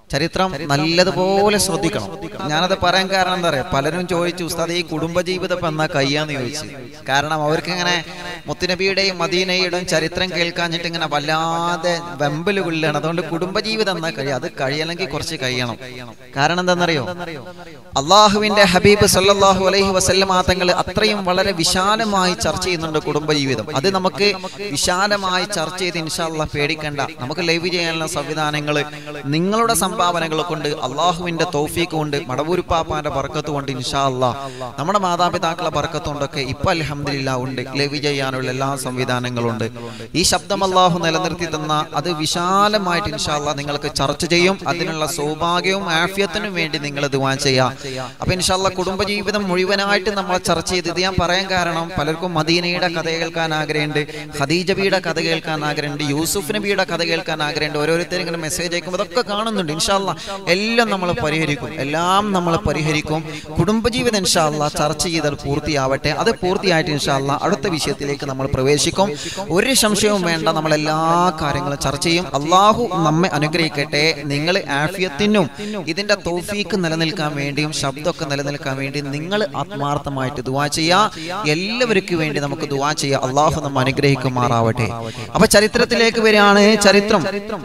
ചരിത്രം നല്ലതുപോലെ ശ്രദ്ധിക്കണം ഞാനത് പറയാൻ കാരണം എന്താ പറയാ പലരും ചോദിച്ചു ഉസ്താദ് ഈ കുടുംബജീവിതം ഇപ്പൊ എന്നാ കയ്യാന്ന് ചോദിച്ചു കാരണം അവർക്ക് ഇങ്ങനെ മുത്തുനബിയുടെയും മദീനയുടെയും ചരിത്രം കേൾക്കാഞ്ഞിട്ട് ഇങ്ങനെ വല്ലാതെ വെമ്പല് കൊള്ളുകയാണ് അതുകൊണ്ട് കുടുംബജീവിതം എന്നാ കഴിയും അത് കഴിയണമെങ്കിൽ കുറച്ച് കഴിയണം കാരണം എന്താണെന്നറിയോ അള്ളാഹുവിന്റെ ഹബീബ് സല്ലല്ലാഹു അലൈഹി വസല്ലമ തങ്ങൾ അത്രയും വളരെ വിശാലമായി ചർച്ച ചെയ്യുന്നുണ്ട് കുടുംബജീവിതം അത് നമുക്ക് വിശാലമായി ചർച്ച ചെയ്ത് ഇൻഷാല്ല പേടിക്കണ്ട നമുക്ക് ലൈവ് ചെയ്യാനുള്ള സംവിധാനങ്ങൾ നിങ്ങളുടെ സംഭാവനകൾ കൊണ്ട് അള്ളാഹുവിന്റെ തൗഫീക്ക് കൊണ്ട് മടവൂരുപ്പാപ്പാന്റെ ബർക്കത്ത് കൊണ്ട് ഇൻഷാല്ല നമ്മുടെ മാതാപിതാക്കളെ ബർക്കത്ത് കൊണ്ടൊക്കെ ഇപ്പൊ അലഹമില്ല ഉണ്ട് ലൈവ് ചെയ്യാനുള്ള എല്ലാ സംവിധാനങ്ങളും ഉണ്ട് ഈ ശബ്ദം അള്ളാഹു നിലനിർത്തി തന്ന അത് വിശാലമായിട്ട് ഇൻഷാല്ല നിങ്ങൾക്ക് ചർച്ച ചെയ്യും അതിനുള്ള സൗഭാഗ്യവും ആഫ്യത്തിനും വേണ്ടി നിങ്ങൾ ദുവാൻ ചെയ്യാം അപ്പൊ ഇൻഷാല്ല കുടുംബജീവിതം മുഴുവനായിട്ട് നമ്മൾ ചർച്ച ചെയ്ത് ഇത് ഞാൻ പറയാൻ കാരണം പലർക്കും മദീനയുടെ കഥ കേൾക്കാൻ ആഗ്രഹമുണ്ട് ഖദീജബിയുടെ കഥ കേൾക്കാൻ ആഗ്രഹമുണ്ട് യൂസുഫ് നബിയുടെ കഥ കേൾക്കാൻ ആഗ്രഹമുണ്ട് ഓരോരുത്തരും ഇങ്ങനെ മെസ്സേജ് അയക്കുമ്പോൾ അതൊക്കെ കാണുന്നുണ്ട് ഇൻഷാല്ല എല്ലാം നമ്മൾ പരിഹരിക്കും എല്ലാം നമ്മൾ പരിഹരിക്കും കുടുംബജീവിതം ഇൻഷാല്ല ചർച്ച ചെയ്താൽ പൂർത്തിയാവട്ടെ അത് പൂർത്തിയായിട്ട് ഇൻഷാല്ല അടുത്ത വിഷയത്തിലേക്ക് നമ്മൾ പ്രവേശിക്കും ഒരു സംശയവും വേണ്ട നമ്മൾ എല്ലാ കാര്യങ്ങളും ചർച്ച ചെയ്യും അള്ളാഹു നമ്മെ അനുഗ്രഹിക്കട്ടെ നിങ്ങൾ ആഫിയത്തിനും ഇതിന്റെ തൗഫീക്ക് നിലനിൽക്കാൻ വേണ്ടിയും ശബ്ദമൊക്കെ നിലനിൽക്കാൻ വേണ്ടി നിങ്ങൾ ആത്മാർത്ഥമായിട്ട് ദുവാ ചെയ്യുക എല്ലാവർക്കും വേണ്ടി നമുക്ക് ദുവാ ചെയ്യാം അള്ളാഹു നമ്മ അനുഗ്രഹിക്കുമാറാവട്ടെ അപ്പൊ ചരിത്രത്തിലേക്ക് വരികയാണ് ചരിത്രം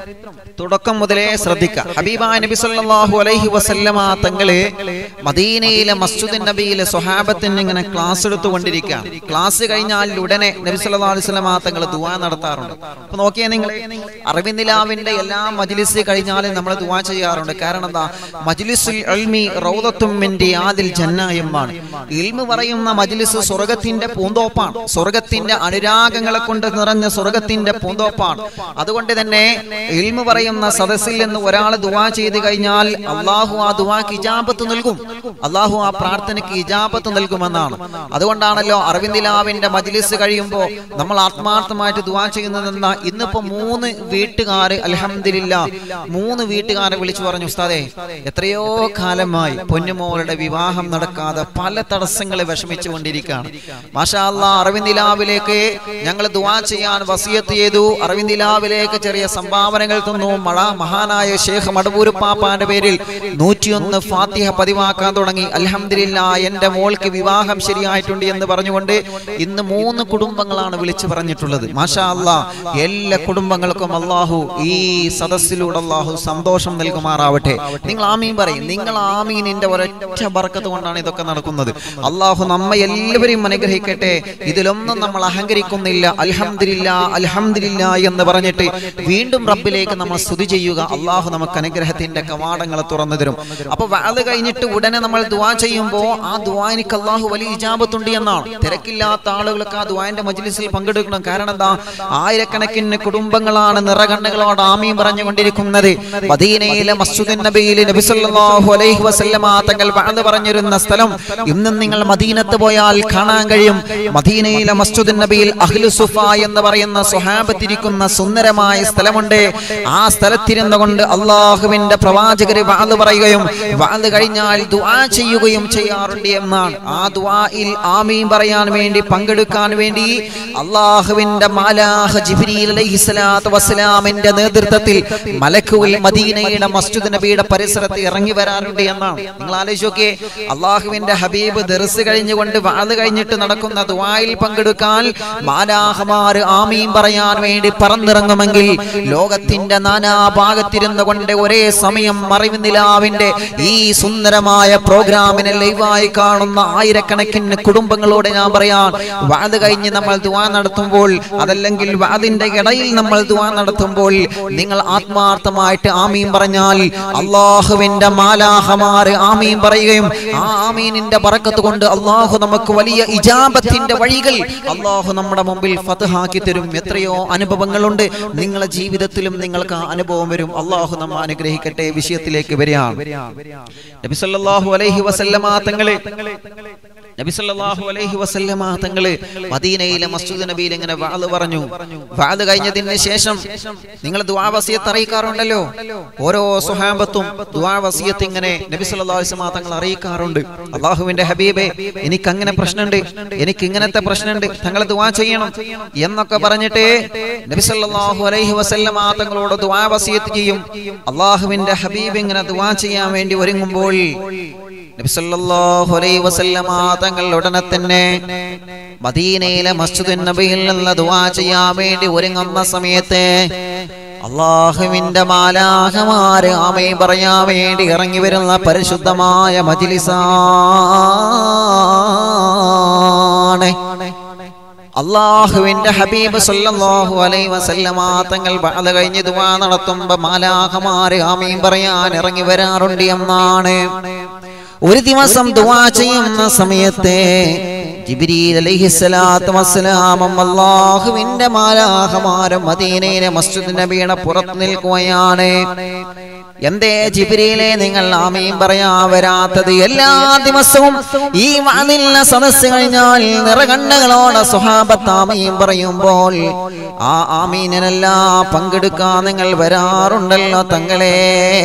തുടക്കം മുതലേ ശ്രദ്ധിക്കുക ഹബീബ നബി സല്ലല്ലാഹു അലൈഹി വസല്ലമ തങ്ങള് മദീനയിലെ മസ്ജിദ് നബിയിലെ സ്വഹാബത്തിന് ഇങ്ങനെ ക്ലാസ് എടുത്തുകൊണ്ടിരിക്കുകയാണ് ക്ലാസ് കഴിഞ്ഞാൽ ഉടനെ നബി സല്ലല്ലാഹു അലൈഹി വസല്ലമ തങ്ങൾ ദുആ നടത്താറുണ്ട് അപ്പൊ നോക്കിയേ നിങ്ങൾ അറിവിന്ദിലാവിന്റെ എല്ലാ മജ്ലിസ് കഴിഞ്ഞാലും നമ്മൾ ദുആ ചെയ്യാറുണ്ട് കാരണം എന്താ മജ്ലിസുൽ ഇൽമി റൗദത്തും മിൻ റിയാദിൽ ജന്ന എന്നാണ് ഇൽമു പറയുന്ന മജ്ലിസ് സ്വർഗത്തിന്റെ പൂന്തോപ്പാണ് സ്വർഗത്തിന്റെ അനുരാഗങ്ങളെ കൊണ്ട് നിറഞ്ഞ സ്വർഗത്തിന്റെ പൂന്തോപ്പാണ് അതുകൊണ്ട് തന്നെ ഇൽമു പറയുന്ന സദസ്സിൽ നിന്ന് ഒരാൾ ദുവാ ചെയ്ത് കഴിഞ്ഞാൽ അള്ളാഹു ആ ദുവാക്ക് ഇജാബത്ത് നൽകും അള്ളാഹു ആ പ്രാർത്ഥനയ്ക്ക് ഇജാബത്ത് നൽകുമെന്നാണ് അതുകൊണ്ടാണല്ലോ അരവിന്ദിലാവിന്റെ മജ്ലിസ് കഴിയുമ്പോൾ നമ്മൾ ആത്മാർത്ഥമായിട്ട് ദുവാ ചെയ്യുന്നതെന്ന ഇന്നിപ്പോ മൂന്ന് വീട്ടുകാര് അലഹമില്ല മൂന്ന് വീട്ടുകാരെ വിളിച്ചു പറഞ്ഞു ഉസ്താദേ എത്രയോ കാലമായി പൊന്നുമോളുടെ വിവാഹം നടക്കാതെ പല തടസ്സങ്ങൾ വിഷമിച്ചു കൊണ്ടിരിക്കുകയാണ് മാഷാ അല്ലാ അരവിന്ദിലാവിലേക്ക് ഞങ്ങൾ ദുവാ ചെയ്യാൻ വസിയത്ത് ചെയ്തു അരവിന്ദിലാവിലേക്ക് ചെറിയ സംഭാവനകൾ തന്നു മഴ മഹാനായ ഷേഖ് മടവൂർ പാപ്പാന്റെ പേരിൽ നൂറ്റിയൊന്ന് ഫാത്തിഹ പതിവാക്കാൻ തുടങ്ങി അലഹമില്ല എന്റെ മോൾക്ക് വിവാഹം ശരിയായിട്ടുണ്ട് എന്ന് പറഞ്ഞുകൊണ്ട് ഇന്ന് മൂന്ന് കുടുംബങ്ങളാണ് വിളിച്ചു പറഞ്ഞിട്ടുള്ളത് മാഷാ അല്ലാ എല്ലാ കുടുംബങ്ങൾക്കും അള്ളാഹു ഈ സദസ്സിലൂടെ അള്ളാഹു സന്തോഷം നൽകുമാറാവട്ടെ നിങ്ങൾ ആമീൻ പറയും നിങ്ങൾ ആമീനിന്റെ ഒരൊറ്റ ബർക്കത്ത് കൊണ്ടാണ് ഇതൊക്കെ നടക്കുന്നത് അള്ളാഹു നമ്മെ എല്ലാവരെയും അനുഗ്രഹിക്കട്ടെ ഇതിലൊന്നും നമ്മൾ അഹങ്കരിക്കുന്നില്ല അൽഹംദില്ല അൽഹംദില്ല എന്ന് പറഞ്ഞിട്ട് വീണ്ടും റബ്ബിലേക്ക് നമ്മൾ സ്തുതി ചെയ്യുക അള്ളാഹു നമുക്ക് അനുഗ്രഹത്തിന്റെ കവാടങ്ങൾ തുറന്നു തരും അപ്പൊ അത് കഴിഞ്ഞിട്ട് ഉടനെ നമ്മൾ ദുവാ ചെയ്യുമ്പോൾ ആ ദുവാനിക്ക് അള്ളാഹു വലിയ ഇജാബത്തുണ്ട് എന്നാണ് തിരക്കില്ലാത്ത ആളുകൾക്ക് ആ ദുവാന്റെ മജ്ലിസിൽ പങ്കെടുക്കണം കാരണം എന്താ ആയിരക്കണക്കിന് കുടുംബങ്ങളാണ് നിറകണ്ണുകളോട് ആമീൻ പറഞ്ഞുകൊണ്ടിരിക്കുന്നത് മദീനയിലെ മസ്ജിദ് നബിയിൽ നബി സല്ലല്ലാഹു അലൈഹി വസല്ലമ തങ്ങൾ വഅദ് പറഞ്ഞിരുന്ന സ്ഥലം ഇന്നും നിങ്ങൾ മദീനത്ത് പോയാൽ കാണാൻ കഴിയും മദീനയിലെ മസ്ജിദ് നബിയിൽ അഹ്ലു സുഫ എന്ന് പറയുന്ന സ്വഹാബത്തിരിക്കുന്ന സുന്ദരമായ സ്ഥലമുണ്ട് ആ സ്ഥലത്തിരുന്നു കൊണ്ട് അള്ളാഹുവിന്റെ പ്രവാചകര് വാത് പറയുകയും വാത് കഴിഞ്ഞാൽ ദുആ ചെയ്യുകയും ചെയ്യാറുണ്ട് എന്നാണ് ആ ദുആയിൽ ആമീൻ പറയാൻ വേണ്ടി പങ്കെടുക്കാൻ വേണ്ടി അള്ളാഹുവിന്റെ മാലാഹ ജിബ്രീൽ അലൈഹിസ്സലാത്തു വസ്സലാമിന്റെ നേതൃത്വത്തിൽ മലക്കുൽ മദീനയുടെ മസ്ജിദ് നബിയുടെ പരിസരത്ത് ഇറങ്ങി വരാറുണ്ട് എന്നാണ് നിങ്ങൾ ആലോചിച്ച് നോക്കിയേ അള്ളാഹുവിന്റെ ഹബീബ് ദർസ് കഴിഞ്ഞുകൊണ്ട് വാത് കഴിഞ്ഞിട്ട് നടക്കുന്ന ദുആയിൽ പങ്കെടുക്കാൻ മാലാഹമാർ ആമീൻ പറയാൻ വേണ്ടി പറന്നിറങ്ങുമെങ്കിൽ ലോകത്തിന്റെ നാനാഭാഗത്തിരുന്നു കൊണ്ട് ഒരേ സമയം മറിവ് നിലാവിന്റെ ഈ സുന്ദരമായ പ്രോഗ്രാമിനെ ലൈവായി കാണുന്ന ആയിരക്കണക്കിന് കുടുംബങ്ങളോട് ഞാൻ പറയാൻ വാത് കഴിഞ്ഞ് നമ്മൾ ദുആ നടത്തുമ്പോൾ അതല്ലെങ്കിൽ വാതിന്റെ ഇടയിൽ നമ്മൾ ദുആ നടത്തുമ്പോൾ നിങ്ങൾ ആത്മാർത്ഥമായിട്ട് ആമീൻ പറഞ്ഞാൽ അള്ളാഹുവിന്റെ മാലാഹമാര് ആമീൻ പറയുകയും ആ ആമീനിന്റെ ബറക്കത്ത് കൊണ്ട് അള്ളാഹു നമുക്ക് വലിയ ഇജാബത്തിന്റെ വഴികൾ അള്ളാഹു നമ്മുടെ മുമ്പിൽ ഫതഹാക്കി തരും എത്രയോ അനുഭവങ്ങളുണ്ട് നിങ്ങളെ ജീവിതത്തിലും നിങ്ങൾക്ക് ആ അനുഭവം വരും അള്ളാഹു നമ്മ അനുഗ്രഹിക്കട്ടെ വിഷയത്തിലേക്ക് വരികയാണ് നബി സല്ലല്ലാഹു അലൈഹി വസല്ലമ തങ്ങളെ നബി സല്ലല്ലാഹു അലൈഹി വസല്ലമ തങ്ങള് മദീനയിലെ മസ്ജിദ് നബിയിൽ ഇങ്ങനെ വാള് പറഞ്ഞു വാള് കഴിഞ്ഞതിന് ശേഷം നിങ്ങൾ ദുആ വസിയത്ത് അറിയിക്കാറുണ്ടല്ലോ ഓരോ സ്വഹാബത്തും ദുആ വസിയത്ത് ഇങ്ങനെ നബി സല്ലല്ലാഹു അലൈഹി വസല്ലമ തങ്ങൾ അറിയിക്കാറുണ്ട് അള്ളാഹുവിന്റെ ഹബീബേ എനിക്ക് അങ്ങനെ പ്രശ്നമുണ്ട് എനിക്ക് ഇങ്ങനത്തെ പ്രശ്നമുണ്ട് തങ്ങൾ ദുആ ചെയ്യണം എന്നൊക്കെ പറഞ്ഞിട്ട് നബി സല്ലല്ലാഹു അലൈഹി വസല്ലമ തങ്ങളോട് ദുആ വസിയത്ത് ചെയ്യും അള്ളാഹുവിന്റെ ഹബീബ് ഇങ്ങനെ ദുആ ചെയ്യാൻ വേണ്ടി ഒരുങ്ങുമ്പോൾ നബി സല്ലല്ലാഹു അലൈഹി വസല്ലമ തങ്ങൾ ഉടനെ തന്നെ മദീനയിലെ മസ്ജിദുൻ നബിയിൽ നിന്ന് ദുആ ചെയ്യാൻ വേണ്ടി ഒരുങ്ങുന്ന സമയത്ത് അള്ളാഹുവിന്റെ മാലാഹമാര് ആമയും പറയാൻ വേണ്ടി ഇറങ്ങി വരുന്ന പരിശുദ്ധമായ മജിലിസാണ് അള്ളാഹുവിന്റെ ഹബീബ് സല്ലല്ലാഹു അലൈഹി വസല്ലമ തങ്ങൾ ബഅദ കഴിഞ്ഞ് ദുആ നടത്തുമ്പോൾ മാലാഹമാര് ആമീൻ പറയാൻ ഇറങ്ങി വരാറുണ്ട് എന്നാണ് ഒരു ദിവസം ദുആ ചെയ്യുന്ന സമയത്ത് ജിബ്രീൽ അലൈഹിസ്സലാത്തു വസ്സലാമും അല്ലാഹുവിന്റെ മാലാഹമാരും മദീനയിലെ മസ്ജിദ് നബിയുടെ പുറത്ത് നിൽക്കുകയാണ് എന്തേ ജിബ്രീലെ നിങ്ങൾ ആമീൻ പറയാ വരാത്തത് എല്ലാ ദിവസവും ഈ വാതിലിന സദസ് കഴിഞ്ഞാൽ നിറകണ്ണുകളോടെ സ്വഹാബത്ത് ആമീൻ പറയുമ്പോൾ ആ ആമീനെല്ലാം പങ്കെടുക്കാൻ നിങ്ങൾ വരാറുണ്ടല്ലോ തങ്ങളെ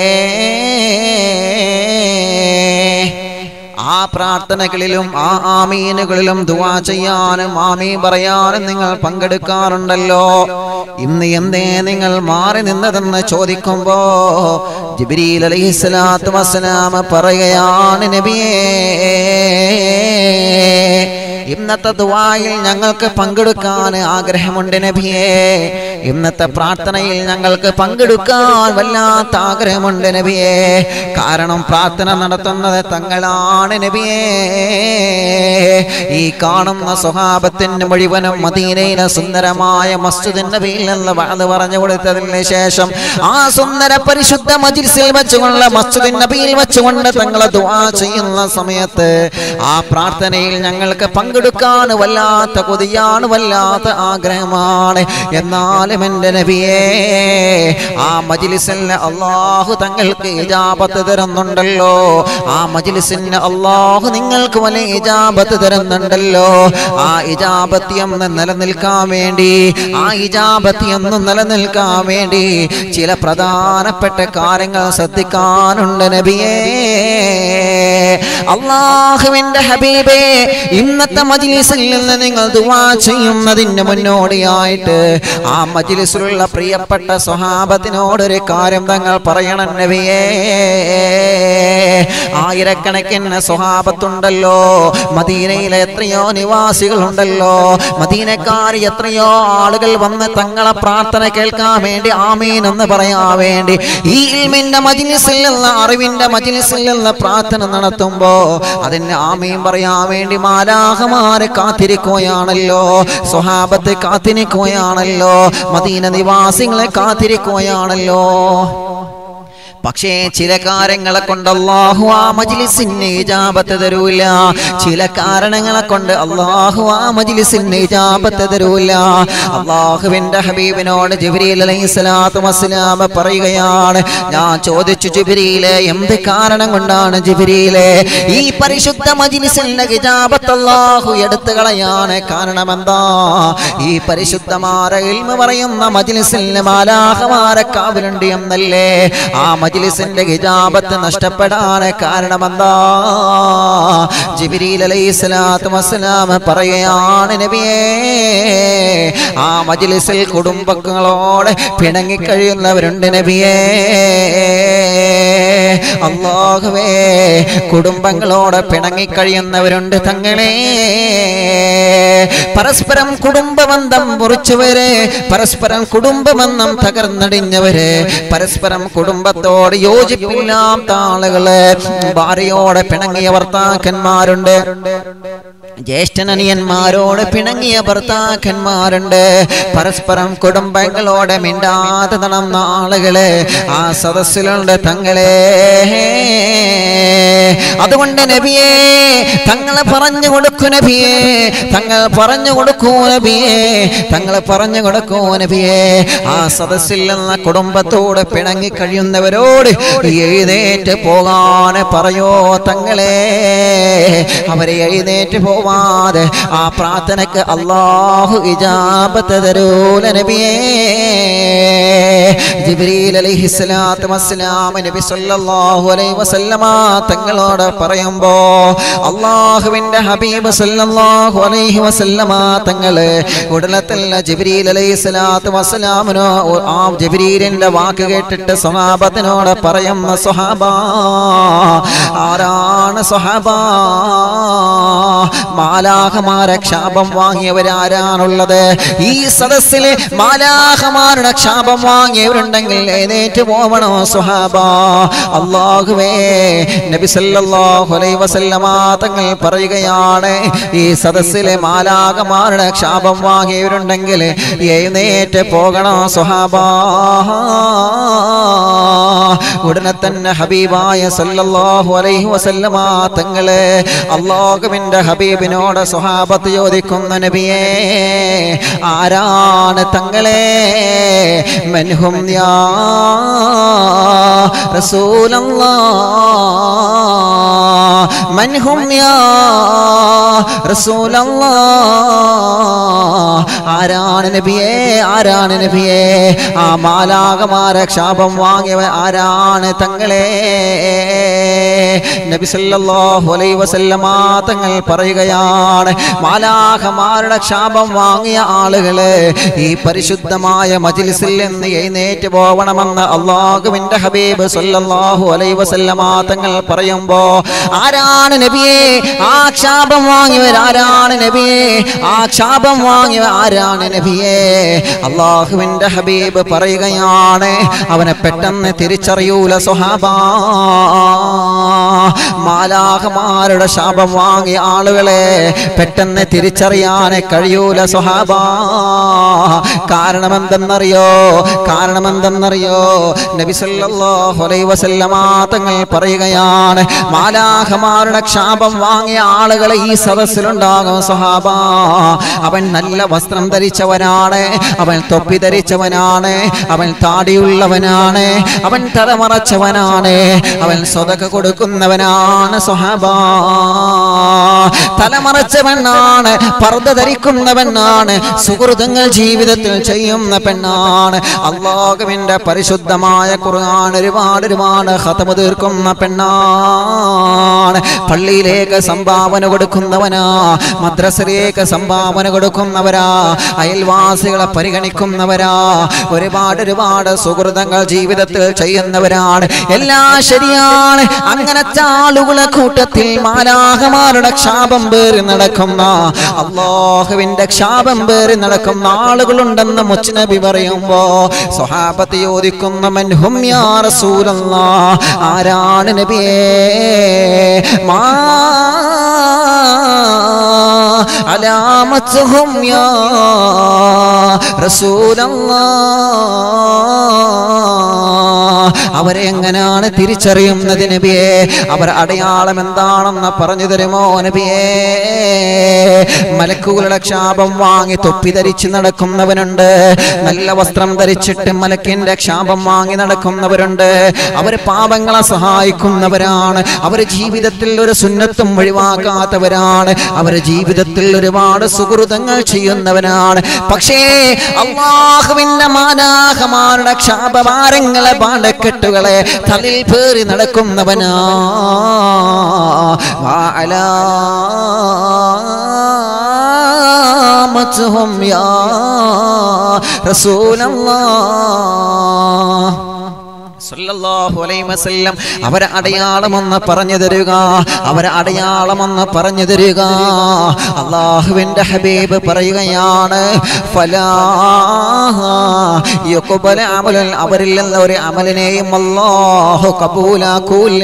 ആ പ്രാർത്ഥനകളിലും ആ ആമീനുകളിലും ദുവാ ചെയ്യാനും ആമീൻ പറയാനും നിങ്ങൾ പങ്കെടുക്കാറുണ്ടല്ലോ ഇന്ന് എന്തേ നിങ്ങൾ മാറി നിന്നതെന്ന് ചോദിക്കുമ്പോ ജിബ്രീൽ അലൈഹിസ്സലാത്തു വസ്സലാം പറയുകയാണ് നബിയേ ഇന്നത്തെ ദുവായിൽ ഞങ്ങൾക്ക് പങ്കെടുക്കാൻ ആഗ്രഹമുണ്ട് നബിയേ ഇന്നത്തെ പ്രാർത്ഥനയിൽ ഞങ്ങൾക്ക് പങ്കെടുക്കാൻ വല്ലാത്ത ആഗ്രഹമുണ്ട് നബിയേ കാരണം പ്രാർത്ഥന നടത്തുന്നത് തങ്ങളാണ് നബിയേ ഈ കാണുന്ന സ്വഭാവത്തിന് മുഴുവനും മദീനയിലെ സുന്ദരമായ മസ്ജിദ് നബിയിൽ നിന്ന് അത് പറഞ്ഞു കൊടുത്തതിന് ശേഷം ആ സുന്ദര പരിശുദ്ധ മജിൽസിൽ വെച്ചുകൊണ്ട് മസ്ജിദ് നബിയിൽ വെച്ചുകൊണ്ട് തങ്ങളെ ദുആ ചെയ്യുന്ന സമയത്ത് ആ പ്രാർത്ഥനയിൽ ഞങ്ങൾക്ക് പങ്കെടുക്കാൻ വല്ലാത്ത കൊതിയാണ് വല്ലാത്ത ആഗ്രഹമാണ് എന്നാലും എൻ്റെ നബിയേ ആ മജിലിസിന് അള്ളാഹു തങ്ങൾക്ക് ഇജാബത്ത് തരുന്നുണ്ടല്ലോ ആ മജിലിസിന് അള്ളാഹു നിങ്ങൾക്ക് വലിയ ഇജാബത്ത് തരുന്നുണ്ടല്ലോ ആ ഇജാബത്ത് എന്ന് നിലനിൽക്കാൻ വേണ്ടി ആ ഇജാബത്ത് എന്ന് നിലനിൽക്കാൻ വേണ്ടി ചില പ്രധാനപ്പെട്ട കാര്യങ്ങൾ ശ്രദ്ധിക്കാനുണ്ട് നബിയേ അള്ളാഹുവിന്റെ ഹബീബേ ഇന്നത്തെ മജിലിസിൽ നിന്ന് നിങ്ങൾ ദുവാ ചെയ്യുന്നതിന് മുന്നോടിയായിട്ട് ആ മജിലിസിലുള്ള പ്രിയപ്പെട്ട സ്വഹാബത്തിനോടൊരു കാര്യം തങ്ങൾ പറയണം നബിയേ ആയിരക്കണക്കിന് സ്വഹാബത്തുണ്ടല്ലോ മദീനയിലെ എത്രയോ നിവാസികളുണ്ടല്ലോ മദീനക്കാർ എത്രയോ ആളുകൾ വന്ന് തങ്ങളെ പ്രാർത്ഥന കേൾക്കാൻ വേണ്ടി ആമീൻ എന്ന് പറയാൻ വേണ്ടി ഈ ഇൽമിന്റെ മജിലിസിൽ നിന്ന് അറിവിന്റെ മജിലിസിൽ നിന്ന് പ്രാർത്ഥന നടത്തുമ്പോ അതിന് ആമീൻ പറയാൻ വേണ്ടി മാലാഹമാരെ കാത്തിരിക്കുകയാണല്ലോ സ്വഹാബത്തെ കാത്തിരിക്കുകയാണല്ലോ മദീന നിവാസികളെ കാത്തിരിക്കുകയാണല്ലോ പക്ഷേ ചില കാര്യങ്ങളെ കൊണ്ട് അള്ളാഹു ആ മജിലിസിന് ഇജാബത്ത് തരൂല ചില കാരണങ്ങളെ കൊണ്ട് അള്ളാഹു ആ മജിലിസിന് ഇജാബത്ത് തരൂല അള്ളാഹുവിന്റെ ഹബീബിനോട് ജിബ്രീൽ അലൈഹി സ്വലാത്തു വസ്സലാം പറയുകയാണ് ഞാൻ ചോദിച്ചു ജിബ്രീലെ എന്ത് കാരണം കൊണ്ടാണ് ജിബ്രീലെ ഈ പരിശുദ്ധ മജിലിസിന്റെ ഇജാബത്ത് അള്ളാഹു എടുത്തു കളയാണ് കാരണം എന്താ ഈ പരിശുദ്ധമാര ഇൽമ പറയുന്ന മജിലിസിൽ മാലാഹമാരെ കാവലുണ്ട് എന്നല്ലേ ആ മജ്ലിസിന്റെ ഹിജാബത്ത് നഷ്ടപ്പെടാൻ കാരണമെന്താ ജിബിരിൽ അലൈഹി സ്വലാത്തു വസ്സലാം പറയുകയാണ് നബിയേ ആ മജ്ലിസിൽ കുടുംബങ്ങളോട് പിണങ്ങിക്കഴിയുന്നവരുണ്ട് നബിയേ അള്ളാഹുവേ കുടുംബങ്ങളോട് പിണങ്ങിക്കഴിയുന്നവരുണ്ട് തങ്ങളെ പരസ്പരം കുടുംബബന്ധം മുറിച്ചവരെ പരസ്പരം കുടുംബബന്ധം തകർന്നടിഞ്ഞവര് പരസ്പരം കുടുംബത്തോട് യോജിപ്പില്ലാത്ത ആളുകള് ഭാര്യയോട് പിണങ്ങിയ ഭർത്താക്കന്മാരുണ്ട് ജ്യേഷ്ഠനനിയന്മാരോട് പിണങ്ങിയ ഭർത്താക്കന്മാരുണ്ട് പരസ്പരം കുടുംബങ്ങളോട് മിണ്ടാതെ നടന്ന ആളുകള് ആ സദസ്സിലുണ്ട് തങ്ങളെ അതുകൊണ്ട് നബിയെ തങ്ങൾ പറഞ്ഞു കൊടുക്കൂ നബിയെ തങ്ങൾ പറഞ്ഞു കൊടുക്കൂ നബിയെ തങ്ങൾ പറഞ്ഞു കൊടുക്കൂ നബിയെ ആ സദസ്സിൽ നിന്ന് കുടുംബത്തോട് പിണങ്ങി കഴിയുന്നവരോട് എഴുന്നേറ്റ് പോകാൻ പറയോ തങ്ങളെ അവരെ എഴുന്നേറ്റ് പോവാതെ ആ പ്രാർത്ഥനക്ക് അള്ളാഹു ഇജാബത്ത് തരൂല നബിയേ ജിബ്രീൽ അലൈഹിസ്സലാത്തു വസ്സലാം നബി സല്ലല്ലാഹു അലൈഹി വസല്ലമ തങ്ങളോട് പറയുമ്പോ അള്ളാഹുവിന്റെ ഹബീബ് സല്ലല്ലാഹു അലൈഹി വസല്ലമ തങ്ങള് ഉടനെ തന്നെ ജിബ്രീൽ അലൈഹിസ്സലാത്തു വസ്സലാമിനോ ആ ജിബ്രീലിന്റെ വാക്ക് കേട്ടിട്ട് സ്വഹാബത്തിനോട് പറയുന്ന സ്വഹാബ ആരാണ് സ്വഹാബ മാലാഹമാരെ ക്ഷാപം വാങ്ങിയവരാരാണുള്ളത് ഈ സദസ്സില് മാലാഹമാരുടെ ക്ഷാപം വാങ്ങിയവരുണ്ടെങ്കിൽ എഴുന്നേറ്റ് പോവണോ സുഹാബ അള്ളാഹുവേ നബി സല്ലല്ലാഹു അലൈഹി വസല്ലമ തങ്ങൾ പറയുകയാണ് ഈ സദസ്സിലെ മാലാഹമാരുടെ ക്ഷാപം വാങ്ങിയവരുണ്ടെങ്കിൽ എഴുന്നേറ്റ് പോകണോ സുഹാബ ഉടനെ തന്നെ ഹബീബായ സല്ലല്ലാഹു അലൈഹി വസല്ലമ തങ്ങളെ അള്ളാഹുവിന്റെ ഹബീബിനോട് സ്വഹാബത്ത് ചോദിക്കുന്ന നബിയേ ആരാണ് തങ്ങളെ മൻഹും യാ റസൂലല്ലാ മൻഹും യാ റസൂലല്ലാ ആരാണ് നബിയേ ആരാണ് നബിയേ ആ മാലാകമാരെ ക്ഷാപം വാങ്ങിയവ ആരാണ് തങ്ങളെ നബി സല്ലല്ലാഹു അലൈഹി വസല്ലമ തങ്ങൾ പറയുകയാണ് മാലാഖമാരുടെ ക്ഷാപം വാങ്ങിയ ആളുകള് ഈ പരിശുദ്ധമായ മജ്ലിസിൽ നിന്ന് എഴുന്നേറ്റ് പോവണമെന്ന് അള്ളാഹുവിന്റെ ഹബീബ് സല്ലല്ലാഹു അലൈഹി വസല്ലമ തങ്ങൾ പറയുമ്പോ ആരാണ് നബിയെ ആ ക്ഷാപം വാങ്ങിയവർ ആരാണ് നബിയെ ആ ക്ഷാപം മാങ്ങിയവർ ആരാണ് നബിയെ അള്ളാഹുവിന്റെ ഹബീബ് പറയുകയാണ് അവനെ പെട്ടെന്ന് തിരിച്ചറിയൂല സ്വഹാബാ മാലാഹമാരുടെ ശാപം വാങ്ങിയ ആളുകളെ പെട്ടെന്ന് തിരിച്ചറിയാൻ കഴിയൂല സ്വഹാബ കാരണം എന്തെന്നറിയോ കാരണം എന്തെന്നറിയോ നബി സല്ലല്ലാഹു അലൈഹി വസല്ലമ തങ്ങൾ പറയുകയാണ് മാലാഹമാരുടെ ക്ഷാപം വാങ്ങിയ ആളുകളെ ഈ സദസ്സിലുണ്ടാകും സ്വഹാബ അവൻ നല്ല വസ്ത്രം ധരിച്ചവനാണ് അവൻ തൊപ്പി ധരിച്ചവനാണ് അവൻ താടിയുള്ളവനാണ് അവൻ തലമറച്ചവനാണ് അവൻ സ്വതക കൊടുക്കുന്നവനാണ് സ്വഹാബ തലമറച്ചവനാണ് പർദ്ദ ധരിക്കുന്നവനാണ് സുഹൃതങ്ങൾ ജീവിതത്തിൽ ചെയ്യുന്ന പെണ്ണാണ് അള്ളാഹുവിന്റെ പരിശുദ്ധമായ ഖുർആൻ ഒരുപാട് ഒരുപാട് ഹതമ തീർക്കുന്ന പെണ്ണാണ് പള്ളിയിലേക്ക് സംഭാവന കൊടുക്കുന്നവനാ മദ്രസയിലേക്ക് സംഭാവന കൊടുക്കുന്നവരാ അയൽവാസികളെ പരിഗണിക്കുന്നവരാ ഒരുപാട് ഒരുപാട് സുഹൃതങ്ങൾ ജീവിതത്തിൽ ചെയ്യുന്നവരാണ് എല്ലാം ശരിയാണ് അങ്ങനത്തെ ആളുകളെ കൂട്ടത്തിൽ മാലാഹമാരുടെ ക്ഷാപം പേറി നടക്കുന്ന അള്ളാഹുവിന്റെ ക്ഷാപം പേറി നടക്കുന്ന ആളുകളുണ്ടെന്ന് മുച്ചുനബി പറയുമ്പോ സ്വഹാബത്ത് ചോദിക്കുന്ന മൻഹും യാ റസൂലല്ലാ ആരാണ് നബിയേ മാ അലാമത്തുഹും യാ റസൂലല്ലാ അവരെ എങ്ങനെയാണ് തിരിച്ചറിയുന്നത് നബിയെ അവർ അടയാളം എന്താണെന്ന് പറഞ്ഞു തരുമോ നബിയേ മലക്കുകളുടെ ക്ഷാപം വാങ്ങി തൊപ്പി ധരിച്ച് നടക്കുന്നവനുണ്ട് നല്ല വസ്ത്രം ധരിച്ചിട്ട് മലക്കിന്റെ ക്ഷാപം വാങ്ങി നടക്കുന്നവരുണ്ട് അവർ പാപങ്ങളെ സഹായിക്കുന്നവരാണ് അവർ ജീവിതത്തിൽ ഒരു സുന്നത്തും ഒഴിവാക്കാത്തവരാണ് അവർ ജീവിതത്തിൽ ഒരുപാട് സുഹൃതങ്ങൾ ചെയ്യുന്നവനാണ് പക്ഷേ അള്ളാഹുവിന്റെ മാനാഹമാരുടെ ക്ഷാപഭാരങ്ങളെ പാടക്കെട്ടുകളെ തലിൽ പേറി നടക്കുന്നവനാ വാലാമത്തുഹും യാ റസൂലല്ലാഹ് സല്ലല്ലാഹു അലൈഹി വസല്ലം അവരെ അടയാളമൊന്ന് പറഞ്ഞു തരിക അവരെ അടയാളമൊന്ന് പറഞ്ഞു തരിക അള്ളാഹുവിന്റെ ഹബീബ് പറയുകയാണ് ഫലാ യുഖ്ബല അമലൻ അവരിൽ നിന്ന് ഒരു അമലിനെയും അല്ലാഹു കബൂലാക്കൂല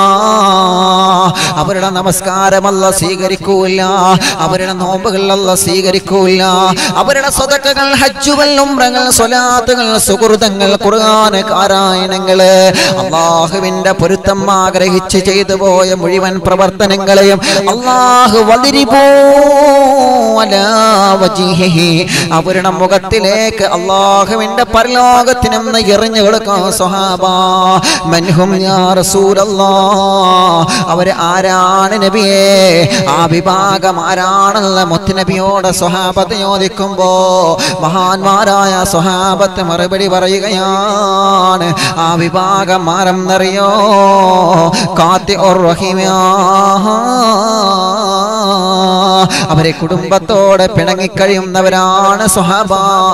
അവരുടെ നമസ്കാരമല്ല സ്വീകരിക്കൂല അവരുടെ നോമ്പുകളല്ല സ്വീകരിക്കൂല അവരുടെ സ്വതക്കകൾ ഹജ്ജുകൾ ഉംറകൾ സ്വലാത്തുകൾ സുഹൃതങ്ങൾ ഖുർആൻ പാരായണങ്ങൾ നിങ്ങള് അള്ളാഹുവിന്റെ പൊരുത്തം ആഗ്രഹിച്ച് ചെയ്തു പോയ മുഴുവൻ പ്രവർത്തനങ്ങളെയും അള്ളാഹു വതിരിപോ അവരുടെ മുഖത്തിലേക്ക് അള്ളാഹുവിന്റെ പരലോകത്തിനെന്ന് എറിഞ്ഞു കൊടുക്കാം സ്വഹാബ മൻഹും യാ റസൂലല്ലാ അവര് ആരാണ് നബിയേ ആ വിഭാഗം ആരാണെന്നുള്ള മുത്തുനബിയോട് സ്വഹാബത്ത് ചോദിക്കുമ്പോ മഹാന്മാരായ സ്വഹാബത്ത് മറുപടി പറയുകയാണ് ആ വിഭാഗം ആരെന്നറിയോ കാത്തി ഒർ റഹിമാ അവരെ കുടുംബത്തോടെ പിണങ്ങിക്കഴിയുന്നവരാണ് സ്വഹാബ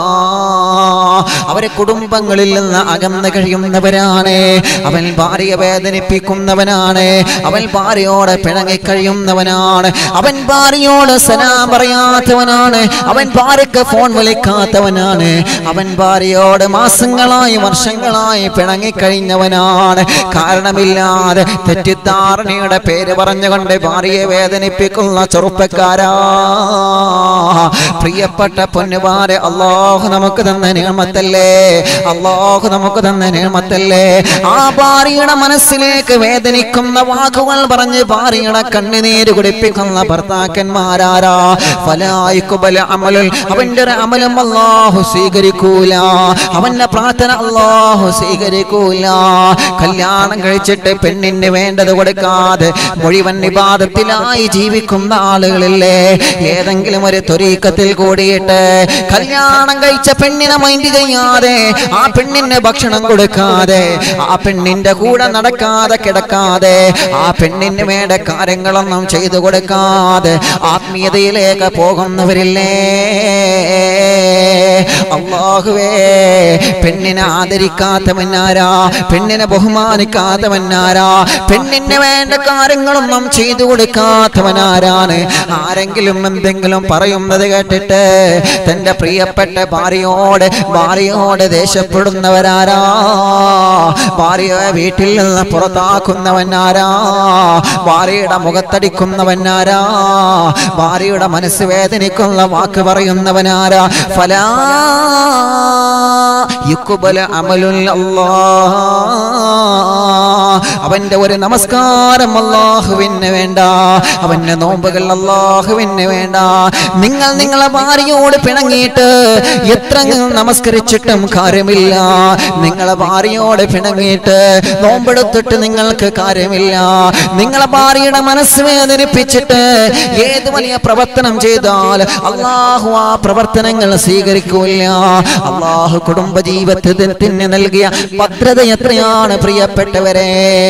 അവരെ കുടുംബങ്ങളിൽ നിന്ന് അകന്നു കഴിയുന്നവരാണ് അവൻ ഭാര്യയെ വേദനിപ്പിക്കുന്നവനാണ് അവൻ ഭാര്യയോട് പിണങ്ങിക്കഴിയുന്നവനാണ് അവൻ ഭാര്യയോട് സലാം പറയാത്തവനാണ് അവൻ ഭാര്യക്ക് ഫോൺ വിളിക്കാത്തവനാണ് അവൻ ഭാര്യയോട് മാസങ്ങളായി വർഷങ്ങളായി പിണങ്ങിക്കഴിഞ്ഞവനാണ് കാരണമില്ലാതെ തെറ്റിദ്ധാരണയുടെ പേര് പറഞ്ഞുകൊണ്ട് ഭാര്യയെ വേദനിപ്പിക്കുന്ന ചെറുപ്പക്കാരാ പ്രിയപ്പെട്ട പൊന്നുപാരെ അള്ളാഹു നമുക്ക് തന്ന നിയമത്തല്ലേ അള്ളാഹു നമുക്ക് തന്ന നിയമത്തല്ലേ ആ ഭാര്യയുടെ മനസ്സിലേക്ക് വേദനിക്കുന്ന വാക്കുകൾ പറഞ്ഞ് ഭാര്യയുടെ കണ്ണുനീര് കുടിപ്പിക്കുന്ന ഭർത്താക്കന്മാരാരാ ഫലായിക്കുബല അമലുൽ അവന്റെ ഒരു അമലും അള്ളാഹു സ്വീകരിക്കൂല അവന്റെ പ്രാർത്ഥന അള്ളാഹു സ്വീകരിക്കൂല കല്യാണം കഴിച്ചിട്ട് പെണ്ണിന് വേണ്ടത് കൊടുക്കാതെ മുഴുവൻ വിവാദത്തിലായി ജീവിക്കുന്ന ആളുകളില്ലേ ഏതെങ്കിലും ഒരു ത്വരീക്കത്തിൽ കൂടിയിട്ട് കല്യാണം കഴിച്ച പെണ്ണിനെ മൈൻഡ് ചെയ്യാതെ ആ പെണ്ണിന് ഭക്ഷണം കൊടുക്കാതെ ആ പെണ്ണിന്റെ കൂടെ നടക്കാതെ കിടക്കാതെ ആ പെണ്ണിന് വേണ്ട കാര്യങ്ങളൊന്നും ചെയ്തു കൊടുക്കാതെ ആത്മീയതയിലേക്ക് പോകുന്നവരില്ലേ അള്ളാഹുവേ പെണ്ണിനെ ആദരിക്കാത്തവനാരാ പെണ്ണിനെ ബഹുമാനിക്കാത്തവനാരാ പെണ്ണിന് വേണ്ട കാര്യങ്ങളൊന്നും ചെയ്തു കൊടുക്കാത്തവനാരാണ് ആരെങ്കിലും എന്തെങ്കിലും പറയുന്നത് കേട്ടിട്ട് തന്റെ പ്രിയപ്പെട്ട ഭാര്യയോട് ഭാര്യയോട് ദേഷ്യപ്പെടുന്നവരാരാ ഭാര്യയെ വീട്ടിൽ നിന്ന് പുറത്താക്കുന്നവനാരാ ഭാര്യയുടെ മുഖത്തടിക്കുന്നവനാരാ ഭാര്യയുടെ മനസ്സ് വേദനിക്കുന്ന വാക്ക് പറയുന്നവനാരാ ഫലാ യുക്കുബല അമലുൽ അവന്റെ ഒരു നമസ്കാരം അള്ളാഹുവിന് വേണ്ട അവന്റെ നോമ്പുകൾ അള്ളാഹുവിന് വേണ്ട നിങ്ങൾ നിങ്ങളെ ഭാര്യയോട് പിണങ്ങിയിട്ട് എത്ര നമസ്കരിച്ചിട്ടും കാര്യമില്ല നിങ്ങളെ ഭാര്യയോട് പിണങ്ങിയിട്ട് നോമ്പെടുത്തിട്ട് നിങ്ങൾക്ക് കാര്യമില്ല നിങ്ങളെ ഭാര്യയുടെ മനസ്സ് വേദനിപ്പിച്ചിട്ട് ഏത് വലിയ പ്രവർത്തനം ചെയ്താൽ അള്ളാഹു ആ പ്രവർത്തനങ്ങൾ സ്വീകരിക്കൂല അള്ളാഹു കുടുംബ ജീവിതത്തിന് നൽകിയ ഭദ്രത എത്രയാണ് പ്രിയപ്പെട്ടവരെ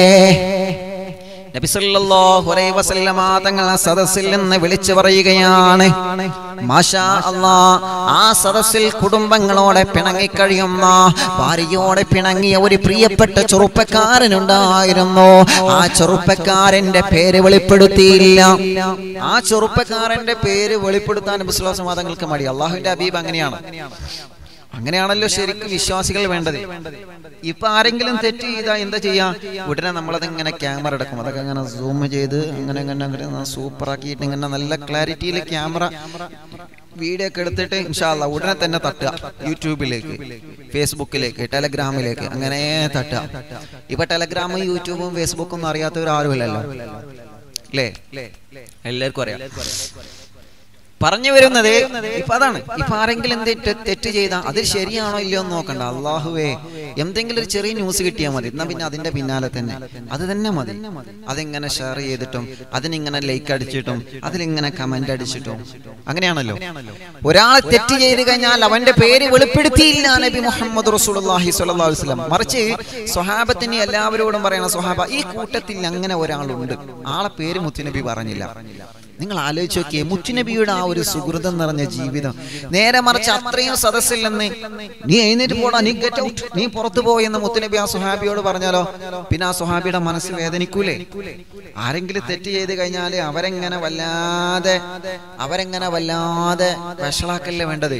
നബി സല്ലല്ലാഹു അലൈഹി വസല്ലമ തങ്ങൾ ആ സദസ്സിൽ നിന്ന് വിളിച്ചു പറയുകയാണ് മാഷാ അല്ലാ ആ സദസ്സിൽ കുടുംബങ്ങളോടെ പിണങ്ങിക്കഴിയുന്ന ഭാര്യയോടെ പിണങ്ങിയ ഒരു പ്രിയപ്പെട്ട ചെറുപ്പക്കാരനുണ്ടായിരുന്നു ആ ചെറുപ്പക്കാരന്റെ പേര് വെളിപ്പെടുത്തിയില്ല ആ ചെറുപ്പക്കാരന്റെ പേര് വെളിപ്പെടുത്താൻ വിശ്വാസ മതങ്ങൾക്ക് മടി അള്ളാഹുവിന്റെ അബീബ് അങ്ങനെയാണ് അങ്ങനെയാണല്ലോ ശരിക്കും വിശ്വാസികൾ വേണ്ടത് ഇപ്പൊ ആരെങ്കിലും തെറ്റ് ചെയ്താൽ എന്താ ചെയ്യാ ഉടനെ നമ്മളത് ഇങ്ങനെ ക്യാമറ എടുക്കും അതൊക്കെ അങ്ങനെ സൂം ചെയ്ത് അങ്ങനെ അങ്ങനെ അങ്ങനെ സൂപ്പർ ആക്കിയിട്ട് ഇങ്ങനെ നല്ല ക്ലാരിറ്റിയിൽ ക്യാമറ വീഡിയോ ഒക്കെ എടുത്തിട്ട് ഇൻഷാല്ല ഉടനെ തന്നെ തട്ടുക യൂട്യൂബിലേക്ക് ഫേസ്ബുക്കിലേക്ക് ടെലഗ്രാമിലേക്ക് അങ്ങനെ തട്ടുക ഇപ്പൊ ടെലഗ്രാമും യൂട്യൂബും ഫേസ്ബുക്കും ഒന്നും അറിയാത്തവരാരുമില്ലല്ലോ അല്ലേ എല്ലാവർക്കും അറിയാം പറഞ്ഞു വരുന്നത് ഇപ്പൊ അതാണ് ഇപ്പൊ ആരെങ്കിലും തെറ്റ് തെറ്റ് ചെയ്താൽ അത് ശരിയാണോ ഇല്ലയോ എന്ന് നോക്കണ്ട അള്ളാഹുവേ എന്തെങ്കിലും ഒരു ചെറിയ ന്യൂസ് കിട്ടിയാൽ മതി എന്നാ പിന്നെ അതിന്റെ പിന്നാലെ തന്നെ അത് തന്നെ മതി അതിങ്ങനെ ഷെയർ ചെയ്തിട്ടും അതിനിങ്ങനെ ലൈക്ക് അടിച്ചിട്ടും അതിലിങ്ങനെ കമന്റ് അടിച്ചിട്ടും അങ്ങനെയാണല്ലോ ഒരാൾ തെറ്റ് ചെയ്ത് കഴിഞ്ഞാൽ അവന്റെ പേര് വെളിപ്പെടുത്തിയില്ല നബി മുഹമ്മദ് റസൂലുള്ളാഹി സ്വല്ലല്ലാഹു അലൈഹി വസല്ലം മറിച്ച് സ്വഹാബത്തിന് എല്ലാവരോടും പറയണം സ്വഹാബ ഈ കൂട്ടത്തിൽ അങ്ങനെ ഒരാളുണ്ട് ആളെ പേര് മുത്തുനബി പറഞ്ഞില്ല നിങ്ങൾ ആലോചിച്ച് നോക്കിയേ മുത്തുനബിയുടെ ആ ഒരു സുഹൃതം നിറഞ്ഞ ജീവിതം നേരെ മറിച്ച് അത്രയും സദസ്സിൽ നിന്ന് നീ എഴുന്നേറ്റ് പോടാ നീ ഗെറ്റ് ഔട്ട് നീ പുറത്തു പോയെന്ന് മുത്തുനബി ആ സുഹാബിയോട് പറഞ്ഞാലോ പിന്നെ ആ സുഹാബിയുടെ മനസ്സ് വേദനിക്കൂലേ ആരെങ്കിലും തെറ്റ് ചെയ്ത് കഴിഞ്ഞാല് അവരെങ്ങനെ വല്ലാതെ അവരെങ്ങനെ വല്ലാതെ വഷളാക്കല്ലേ വേണ്ടത്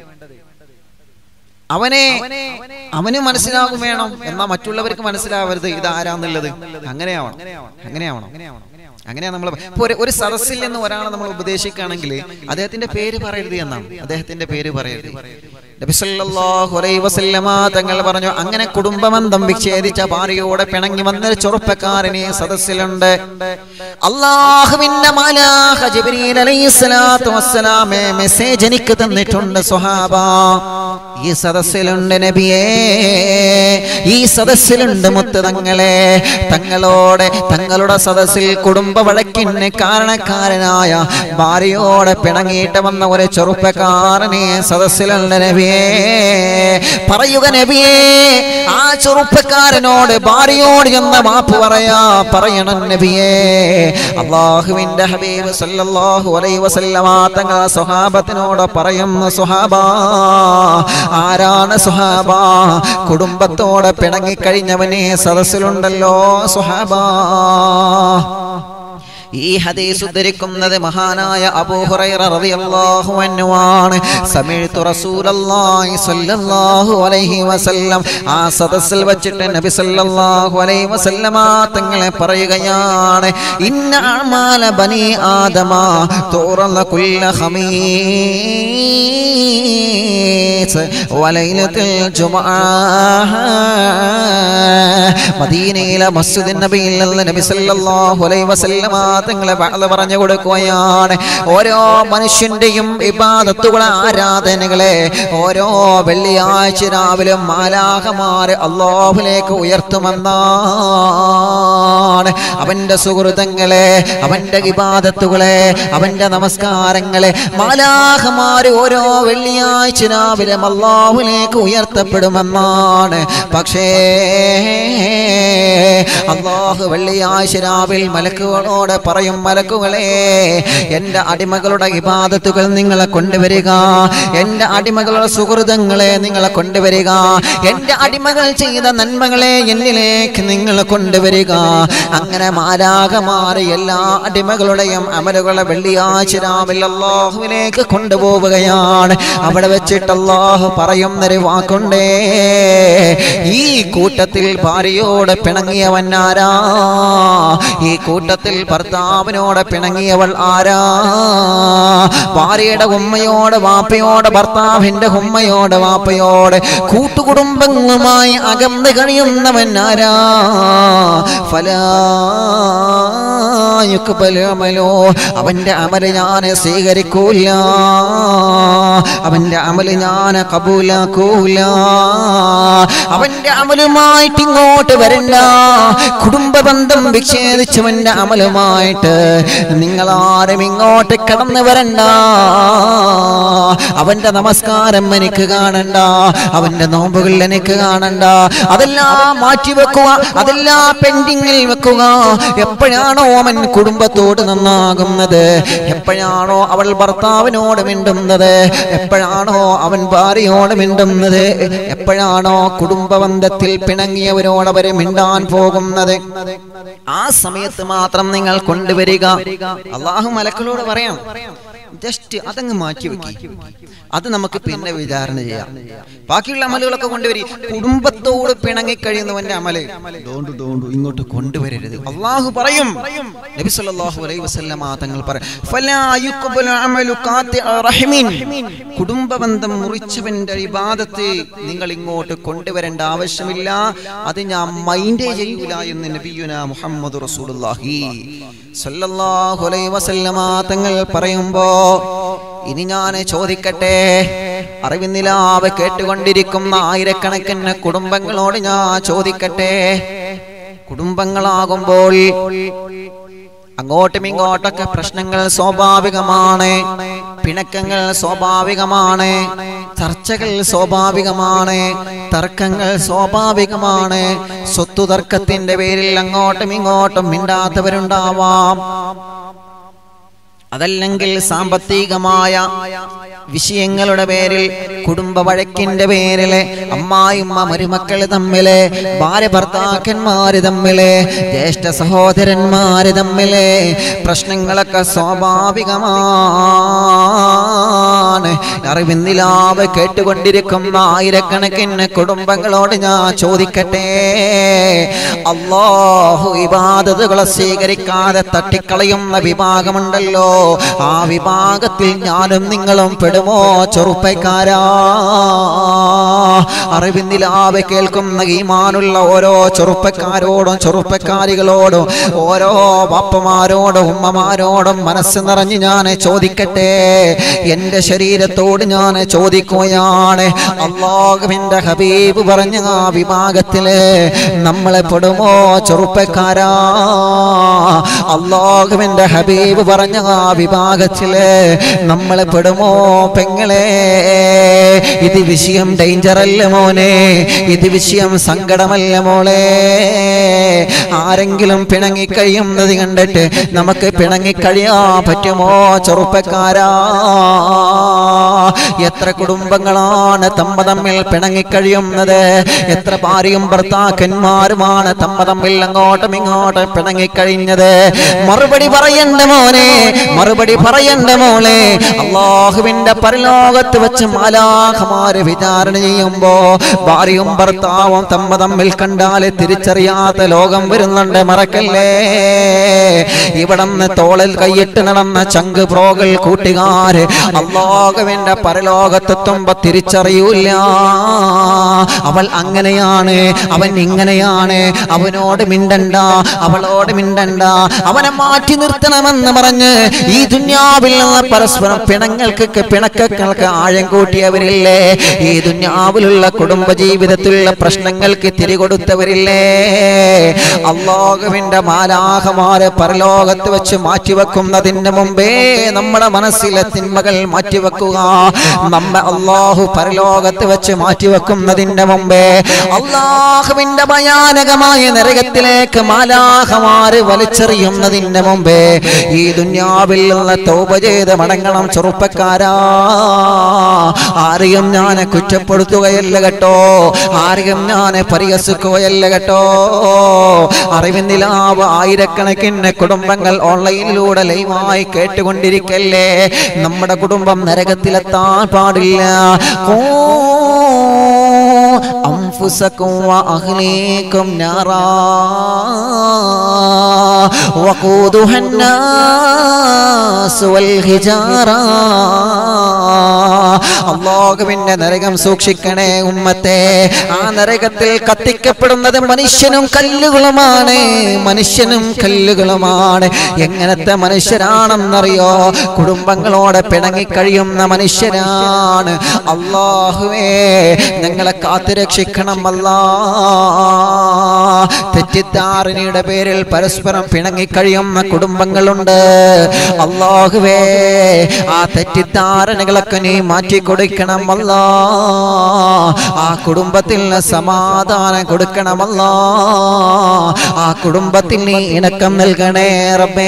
അവനെ അവന് മനസ്സിലാകും വേണം എന്നാ മറ്റുള്ളവർക്ക് മനസ്സിലാവരുത് ഇത് ആരാന്നുള്ളത് അങ്ങനെയാവണം അങ്ങനെയാവണം അങ്ങനെയാണ് നമ്മൾ ഒരു ഒരു സദസ്സിൽ നിന്ന് ഒരാളെ നമ്മൾ ഉപദേശിക്കുകയാണെങ്കിൽ അദ്ദേഹത്തിന്റെ പേര് പറയരുത് എന്നാണ് അദ്ദേഹത്തിന്റെ പേര് പറയരുത് നബി സല്ലല്ലാഹു അലൈഹി വസല്ലമ തങ്ങൾ പറഞ്ഞു അങ്ങനെ കുടുംബബന്ധം വിച്ഛേദിച്ച ഭാര്യയോടെ പിണങ്ങി വന്നൊരു ചെറുപ്പക്കാരനെ സദസ്സിലുണ്ട് അള്ളാഹുവിന്റെ മാലാഖ ജിബ്രീൽ അലൈഹിസ്സലാത്തു വസ്സലാമെ മെസ്സേജ് എനിക്ക് തന്നിട്ടുണ്ട് സ്വഹാബ ഈ സദസ്സിലുണ്ട് നബിയേ ഈ സദസ്സിലുണ്ട് മുത്ത് തങ്ങളെ തങ്ങളോടെ തങ്ങളുടെ സദസ്സിൽ കുടുംബ വഴക്കിന് കാരണക്കാരനായ ഭാര്യയോടെ പിണങ്ങിയിട്ട് വന്ന ഒരു ചെറുപ്പക്കാരനെ സദസ്സിലുള്ള നബിയേ പറയുക നബിയേ ആ ചെറുപ്പക്കാരനോട് ഭാര്യയോട് എന്ന മാപ്പ് പറയാ പറയണം നബിയേ അള്ളാഹുവിന്റെ ഹബീബ് സല്ലല്ലാഹു അലൈഹി വസല്ലമ തങ്ങൾ സ്വഹാബത്തിനോട് പറയുന്ന സ്വഹാബ ആരാണ് സ്വഹാബ കുടുംബത്തോടെ പിണങ്ങിക്കഴിഞ്ഞവനെ സദസ്സിലുണ്ടല്ലോ സ്വഹാബ ഈ ഹദീസ് ഉദ്ധരിക്കുന്നത് മഹാനായ അബൂ ഹുറൈറ റളിയല്ലാഹു അൻഹു ആണ് സമീഅത്തു റസൂലല്ലാഹി സ്വല്ലല്ലാഹു അലൈഹി വസല്ലം ആ സദസ്സിൽ വെച്ചിട്ട് നബി സല്ലല്ലാഹു അലൈഹി വസല്ലമ തങ്ങളെ പറയുകയാണ് ഇന്ന അമാല ബനി ആദമ തുറല കുല്ല ഖമീസ് വലൈലത്തുൽ ജുമുഅ മദീനയിലെ മസ്ജിദ് നബിയിൽ നിന്ന് നബി സല്ലല്ലാഹു അലൈഹി വസല്ലമ തങ്ങളെ വഅദ് പറഞ്ഞു കൊടുക്കുകയാണ് ഓരോ മനുഷ്യന്റെയും ഇബാദത്തുകൾ ആരാധനകളെ ഓരോ വെള്ളിയാഴ്ച രാവിലെ മാലാഹമാര് അള്ളാഹുലേക്ക് ഉയർത്തുമെന്നാണ് അവന്റെ സുഹൃതങ്ങളെ അവന്റെ ഇബാദത്തുകളെ അവന്റെ നമസ്കാരങ്ങളെ മാലാഹമാര് ഓരോ വെള്ളിയാഴ്ച രാവിലെ അള്ളാഹുലേക്ക് ഉയർത്തപ്പെടുമെന്നാണ് പക്ഷേ അള്ളാഹു വെള്ളിയാഴ്ച രാവിൽ മലക്കുകളോട് പറയും മലക്കുകളെ എൻ്റെ അടിമകളുടെ ഇബാദത്തുകൾ നിങ്ങളെ കൊണ്ടുവരിക എൻ്റെ അടിമകളുടെ സുഹൃതങ്ങളെ നിങ്ങളെ കൊണ്ടുവരിക എൻ്റെ അടിമകൾ ചെയ്ത നന്മകളെ എന്നിലേക്ക് നിങ്ങൾ കൊണ്ടുവരിക അങ്ങനെ മാരാകമാറി എല്ലാ അടിമകളുടെയും അമലുകളെ വെള്ളിയാഴ്ച രാവിലെ അള്ളാഹുവിലേക്ക് കൊണ്ടുപോവുകയാണ് അവിടെ വെച്ചിട്ട് അള്ളാഹു പറയുന്നൊരു വാക്കുണ്ടേ ഈ കൂട്ടത്തിൽ ഭാര്യയോട് പിണങ്ങിയവൻ ആരാ ഈ കൂട്ടത്തിൽ ഭർത്താവിനോട് പിണങ്ങിയവൾ ആരാ ഭാര്യയുടെ ഉമ്മയോട് വാപ്പയോട് ഭർത്താവിന്റെ ഉമ്മയോട് വാപ്പയോട് കൂട്ടുകുടുംബങ്ങളുമായി അകന്ന് കഴിയുന്നവൻ ആരാ ഫലായുക്ബലമലോ അവന്റെ അമല് ഞാൻ സ്വീകരിക്കൂല അവന്റെ അമല് ഞാൻ കബൂലാക്കൂല അവന്റെ അമലുമായിട്ട് ഇങ്ങോട്ട് വരണ്ട കുടുംബ ബന്ധം വിച്ഛേദിച്ചവന്റെ അമലുമായിട്ട് നിങ്ങളാരും ഇങ്ങോട്ട് കടന്നു വരണ്ട അവന്റെ നമസ്കാരം എനിക്ക് കാണണ്ട അവന്റെ നോമ്പുകൾ എനിക്ക് കാണണ്ട അതെല്ലാം മാറ്റി വെക്കുക അതെല്ലാം പെൻഡിങ്ങിൽ വെക്കുക എപ്പോഴാണോ അവൻ കുടുംബത്തോട് നന്നാകുന്നത് എപ്പോഴാണോ അവൾ ഭർത്താവിനോട് മിണ്ടുന്നത് എപ്പോഴാണോ അവൻ ഭാര്യയോട് മിണ്ടുന്നത് എപ്പോഴാണോ കുടുംബ ബന്ധത്തിൽ പിണങ്ങിയവരോട് അവര് മിണ്ടാൻ പോകുന്നത് ആ സമയത്ത് മാത്രം നിങ്ങൾ കൊണ്ടുവരിക അള്ളാഹു മലക്കളോട് പറയാം ജസ്റ്റ് അതങ്ങ് മാറ്റി വെക്കി അത് നമുക്ക് പിന്നെ വിചാരണ ചെയ്യാം ബാക്കിയുള്ള അമലുകളൊക്കെ കൊണ്ടുവരി കുടുംബത്തോട് പിണങ്ങി കഴിയുന്നവന്റെ അമല് ഡോണ്ടു ഡോണ്ടു ഇങ്ങോട്ട് കൊണ്ടുവരരുത് അള്ളാഹു പറയും നബി സല്ലല്ലാഹു അലൈഹി വസല്ലമ തങ്ങൾ പറയും ഫലാ യുഖ്ബലു അമലു ഖാത്തിഅ റഹിമിൻ കുടുംബ ബന്ധം മുറിച്ചവന്റെ ഇബാദത്ത് നിങ്ങൾ ഇങ്ങോട്ട് കൊണ്ടുവരേണ്ട ആവശ്യമില്ല അത് ഞാൻ മൈൻഡേ ചെയ്യൂല എന്ന് നബിയുന മുഹമ്മദ് റസൂലുള്ളാഹി സല്ലല്ലാഹു അലൈഹി വസല്ലമ തങ്ങൾ പറയുമ്പോ ഇനി ഞാൻ ചോദിക്കട്ടെ അറിവിന്നിലാവ് കേട്ടുകൊണ്ടിരിക്കുന്ന ആയിരക്കണക്കിന് കുടുംബങ്ങളോട് ഞാൻ ചോദിക്കട്ടെ കുടുംബങ്ങളാകുമ്പോൾ അങ്ങോട്ടും ഇങ്ങോട്ടൊക്കെ പ്രശ്നങ്ങൾ സ്വാഭാവികമാണ് പിണക്കങ്ങൾ സ്വാഭാവികമാണ് ചർച്ചകൾ സ്വാഭാവികമാണ് തർക്കങ്ങൾ സ്വാഭാവികമാണ് സ്വത്തു തർക്കത്തിന്റെ പേരിൽ അങ്ങോട്ടും ഇങ്ങോട്ടും മിണ്ടാത്തവരുണ്ടാവാം അതല്ലെങ്കിൽ സാമ്പത്തികമായ വിഷയങ്ങളുടെ പേരിൽ കുടുംബ വഴക്കിന്റെ പേരില് അമ്മായിമ്മ മരുമക്കള് തമ്മില് ഭാര്യ ഭർത്താക്കന്മാര് തമ്മില് ജ്യേഷ്ഠ സഹോദരന്മാര് തമ്മില് പ്രശ്നങ്ങളൊക്കെ സ്വാഭാവികമാണ് അറിവിന്ദിലാവ് കേട്ടുകൊണ്ടിരിക്കുന്ന ആയിരക്കണക്കിന് കുടുംബങ്ങളോട് ഞാൻ ചോദിക്കട്ടെ അള്ളാഹു ഇബാദതുകളെ സ്വീകരിക്കാതെ തട്ടിക്കളയുന്ന വിഭാഗമുണ്ടല്ലോ ആ വിഭാഗത്തിൽ ഞാനും നിങ്ങളും പെടുമോ ചെറുപ്പക്കാരാ അറിവിന്ദിലാവ് കേൾക്കുന്ന ഈമാനുള്ള ഓരോ ചെറുപ്പക്കാരോടും ചെറുപ്പക്കാരികളോടും ഓരോ ബാപ്പമാരോടും ഉമ്മമാരോടും മനസ്സ് നിറഞ്ഞ് ഞാൻ ചോദിക്കട്ടെ എൻ്റെ ശരീരത്തോട് ഞാൻ ചോദിക്കുകയാണ് അള്ളാഹുവിൻ്റെ ഹബീബ് പറഞ്ഞ ആ വിഭാഗത്തില് നമ്മളെ പെടുമോ ചെറുപ്പക്കാരാ അള്ളാഹുവിൻ്റെ ഹബീബ് പറഞ്ഞ ആ വിഭാഗത്തില് നമ്മളെ പെടുമോ പെങ്ങളെ ഇത് വിഷയം ഡേഞ്ചർ അല്ല മോനെ ഇത് വിഷയം സങ്കടമല്ല മോളെ ആരെങ്കിലും പിണങ്ങിക്കഴിയുന്നത് കണ്ടിട്ട് നമുക്ക് പിണങ്ങിക്കഴിയാ പറ്റുമോ ചെറുപ്പക്കാരാ എത്ര കുടുംബങ്ങളാണ് തമ്മ തമ്മിൽ പിണങ്ങിക്കഴിയുന്നത് എത്ര ഭാര്യയും ഭർത്താക്കന്മാരുമാണ് തമ്മ തമ്മിൽ അങ്ങോട്ടും ഇങ്ങോട്ടും പിണങ്ങിക്കഴിഞ്ഞത് മറുപടി പറയണ്ട മോനെ മറുപടി പറയണ്ട മോളെ അള്ളാഹുവിന്റെ പരലോകത്ത് വെച്ച് മാലാഖമാര് വിചാരണ ചെയ്യുമ്പോ ഭാര്യയും ഭർത്താവും തമ്മ തമ്മിൽ കണ്ടാല് തിരിച്ചറിയാത്ത ലോകം വരുന്നുണ്ട് മറക്കല്ലേ ഇവിടന്ന് തോളിൽ കൈയിട്ട് നടന്ന ചങ്ക് പ്രോകൾ കൂട്ടുകാര് അള്ളാഹുവിന്റെ പരലോകത്തെത്തുമ്പോ തിരിച്ചറിയൂല അവൾ അങ്ങനെയാണ് അവൻ ഇങ്ങനെയാണ് അവനോട് മിണ്ടണ്ട അവളോട് മിണ്ടണ്ട അവനെ മാറ്റി നിർത്തണമെന്ന് പറഞ്ഞ് ഈ ദുന്യാവിൽ നിന്ന് പരസ്പരം പിണങ്ങൾക്ക് പിണക്കങ്ങൾക്ക് ആഴം കൂട്ടിയവരില്ലേ ഈ ദുന്യാവിലുള്ള കുടുംബ ജീവിതത്തിലുള്ള പ്രശ്നങ്ങൾക്ക് തിരികൊടുത്തവരില്ലേ അള്ളാഹുവിന്റെ മാലാഹമാരെ പരലോകത്ത് വെച്ച് മാറ്റിവെക്കുന്നതിന് മുമ്പേ നമ്മുടെ മനസ്സിലെ തിന്മകൾ മാറ്റിവെക്കുക നമ്മെ അള്ളാഹു പരലോകത്ത് വെച്ച് മാറ്റിവെക്കുന്നതിന്റെ മുമ്പേ അള്ളാഹുവിന്റെ ഭയാനകമായ നരകത്തിലേക്ക് മാലാഹമാര് വലിച്ചെറിയുന്നതിന്റെ മുമ്പേ ഈ ദുന്യാവിൽ നിന്ന് തൗബ ചെയ്ത് മടങ്ങണം ചെറുപ്പക്കാരാ ആരെയും ഞാൻ കുറ്റപ്പെടുത്തുകയല്ല കേട്ടോ ആരെയും ഞാൻ പരിഹസിക്കുകയല്ല കേട്ടോ അറിവിന്ദിലാവ് ആയിരക്കണക്കിന് കുടുംബങ്ങൾ ഓൺലൈനിലൂടെ ലൈവായി കേട്ടുകൊണ്ടിരിക്കല്ലേ നമ്മുടെ കുടുംബം നരകത്തിലെത്താൻ പാടില്ല ഓ أنفسكم وأهليكم نارا وقودها الناس والحجارة അള്ളാഹുവിന്റെ നരകം സൂക്ഷിക്കണേ ഉമ്മത്തെ ആ നരകത്തിൽ കത്തിക്കപ്പെടുന്നത് മനുഷ്യനും കല്ലുകളുമാണ് മനുഷ്യനും കല്ലുകളുമാണ് എങ്ങനത്തെ മനുഷ്യരാണെന്നറിയോ കുടുംബങ്ങളോടെ പിണങ്ങിക്കഴിയുന്ന മനുഷ്യരാണ് അള്ളാഹുവേ ഞങ്ങളെ കാത്തുരക്ഷിക്കണം അല്ലാ തെറ്റിദ്ധാരണയുടെ പേരിൽ പരസ്പരം പിണങ്ങിക്കഴിയുന്ന കുടുംബങ്ങളുണ്ട് അള്ളാഹുവേ ആ തെറ്റിദ്ധാരണകളൊക്കെ നീ മാറ്റി കൊടുക്കണം അല്ലാ ആ കുടുംബത്തിൽ സമാധാനം കൊടുക്കണമല്ല ആ കുടുംബത്തിൽ നീ ഇണക്കം നൽകണേ റബ്ബേ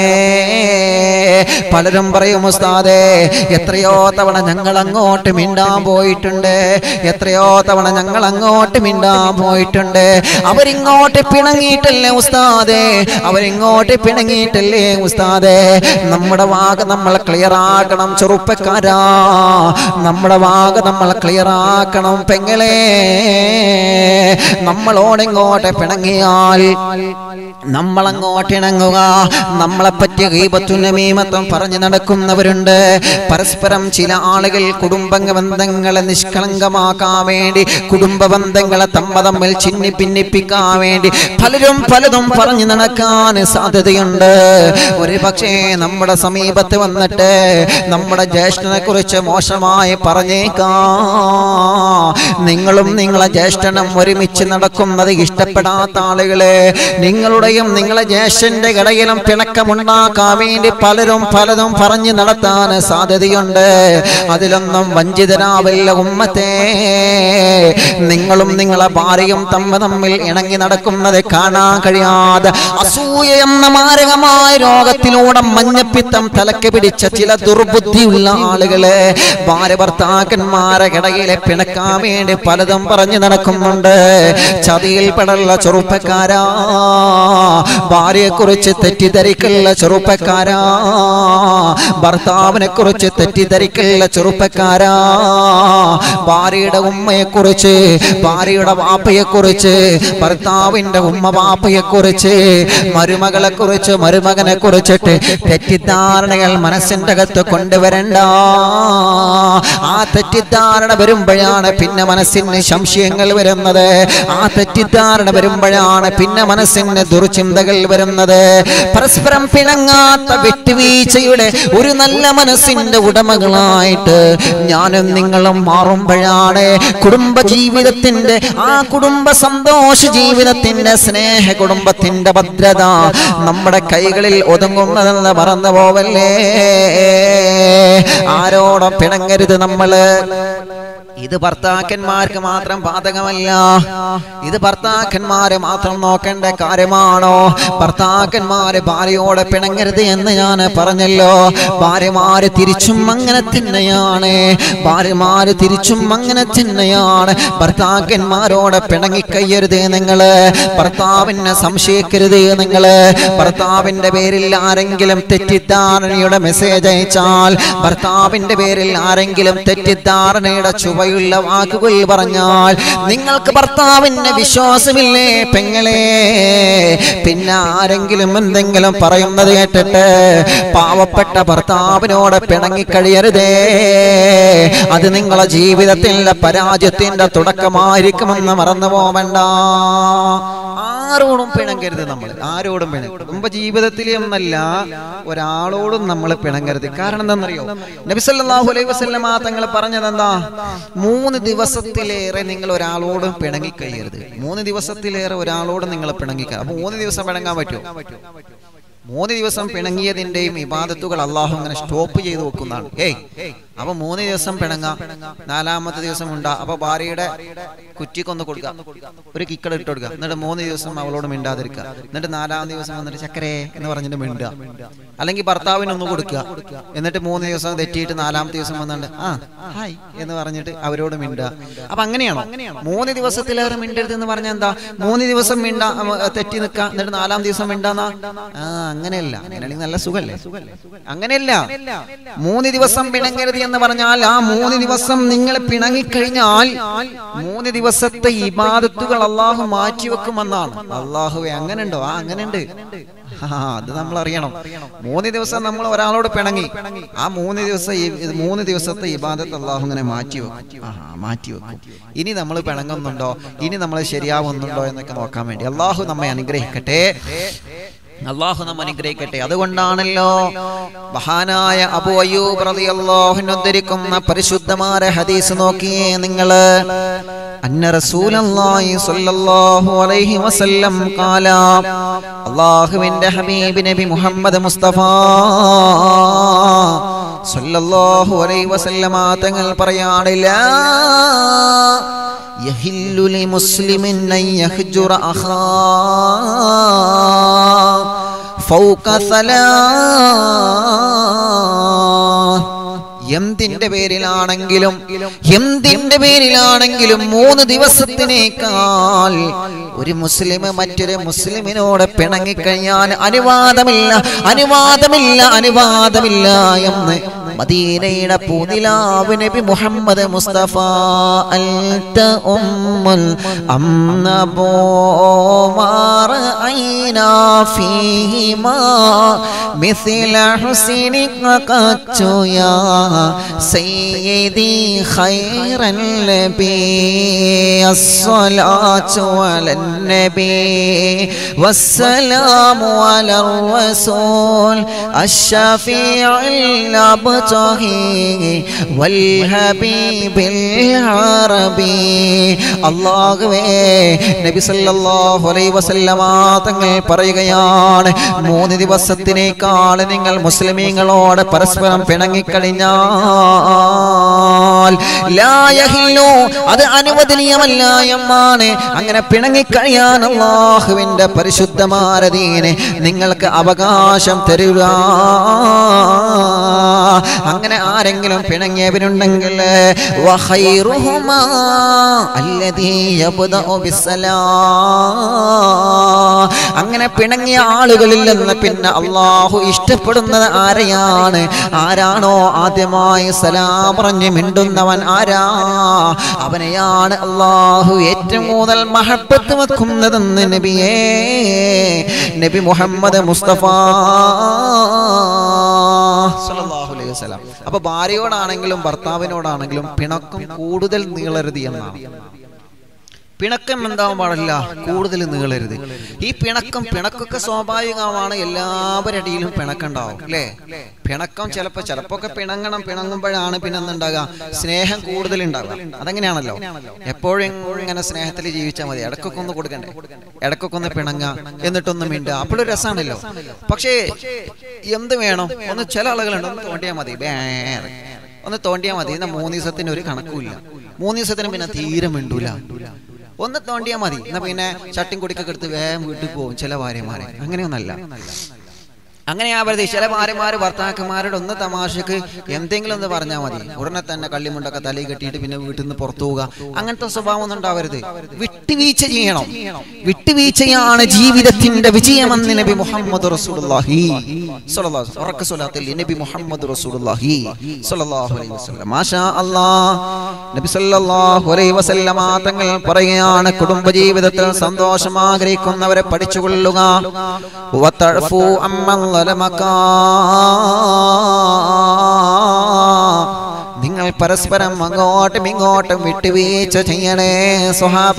പലരും പറയും ഉസ്താദേ എത്രയോ തവണ ഞങ്ങൾ അങ്ങോട്ട് മിണ്ടാൻ പോയിട്ടുണ്ട് എത്രയോ തവണ ഞങ്ങൾ അങ്ങോട്ട് മിണ്ടാൻ പോയിട്ടുണ്ട് അവരിങ്ങോട്ട് പിണങ്ങിയിട്ടല്ലേ ഉസ്താദേ അവരിങ്ങോട്ട് പിണങ്ങിയിട്ടല്ലേ ഉസ്താദേ നമ്മുടെ വാഗ നമ്മൾ ക്ലിയർ ആക്കണം ചെറുപ്പക്കാരാ നമ്മുടെ വാഗ നമ്മൾ ക്ലിയർ ആക്കണം പെങ്ങളെ നമ്മളോടിങ്ങോട്ട് പിണങ്ങിയാൽ നമ്മളങ്ങോട്ട് ഇണങ്ങുക നമ്മളെ പറ്റിയ ഗീപത്തും നമീമത്തും പറഞ്ഞു നടക്കുന്നവരുണ്ട് പരസ്പരം ചില ആളുകൾ കുടുംബ ബന്ധങ്ങളെ നിഷ്കളങ്കമാക്കാൻ വേണ്ടി കുടുംബ ബന്ധങ്ങളെ തമ്മ തമ്മിൽ ചിന്നി ഭിന്നിപ്പിക്കാൻ വേണ്ടി പലരും പലതും പറഞ്ഞു നടക്കാൻ സാധ്യതയുണ്ട് ഒരു പക്ഷേ നമ്മുടെ സമീപത്ത് വന്നിട്ട് നമ്മുടെ ജ്യേഷ്ഠനെ കുറിച്ച് മോശമായി പറഞ്ഞേക്കാം നിങ്ങളും നിങ്ങളെ ജ്യേഷ്ഠനും ഒരുമിച്ച് നടക്കുന്നത് ഇഷ്ടപ്പെടാത്ത ആളുകളെ നിങ്ങളുടെ കൂടെയും നിങ്ങളെ ജ്യേഷ്ഠന്റെ ഇടയിലും പിണക്കമുണ്ടാക്കാൻ വേണ്ടി പലരും പലതും പറഞ്ഞു നടത്താൻ സാധ്യതയുണ്ട് അതിലൊന്നും വഞ്ചിതരാവില്ല ഉമ്മത്തെ നിങ്ങളും നിങ്ങളെ ഭാര്യയും തമ്മ തമ്മിൽ ഇണങ്ങി നടക്കുന്നത് കാണാൻ കഴിയാതെ അസൂയ എന്ന മാരകമായ രോഗത്തിലൂടെ മഞ്ഞപ്പിത്തം തലക്ക് പിടിച്ച ചില ദുർബുദ്ധിയുള്ള ആളുകള് ഭാര്യ ഭർത്താക്കന്മാരെ ഇടയിലെ പിണക്കാൻ വേണ്ടി പലതും പറഞ്ഞു നടക്കുന്നുണ്ട് ചതിയിൽ പെടലുള്ള ചെറുപ്പക്കാരാ ഭാര്യയെ കുറിച്ച് തെറ്റിദ്ധരിക്കുള്ള ചെറുപ്പക്കാരാ ഭർത്താവിനെ കുറിച്ച് തെറ്റിദ്ധരിക്കുള്ള ചെറുപ്പക്കാരാ ഭാര്യയുടെ ഉമ്മയെ കുറിച്ച് ഭാര്യയുടെ വാപ്പയെ കുറിച്ച് ഭർത്താവിന്റെ ഉമ്മ വാപ്പയെ കുറിച്ച് മരുമകളെ കുറിച്ച് മരുമകനെ കുറിച്ചിട്ട് തെറ്റിദ്ധാരണകൾ മനസ്സിന്റെ അകത്ത് കൊണ്ടുവരണ്ട ആ തെറ്റിദ്ധാരണ വരുമ്പോഴാണ് പിന്നെ മനസ്സിന് സംശയങ്ങൾ വരുന്നത് ആ തെറ്റിദ്ധാരണ വരുമ്പോഴാണ് പിന്നെ മനസ്സിന് ദുർചിന്തകൾ വരുന്നത് പരസ്പരം പിണങ്ങാത്ത വിട്ടുവീഴ്ചയുടെ ഒരു നല്ല മനസ്സിന്റെ ഉടമകളായിട്ട് ഞാനും നിങ്ങളും മാറുമ്പോഴാണ് കുടുംബ ജീവിതത്തിന്റെ ആ കുടുംബ സന്തോഷ ജീവിതത്തിന്റെ സ്നേഹ കുടുംബത്തിന്റെ ഭദ്രത നമ്മുടെ കൈകളിൽ ഒതുങ്ങുന്നതെന്ന് മറന്നു പോവല്ലേ ആരോടും പിണങ്ങരുത് നമ്മള് ഇത് ഭർത്താക്കന്മാർക്ക് മാത്രം ബാധകമല്ല ഇത് ഭർത്താക്കന്മാരെ മാത്രം നോക്കേണ്ട കാര്യമാണോ ഭർത്താക്കന്മാരെ ഭാര്യയോടെ പിണങ്ങരുത് എന്ന് ഞാൻ പറഞ്ഞല്ലോ ഭാര്യമാര് തിരിച്ചും അങ്ങനെ തന്നെയാണ് ഭാര്യമാര് തിരിച്ചും അങ്ങനെ തന്നെയാണ് ഭർത്താക്കന്മാരോട് പിണങ്ങിക്കയ്യരുത് നിങ്ങള് ഭർത്താവിനെ സംശയിക്കരുത് നിങ്ങള് ഭർത്താവിന്റെ പേരിൽ ആരെങ്കിലും തെറ്റിദ്ധാരണയുടെ മെസ്സേജ് അയച്ചാൽ ഭർത്താവിന്റെ പേരിൽ ആരെങ്കിലും തെറ്റിദ്ധാരണയുടെ ചുവയുള്ള വാക്കുകൾ പറഞ്ഞാൽ നിങ്ങൾക്ക് ഭർത്താവിന്റെ വിശ്വാസമില്ലേ പെങ്ങളെ പിന്നെ ആരെങ്കിലും എന്തെങ്കിലും പറയുന്നത് കേട്ടിട്ട് പാവപ്പെട്ട ഭർത്താവിനോട് പിണങ്ങിക്കഴിയരുതേ അത് നിങ്ങളെ ജീവിതത്തിന്റെ പരാജയത്തിന്റെ തുടക്കമായിരിക്കുമെന്ന് മറന്നു പോവണ്ട ആരോടും പിണങ്ങരുത് നമ്മൾ ആരോടും പിണങ്ങ കുടുംബ ജീവിതത്തിൽ എന്നല്ല ഒരാളോടും നമ്മൾ പിണങ്ങരുത് കാരണം എന്താണെന്നറിയോ നബിസല്ലാഹു അലൈഹി വസല്ലമ തങ്ങൾ പറഞ്ഞതെന്താ മൂന്ന് ദിവസത്തിലേറെ നിങ്ങൾ ഒരാളോടും പിണങ്ങിക്കഴിയരുത് മൂന്ന് ദിവസത്തിലേറെ ഒരാളോട് നിങ്ങൾ പിണങ്ങിക്ക അപ്പൊ മൂന്ന് ദിവസം പിണങ്ങാൻ പറ്റുമോ മൂന്ന് ദിവസം പിണങ്ങിയതിന്റെയും ഇബാദത്തുകൾ അള്ളാഹു അങ്ങനെ സ്റ്റോപ്പ് ചെയ്ത് വെക്കുന്നതാണ് ഏയ് അപ്പൊ മൂന്ന് ദിവസം പിണങ്ങ നാലാമത്തെ ദിവസം ഉണ്ടാ അപ്പൊ ഭാര്യയുടെ കുറ്റിക്കൊന്ന് കൊടുക്കുക ഒരു കിക്കട ഇട്ട് കൊടുക്കുക എന്നിട്ട് മൂന്ന് ദിവസം അവളോട് മിണ്ടാതിരിക്കുക എന്നിട്ട് നാലാം ദിവസം വന്നിട്ട് ചക്കരേ എന്ന് പറഞ്ഞിട്ട് മിണ്ടുക അല്ലെങ്കിൽ ഭർത്താവിന് ഒന്ന് കൊടുക്കുക എന്നിട്ട് മൂന്ന് ദിവസം തെറ്റിയിട്ട് നാലാമത്തെ ദിവസം വന്നിട്ട് ആ ഹായ് എന്ന് പറഞ്ഞിട്ട് അവരോട് മിണ്ടുക അപ്പൊ അങ്ങനെയാണോ മൂന്ന് ദിവസത്തിലേറെ മിണ്ടരുത് എന്ന് പറഞ്ഞാൽ എന്താ മൂന്ന് ദിവസം മിണ്ടാ അഹ് തെറ്റി നിൽക്കുക എന്നിട്ട് നാലാം ദിവസം മിണ്ടാന്നാ ആ അങ്ങനെയല്ല അങ്ങനെയാണെങ്കിൽ നല്ല സുഖല്ലേ അങ്ങനെയല്ല മൂന്ന് ദിവസം പിണങ്ങരുത് എന്ന് പറഞ്ഞാൽ ആ മൂന്ന് ദിവസം നിങ്ങൾ പിണങ്ങിക്കഴിഞ്ഞാൽ മൂന്ന് ദിവസത്തെ ഇബാദത്തുകൾ അള്ളാഹു മാറ്റിവെക്കുമെന്നാണ് അള്ളാഹുവെ അങ്ങനെ ഉണ്ടോ ആ അങ്ങനെ ഉണ്ട് ആ അത് നമ്മൾ അറിയണം മൂന്ന് ദിവസം നമ്മൾ ഒരാളോട് പിണങ്ങി ആ മൂന്ന് ദിവസം ഈ- മൂന്ന് ദിവസത്തെ ഇബാദത്ത് അള്ളാഹു ഇങ്ങനെ മാറ്റി വെക്കും ആ മാറ്റി വെക്കും ഇനി നമ്മൾ പിണങ്ങുന്നുണ്ടോ ഇനി നമ്മൾ ശരിയാവുന്നുണ്ടോ എന്നൊക്കെ നോക്കാൻ വേണ്ടി അള്ളാഹു നമ്മെ അനുഗ്രഹിക്കട്ടെ അള്ളാഹു നമ്മ അനുഗ്രഹിക്കട്ടെ അതുകൊണ്ടാണല്ലോ മഹാനായ അബു അയ്യൂബ് റളിയല്ലാഹു ഉദ്ധരിക്കുന്ന പരിശുദ്ധമായ ഹദീസ് നോക്കിയേ നിങ്ങള് അന്ന റസൂലല്ലാഹി സ്വല്ലല്ലാഹു അലൈഹി വസല്ലം ഖാല അല്ലാഹുവിന്റെ ഹബീബ് നബി മുഹമ്മദ് മുസ്തഫ സ്വല്ലല്ലാഹു അലൈഹി വസല്ലമ തങ്ങൾ പറയാണില്ല يحل لمسلم أن يهجر أخاه فوق ثلاث എന്തിന്റെ പേരിലാണെങ്കിലും എന്തിന്റെ പേരിലാണെങ്കിലും മൂന്ന് ദിവസത്തിനേക്കാൾ ഒരു മുസ്ലിം മറ്റൊരു മുസ്ലിമിനോട് പിണങ്ങിക്കഴിഞ്ഞാൽ അനുവാദമില്ല അനുവാദമില്ല അനുവാദമില്ല എന്ന് മദീനയുടെ പൂനിലാവ് നബി മുഹമ്മദ് മുസ്തഫ അൽത ഉമ്മുൽ അംനബോ ഐനാ ഫീഹിമാ مثل حسنك قد يا سيدي خير النبي الصلاة على النبي والسلام على الرسول الشفيع الأبتر ഫത്ഹി വൽ ഹബീബിൽ അറബി അല്ലാഹുവേ നബി സല്ലല്ലാഹു അലൈഹി വസല്ലമ തങ്ങൾ പറയുകയാണ് മൂന്ന് ദിവസത്തിനേക്കാൾ നിങ്ങൾ മുസ്ലിമീങ്ങളോട് പരസ്പരം പിണങ്ങിക്കഴിഞ്ഞാൽ ലാ യഹില്ലു അത് അനുവദനീയമല്ല എന്നാണ് അങ്ങനെ പിണങ്ങിക്കഴിയാൻ അള്ളാഹുവിന്റെ പരിശുദ്ധമാരതീനെ നിങ്ങൾക്ക് അവകാശം തരുക അങ്ങനെ ആരെങ്കിലും പിണങ്ങിയവരുണ്ടെങ്കിൽ വഖൈറുഹുമാ അല്ലദീ യബ്ദഉ ബിസ്സലാം അങ്ങനെ പിണങ്ങിയ ആളുകളിൽ നിന്ന് പിന്നെ അള്ളാഹു ഇഷ്ടപ്പെടുന്നത് ആരെയാണ് ആരാണോ ആദ്യമായി സലാം പറഞ്ഞ് മിണ്ടുന്നവൻ ആരാ അവനെയാണ് അള്ളാഹു ഏറ്റവും കൂടുതൽ മഹബത്ത് വെക്കുന്നതെന്ന് നബിയേ നബി മുഹമ്മദ് മുസ്തഫ സല്ലല്ലാഹു അലൈഹി വസല്ലം അപ്പൊ ഭാര്യയോടാണെങ്കിലും ഭർത്താവിനോടാണെങ്കിലും പിണക്കം കൂടുതൽ നീളരുത് എന്നാണ് പിണക്കം എന്താവാൻ പാടില്ല കൂടുതൽ നീളരുത് ഈ പിണക്കം പിണക്കൊക്കെ സ്വാഭാവികമാണ് എല്ലാവരുടെ ഇടയിലും പിണക്കുണ്ടാവും അല്ലേ പിണക്കം ചിലപ്പോ ചിലപ്പോ പിണങ്ങണം പിണങ്ങുമ്പോഴാണ് പിന്നെ എന്തുണ്ടാകുക സ്നേഹം കൂടുതൽ ഉണ്ടാകുക അതെങ്ങനെയാണല്ലോ എപ്പോഴും ഇങ്ങനെ സ്നേഹത്തിൽ ജീവിച്ചാൽ മതി ഇടക്കൊക്കെ ഒന്ന് കൊടുക്കണ്ടേ ഇടക്കൊക്കെ ഒന്ന് പിണങ്ങ എന്നിട്ടൊന്ന് മിണ്ടുക അപ്പോഴൊരു രസമാണല്ലോ പക്ഷേ എന്ത് വേണം ഒന്ന് ചില ആളുകളുണ്ട് ഒന്ന് തോണ്ടിയാൽ മതി വേറെ ഒന്ന് തോണ്ടിയാൽ മതി എന്നാൽ മൂന്ന് ദിവസത്തിന് ഒരു കണക്കുമില്ല മൂന്ന് ദിവസത്തിന് പിന്നെ തീരെ മിണ്ടൂല ഒന്ന് തോണ്ടിയാൽ മതി എന്നാ പിന്നെ ചട്ടിൻ കുടിക്കൊക്കെ എടുത്ത് വേഗം വീട്ടിൽ പോകും ചില ഭാര്യമാരെ അങ്ങനെയൊന്നല്ല അങ്ങനെ ആവരുത് ചില ഭാര്യമാര് ഭർത്താക്കന്മാരോട് ഒന്ന് തമാശക്ക് എന്തെങ്കിലും ഒന്ന് പറഞ്ഞാൽ മതി ഉടനെ തന്നെ കള്ളിമുണ്ടൊക്കെ തലയിൽ കെട്ടിയിട്ട് പിന്നെ വീട്ടിൽ നിന്ന് പുറത്തു പോവുക അങ്ങനത്തെ സ്വഭാവം ഒന്നും ഉണ്ടാവരുത് വിട്ടുവീഴ്ച ചെയ്യണം വിട്ടുവീഴ്ചയാണ് ജീവിതത്തിന്റെ വിജയമെന്ന് നബി മുഹമ്മദ് റസൂലുള്ളാഹി സ്വല്ലല്ലാഹു അലൈഹി വസല്ലം. ഉറക്ക സ്വലാത്തിൽ നബി മുഹമ്മദ് റസൂലുള്ളാഹി സ്വല്ലല്ലാഹു അലൈഹി വസല്ലം മാഷാ അല്ലാഹ് നബി സല്ലല്ലാഹു അലൈഹി വസല്ലമ തങ്ങൾ പറയുകയാണ് കുടുംബജീവിതത്തിൽ സന്തോഷം ആഗ്രഹിക്കുന്നവരെ പഠിച്ചുകൊള്ളുക വതഅഫു അമ്മൻ ളലമക. നിങ്ങൾ പരസ്പരം അങ്ങോട്ടും ഇങ്ങോട്ടും വിട്ടുവീഴ്ച ചെയ്യണേ സ്വഹാബ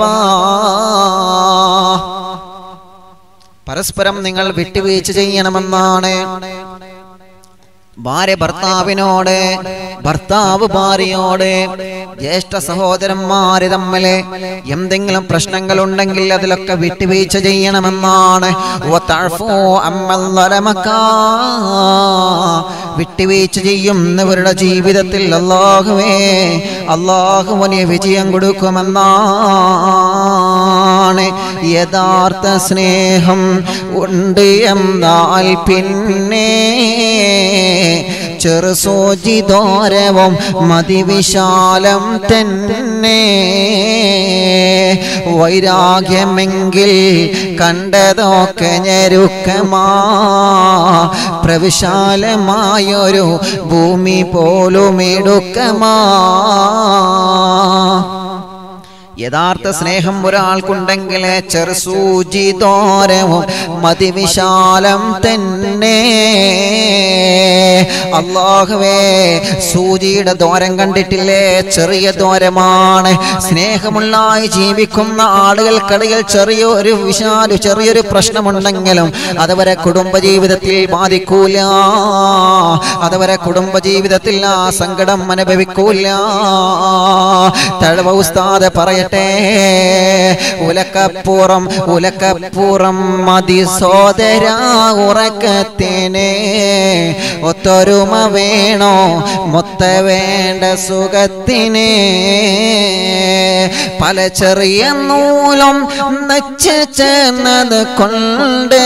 പരസ്പരം നിങ്ങൾ വിട്ടുവീഴ്ച ചെയ്യണമെന്നാണ് ഭാര്യ ഭർത്താവിനോട് ഭർത്താവ് ഭാര്യയോട് ജ്യേഷ്ഠ സഹോദരന്മാര് തമ്മില് എന്തെങ്കിലും പ്രശ്നങ്ങൾ ഉണ്ടെങ്കിൽ അതിലൊക്കെ വിട്ടുവീഴ്ച ചെയ്യണമെന്നാണ് വതഅഫു അമ്മൻ ളലമക. വിട്ടുവീഴ്ച ചെയ്യുന്നവരുടെ ജീവിതത്തിൽ അള്ളാഹുവേ അള്ളാഹു വലിയ വിജയം കൊടുക്കുമെന്നാണ് യഥാർത്ഥ സ്നേഹം ഉണ്ട് എന്നാൽ പിന്നെ ചെറുസൂചി ദോരവും മതിവിശാലം തന്നെ വൈരാഗ്യമെങ്കിൽ കണ്ടതൊക്കെ ഞെരുക്കമാ പ്രവിശാലമായൊരു ഭൂമി പോലും എടുക്കമാ യഥാർത്ഥ സ്നേഹം ഒരാൾക്കുണ്ടെങ്കിൽ ചെറുസൂചി ദോരവും മതിവിശാലം തന്നെ അള്ളാഹുവേ സൂചിയുടെ ദോരം കണ്ടിട്ടില്ലേ ചെറിയ ദോരമാണ് സ്നേഹമുള്ളായി ജീവിക്കുന്ന ആളുകൾക്കിടയിൽ ചെറിയൊരു വിശാല ചെറിയൊരു പ്രശ്നമുണ്ടെങ്കിലും അതവരെ കുടുംബജീവിതത്തിൽ ബാധിക്കൂല അതവരെ കുടുംബജീവിതത്തിൽ ആ സങ്കടം അനുഭവിക്കൂല തഴവ ഉസ്താദ് പറയട്ടെ ഉലക്കപ്പുറം ഉലക്കപ്പുറം മതി സോദര ഉറക്കത്തിന് ഒത്തൊരുമ വേണോ മൊത്ത വേണ്ട സുഖത്തിന് പല ചെറിയ നൂലും നച്ച് ചേർന്നത് കൊണ്ട്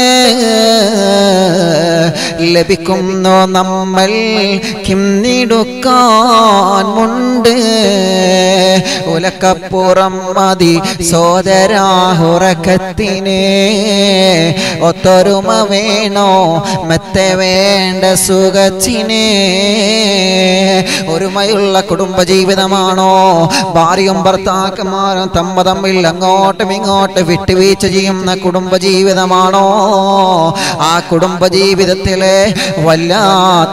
ലഭിക്കുന്നു നമ്മൾ കിന്നിടുക്കാൻ മുണ്ട് ഉലക്കപ്പുറം മതി സോദരാഹുറക്കത്തിന് ഒത്തൊരുമ വേണോ മെത്ത വേണ്ട സുഖത്തിന് ഒരുമയുള്ള കുടുംബജീവിതമാണോ ഭാര്യയും ഭർത്താക്കന്മാരും തമ്മ തമ്മിൽ അങ്ങോട്ടും ഇങ്ങോട്ടും വിട്ടുവീഴ്ച ചെയ്യുന്ന കുടുംബജീവിതമാണോ ആ കുടുംബജീവിതത്തിലെ വല്ലാത്ത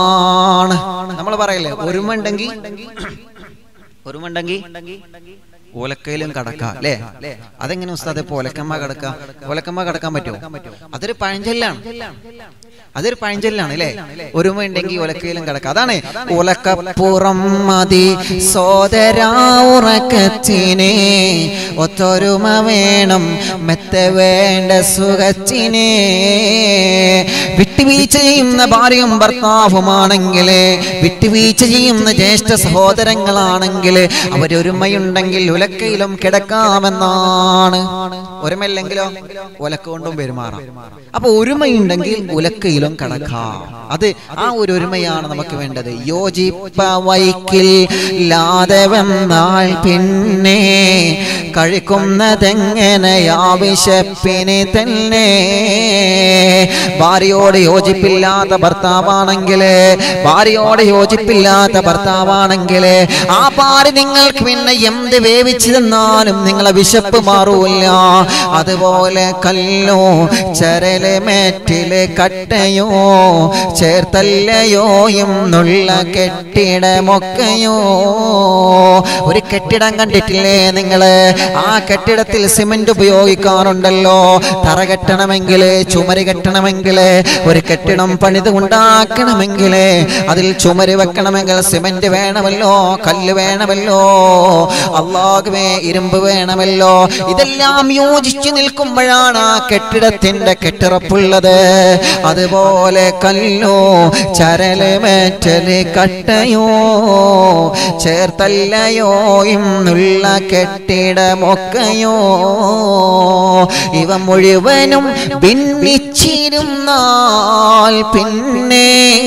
സന്തോഷമാണ് നമ്മൾ പറയില്ലേ ഒരുമുണ്ടെങ്കിൽ ഒരുമുണ്ടെങ്കിൽ ഓലക്കയിലും കടക്കാം അല്ലേ അതെങ്ങനെ ഉസ്താദ് ഇപ്പൊ ഒലക്കമ്മ കടക്കാം ഒലക്കമ്മ കടക്കാൻ പറ്റുമോ അതൊരു പഴഞ്ചൊല്ലാണ് അതൊരു പഴഞ്ചൊല്ലാണ് അല്ലേ ഒരുമ ഉണ്ടെങ്കിൽ ഒലക്കയിലും കിടക്കാം അതാണ് ഉലക്കപ്പുറം മതി സോദരാ ഉറക്കച്ചിനെ ഒത്തൊരുമ വേണം മെത്ത വേണ്ട സുഖച്ചിനെ വിട്ടുവീഴ്ച ചെയ്യുന്ന ഭാര്യയും ഭർത്താവുമാണെങ്കിൽ വിട്ടുവീഴ്ച ചെയ്യുന്ന ജ്യേഷ്ഠ സഹോദരങ്ങളാണെങ്കിൽ അവരൊരുമയുണ്ടെങ്കിൽ ഉലക്കയിലും കിടക്കാമെന്നാണ് ഒരുമയില്ലെങ്കിലോ ഉലക്ക കൊണ്ടും പെരുമാറാം അപ്പൊ ഒരുമയുണ്ടെങ്കിൽ ഉലക്കയിലും കിടക്കാം അത് ആ ഒരു ഒരുമയാണ് നമുക്ക് വേണ്ടത് യോജിപ്പ വൈക്കിൽ ലാതവെന്നാൽ പിന്നെ കഴിക്കുന്നതെങ്ങനെയാ വിശപ്പിന് തന്നെ ഭാര്യയോട് യോജിപ്പില്ലാത്ത ഭർത്താവാണെങ്കിൽ ഭാര്യയോട് യോജിപ്പില്ലാത്ത ഭർത്താവാണെങ്കിൽ ആ ഭാര്യ നിങ്ങൾക്ക് പിന്നെ എന്ത് വേവിച്ചു തന്നാലും നിങ്ങളെ വിശപ്പ് മാറൂല അതുപോലെ കല്ലോ ചരല് മേറ്റില് കട്ടയോ ചേർത്തല്ലയോ എന്നുള്ള കെട്ടിടമൊക്കെയോ ഒരു കെട്ടിടം കണ്ടിട്ടില്ലേ നിങ്ങള് ആ കെട്ടിടത്തിൽ സിമന്റ് ഉപയോഗിക്കാറുണ്ടല്ലോ തറ കെട്ടണമെങ്കിൽ ചുമര് കെട്ടണമെങ്കിൽ ഒരു കെട്ടിടം പണിത് ഉണ്ടാക്കണമെങ്കിൽ അതിൽ ചുമര് വെക്കണമെങ്കിൽ സിമന്റ് വേണമല്ലോ കല്ല് വേണമല്ലോ അള്ളാഹുവേ ഇരുമ്പ് വേണമല്ലോ ഇതെല്ലാം യോജിച്ചു നിൽക്കുമ്പോഴാണ് ആ കെട്ടിടത്തിന്റെ കെട്ടിറപ്പുള്ളത് അതുപോലെ കല്ലോ ചരല് മേറ്റല് കട്ടയോ ചേർത്തല്ലയോ ഇന്നുള്ള കെട്ടിടമൊക്കെയോ ഇവ മുഴുവനും ഭിന്നിച്ചിരുന്നാൽ പിന്നെ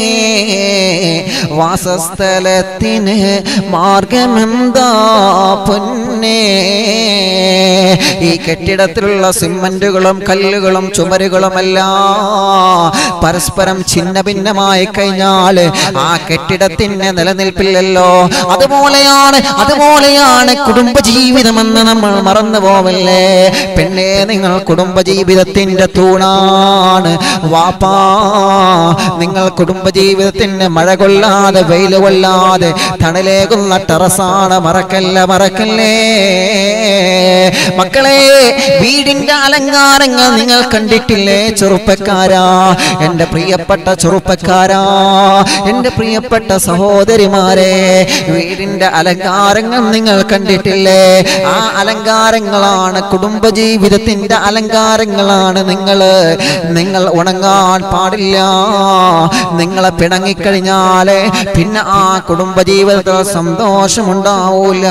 വാസസ്ഥലത്തിന് മാർഗമെന്താ പൊന്നേ ഈ കെട്ടിടത്തിലുള്ള സിമന്റുകളും കല്ലുകളും ചുമരുകളുമെല്ലാം പരസ്പരം ഛിന്ന ഭിന്നമായി കഴിഞ്ഞാൽ ആ കെട്ടിടത്തിന് നിലനിൽപ്പില്ലല്ലോ അതുപോലെയാണ് അതുപോലെയാണ് കുടുംബജീവിതമെന്ന് നമ്മൾ മറന്നു പോവല്ലേ പെണ്ണെ നിങ്ങൾ കുടുംബജീവിതത്തിന്റെ തൂണാണ് വാപ്പാ നിങ്ങൾ കുടുംബജീവിതത്തിന് മഴ കൊള്ളാതെ വെയിൽ കൊള്ളാതെ തണലേകുന്ന ടെറസാണ് മറക്കല്ല മറക്കല്ലേ മക്കളെ വീടിന്റെ അലങ്കാരങ്ങൾ നിങ്ങൾ കണ്ടിട്ടില്ലേ ചെറുപ്പക്കാരാ എന്റെ പ്രിയപ്പെട്ട ചെറുപ്പക്കാരാ എന്റെ പ്രിയപ്പെട്ട സഹോദരിമാരെ വീടിന്റെ അലങ്കാരങ്ങൾ നിങ്ങൾ കണ്ടിട്ടില്ലേ ആ അലങ്കാരങ്ങളാണ് കുടുംബജീവിതത്തിന്റെ അലങ്കാരങ്ങളാണ് നിങ്ങൾ നിങ്ങൾ ഉണങ്ങാൻ പാടില്ല നിങ്ങളെ പിണങ്ങിക്കഴിഞ്ഞാല് പിന്നെ ആ കുടുംബജീവിതത്തിൽ സന്തോഷമുണ്ടാവൂല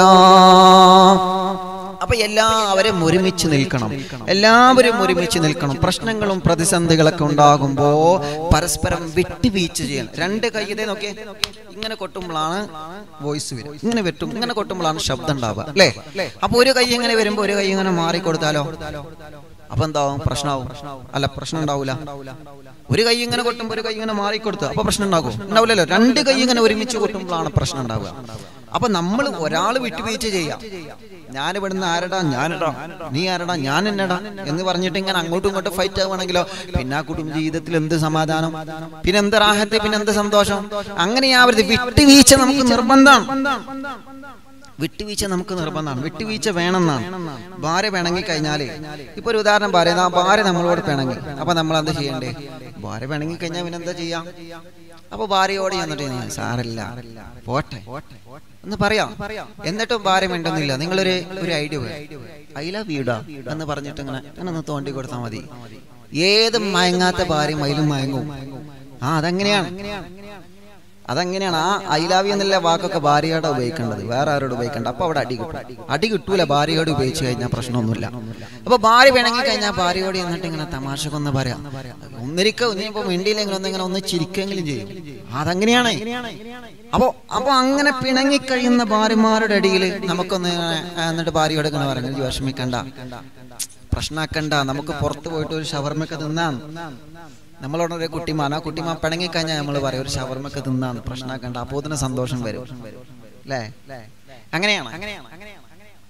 അപ്പൊ എല്ലാവരും ഒരുമിച്ച് നിൽക്കണം എല്ലാവരും ഒരുമിച്ച് നിൽക്കണം പ്രശ്നങ്ങളും പ്രതിസന്ധികളൊക്കെ ഉണ്ടാകുമ്പോ പരസ്പരം വിട്ടുവീഴ്ച ചെയ്യണം രണ്ട് കൈ ഇതേ നോക്കിയേ ഇങ്ങനെ കൊട്ടുമ്പോഴാണ് വോയിസ് വരും ഇങ്ങനെ വെട്ടും ഇങ്ങനെ കൊട്ടുമ്പോഴാണ് ശബ്ദം ഉണ്ടാവുക അല്ലേ അപ്പൊ ഒരു കൈ ഇങ്ങനെ വരുമ്പോ ഒരു കൈ ഇങ്ങനെ മാറിക്കൊടുത്താലോ അപ്പൊ എന്താവും പ്രശ്നമാവും അല്ല പ്രശ്നം ഉണ്ടാവൂല ഒരു കൈ ഇങ്ങനെ കൊട്ടുമ്പോ ഒരു കൈ ഇങ്ങനെ മാറിക്കൊടുത്തു അപ്പൊ പ്രശ്നം ഉണ്ടാകും ഉണ്ടാവില്ലല്ലോ രണ്ട് കൈ ഇങ്ങനെ ഒരുമിച്ച് കൊട്ടുമ്പോഴാണ് പ്രശ്നം ഉണ്ടാവുക അപ്പൊ നമ്മൾ ഒരാൾ വിട്ടുവീഴ്ച ചെയ്യാം ഞാൻ ഇവിടുന്ന് ആരടാ ഞാനടാ നീ ആരടാ ഞാൻ എന്നടാ എന്ന് പറഞ്ഞിട്ട് ഇങ്ങനെ അങ്ങോട്ടും ഇങ്ങോട്ടും ഫൈറ്റ് ആവുകയാണെങ്കിലോ പിന്നെ ആ കുടുംബ ജീവിതത്തിൽ എന്ത് സമാധാനം പിന്നെ എന്ത് റാഹത്ത് പിന്നെ എന്ത് സന്തോഷം അങ്ങനെയാവരുത് വിട്ടുവീഴ്ച നമുക്ക് നിർബന്ധമാണ് വിട്ടുവീഴ്ച നമുക്ക് നിർബന്ധമാണ് വിട്ടുവീഴ്ച വേണമെന്നാണ് ഭാര്യ പിണങ്ങി കഴിഞ്ഞാല് ഇപ്പൊ ഒരു ഉദാഹരണം പറയാം ആ ഭാര്യ നമ്മളോട് പിണങ്ങി അപ്പൊ നമ്മൾ എന്താ ചെയ്യണ്ടേ ഭാര്യ പിണങ്ങി കഴിഞ്ഞാൽ പിന്നെ എന്താ ചെയ്യാം അപ്പൊ ഭാര്യയോട് ചെന്നിട്ട് ഞാൻ സാറില്ല പോട്ടെ എന്ന് പറയാം എന്നിട്ടും ഭാര്യ മിണ്ടുന്നില്ല നിങ്ങളൊരു ഒരു ഐഡിയ ഐ ലവ് യുടാ എന്ന് പറഞ്ഞിട്ട് ഇങ്ങനെ അങ്ങനെ ഒന്ന് തോണ്ടി കൊടുത്താൽ മതി ഏത് മയങ്ങാത്ത ഭാര്യ മയിലും മയങ്ങും ആ അതെങ്ങനെയാണ് അതങ്ങനെയാണ് ആ ഐലാവി എന്നുള്ള വാക്കൊക്കെ ഭാര്യയോടെ ഉപയോഗിക്കേണ്ടത് വേറെ ആരോട് ഉപയോഗിക്കേണ്ട അപ്പൊ അവിടെ അടി കിട്ടും അടി കിട്ടൂല ഭാര്യയോട് ഉപയോഗിച്ച് കഴിഞ്ഞാൽ പ്രശ്നമൊന്നുമില്ല അപ്പൊ ഭാര്യ പിണങ്ങി കഴിഞ്ഞാൽ ഭാര്യയോട് എന്നിട്ട് ഇങ്ങനെ തമാശക്കൊന്ന് പറയാം ഒന്നിരിക്ക ഒന്നിപ്പോ മിണ്ടിയില്ലെങ്കിൽ ഒന്നിങ്ങനെ ഒന്ന് ചിരിക്കെങ്കിലും ചെയ്യും അതങ്ങനെയാണ് അപ്പോ അപ്പൊ അങ്ങനെ പിണങ്ങി കഴിയുന്ന ഭാര്യമാരുടെ ഇടയിൽ നമുക്കൊന്ന് ഇങ്ങനെ, ആ, എന്നിട്ട് ഭാര്യയോട് ഇങ്ങനെ പറഞ്ഞു "ഇജ്ജ് വിഷമിക്കണ്ട പ്രശ്നമാക്കണ്ട നമുക്ക് പുറത്ത് പോയിട്ട് ഒരു ഷവർമൊക്കെ തിന്നാം നമ്മളോടൊരു കുട്ടിമാൻ ആ കുട്ടിമാ പിണങ്ങി കഴിഞ്ഞാൽ നമ്മൾ പറയും ഒരു ഷവർമൊക്കെ തിന്നാന്ന് പ്രശ്നമാക്കണ്ട അപ്പോ തന്നെ സന്തോഷം വരും അല്ലേ അങ്ങനെയാണ്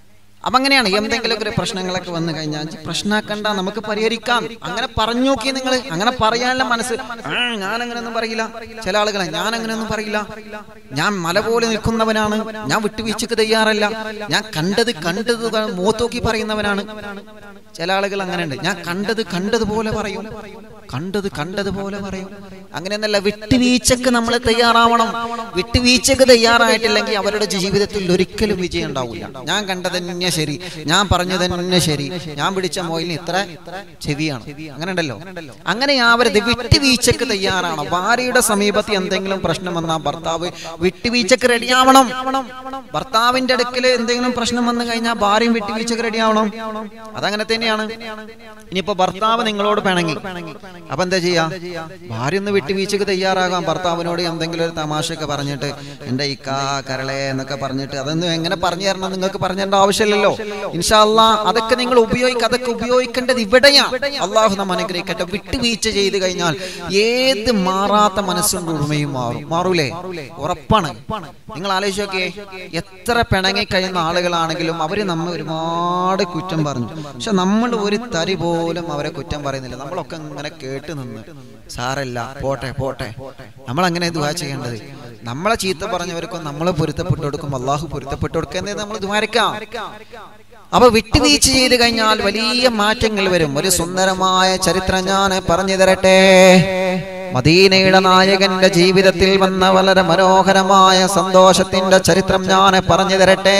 അപ്പൊ അങ്ങനെയാണ് എന്തെങ്കിലുമൊക്കെ ഒരു പ്രശ്നങ്ങളൊക്കെ വന്നു കഴിഞ്ഞാൽ പ്രശ്നമാക്കണ്ട നമുക്ക് പരിഹരിക്കാം അങ്ങനെ പറഞ്ഞു നോക്കി നിങ്ങൾ അങ്ങനെ പറയാനുള്ള മനസ്സ് "ആ, ഞാൻ അങ്ങനെയൊന്നും പറയില്ല ചില ആളുകളെ ഞാൻ അങ്ങനെയൊന്നും പറയില്ല ഞാൻ മല പോലെ നിൽക്കുന്നവനാണ് ഞാൻ വിട്ടുവീഴ്ചക്ക് തയ്യാറല്ല ഞാൻ കണ്ടത് കണ്ടത് മൂത്തോക്കി പറയുന്നവനാണ് ചില ആളുകൾ അങ്ങനെയുണ്ട് ഞാൻ കണ്ടത് കണ്ടതുപോലെ പറയും കണ്ടത് കണ്ടതുപോലെ പറയും അങ്ങനെയൊന്നല്ല വിട്ടുവീഴ്ചക്ക് നമ്മൾ തയ്യാറാവണം വിട്ടുവീഴ്ചക്ക് തയ്യാറായിട്ടില്ലെങ്കിൽ അവരുടെ ജീവിതത്തിൽ ഒരിക്കലും വിജയം ഉണ്ടാവില്ല ഞാൻ കണ്ടത് തന്നെ ശരി ഞാൻ പറഞ്ഞത് തന്നെ ശരി ഞാൻ പിടിച്ച മോയിലിന് ഇത്ര ചെവിയാണ് അങ്ങനെ ഉണ്ടല്ലോ അങ്ങനെ ആവരുത് വിട്ടുവീഴ്ചക്ക് തയ്യാറാണ് ഭാര്യയുടെ സമീപത്ത് എന്തെങ്കിലും പ്രശ്നം വന്നാൽ ഭർത്താവ് വിട്ടുവീഴ്ചക്ക് റെഡിയാവണം ഭർത്താവിന്റെ അടുക്കൽ എന്തെങ്കിലും പ്രശ്നം വന്നു കഴിഞ്ഞാൽ ഭാര്യയും വിട്ടുവീഴ്ചക്ക് റെഡിയാവണം അതങ്ങനെ തന്നെയാണ് ഇനിയിപ്പോ ഭർത്താവ് നിങ്ങളോട് പിണങ്ങി അപ്പൊ എന്താ ചെയ്യാ ഭാര്യ ഒന്ന് വിട്ടുവീഴ്ചക്ക് തയ്യാറാകാം ഭർത്താവിനോട് എന്തെങ്കിലും ഒരു തമാശയൊക്കെ പറഞ്ഞിട്ട് എന്റെ ഇക്കാ കരളെ എന്നൊക്കെ പറഞ്ഞിട്ട് അതൊന്നും എങ്ങനെ പറഞ്ഞു തരണം നിങ്ങൾക്ക് പറഞ്ഞു തരേണ്ട ആവശ്യമില്ലല്ലോ ഇൻഷാല്ല അതൊക്കെ നിങ്ങൾ ഉപയോഗിക്കുക അതൊക്കെ ഉപയോഗിക്കേണ്ടത് ഇവിടെയാണ് അള്ളാഹു നമ്മ അനുഗ്രഹിക്കട്ടെ വിട്ടുവീഴ്ച ചെയ്ത് കഴിഞ്ഞാൽ ഏത് മാറാത്ത മനസ്സും ഉടമയും മാറും മാറൂലേ ഉറപ്പാണ് നിങ്ങൾ ആലോചിച്ച് നോക്കിയേ എത്ര പിണങ്ങി കഴിയുന്ന ആളുകളാണെങ്കിലും അവര് നമ്മെ ഒരുപാട് കുറ്റം പറഞ്ഞു പക്ഷെ നമ്മൾ ഒരു തരി പോലും അവരെ കുറ്റം പറയുന്നില്ല നമ്മളൊക്കെ ഇങ്ങനെ കേട്ട് നിന്ന് സാരല്ല പോട്ടെ പോട്ടെ നമ്മൾ അങ്ങനെ ദുവാ ചെയ്യേണ്ടത് നമ്മളെ ചീത്ത പറഞ്ഞവർക്കും നമ്മളെ പൊരുത്തപ്പെട്ടു കൊടുക്കും അള്ളാഹു പൊരുത്തപ്പെട്ടു കൊടുക്കുക എന്നേ നമ്മൾ ദ്വാരക്കാം അപ്പൊ വിട്ടുവീഴ്ച ചെയ്ത് കഴിഞ്ഞാൽ വലിയ മാറ്റങ്ങൾ വരും ഒരു സുന്ദരമായ ചരിത്രം ഞാൻ പറഞ്ഞു തരട്ടെ മദീനയുടെ നായകന്റെ ജീവിതത്തിൽ വന്ന വളരെ മനോഹരമായ സന്തോഷത്തിന്റെ ചരിത്രം ഞാൻ പറഞ്ഞു തരട്ടെ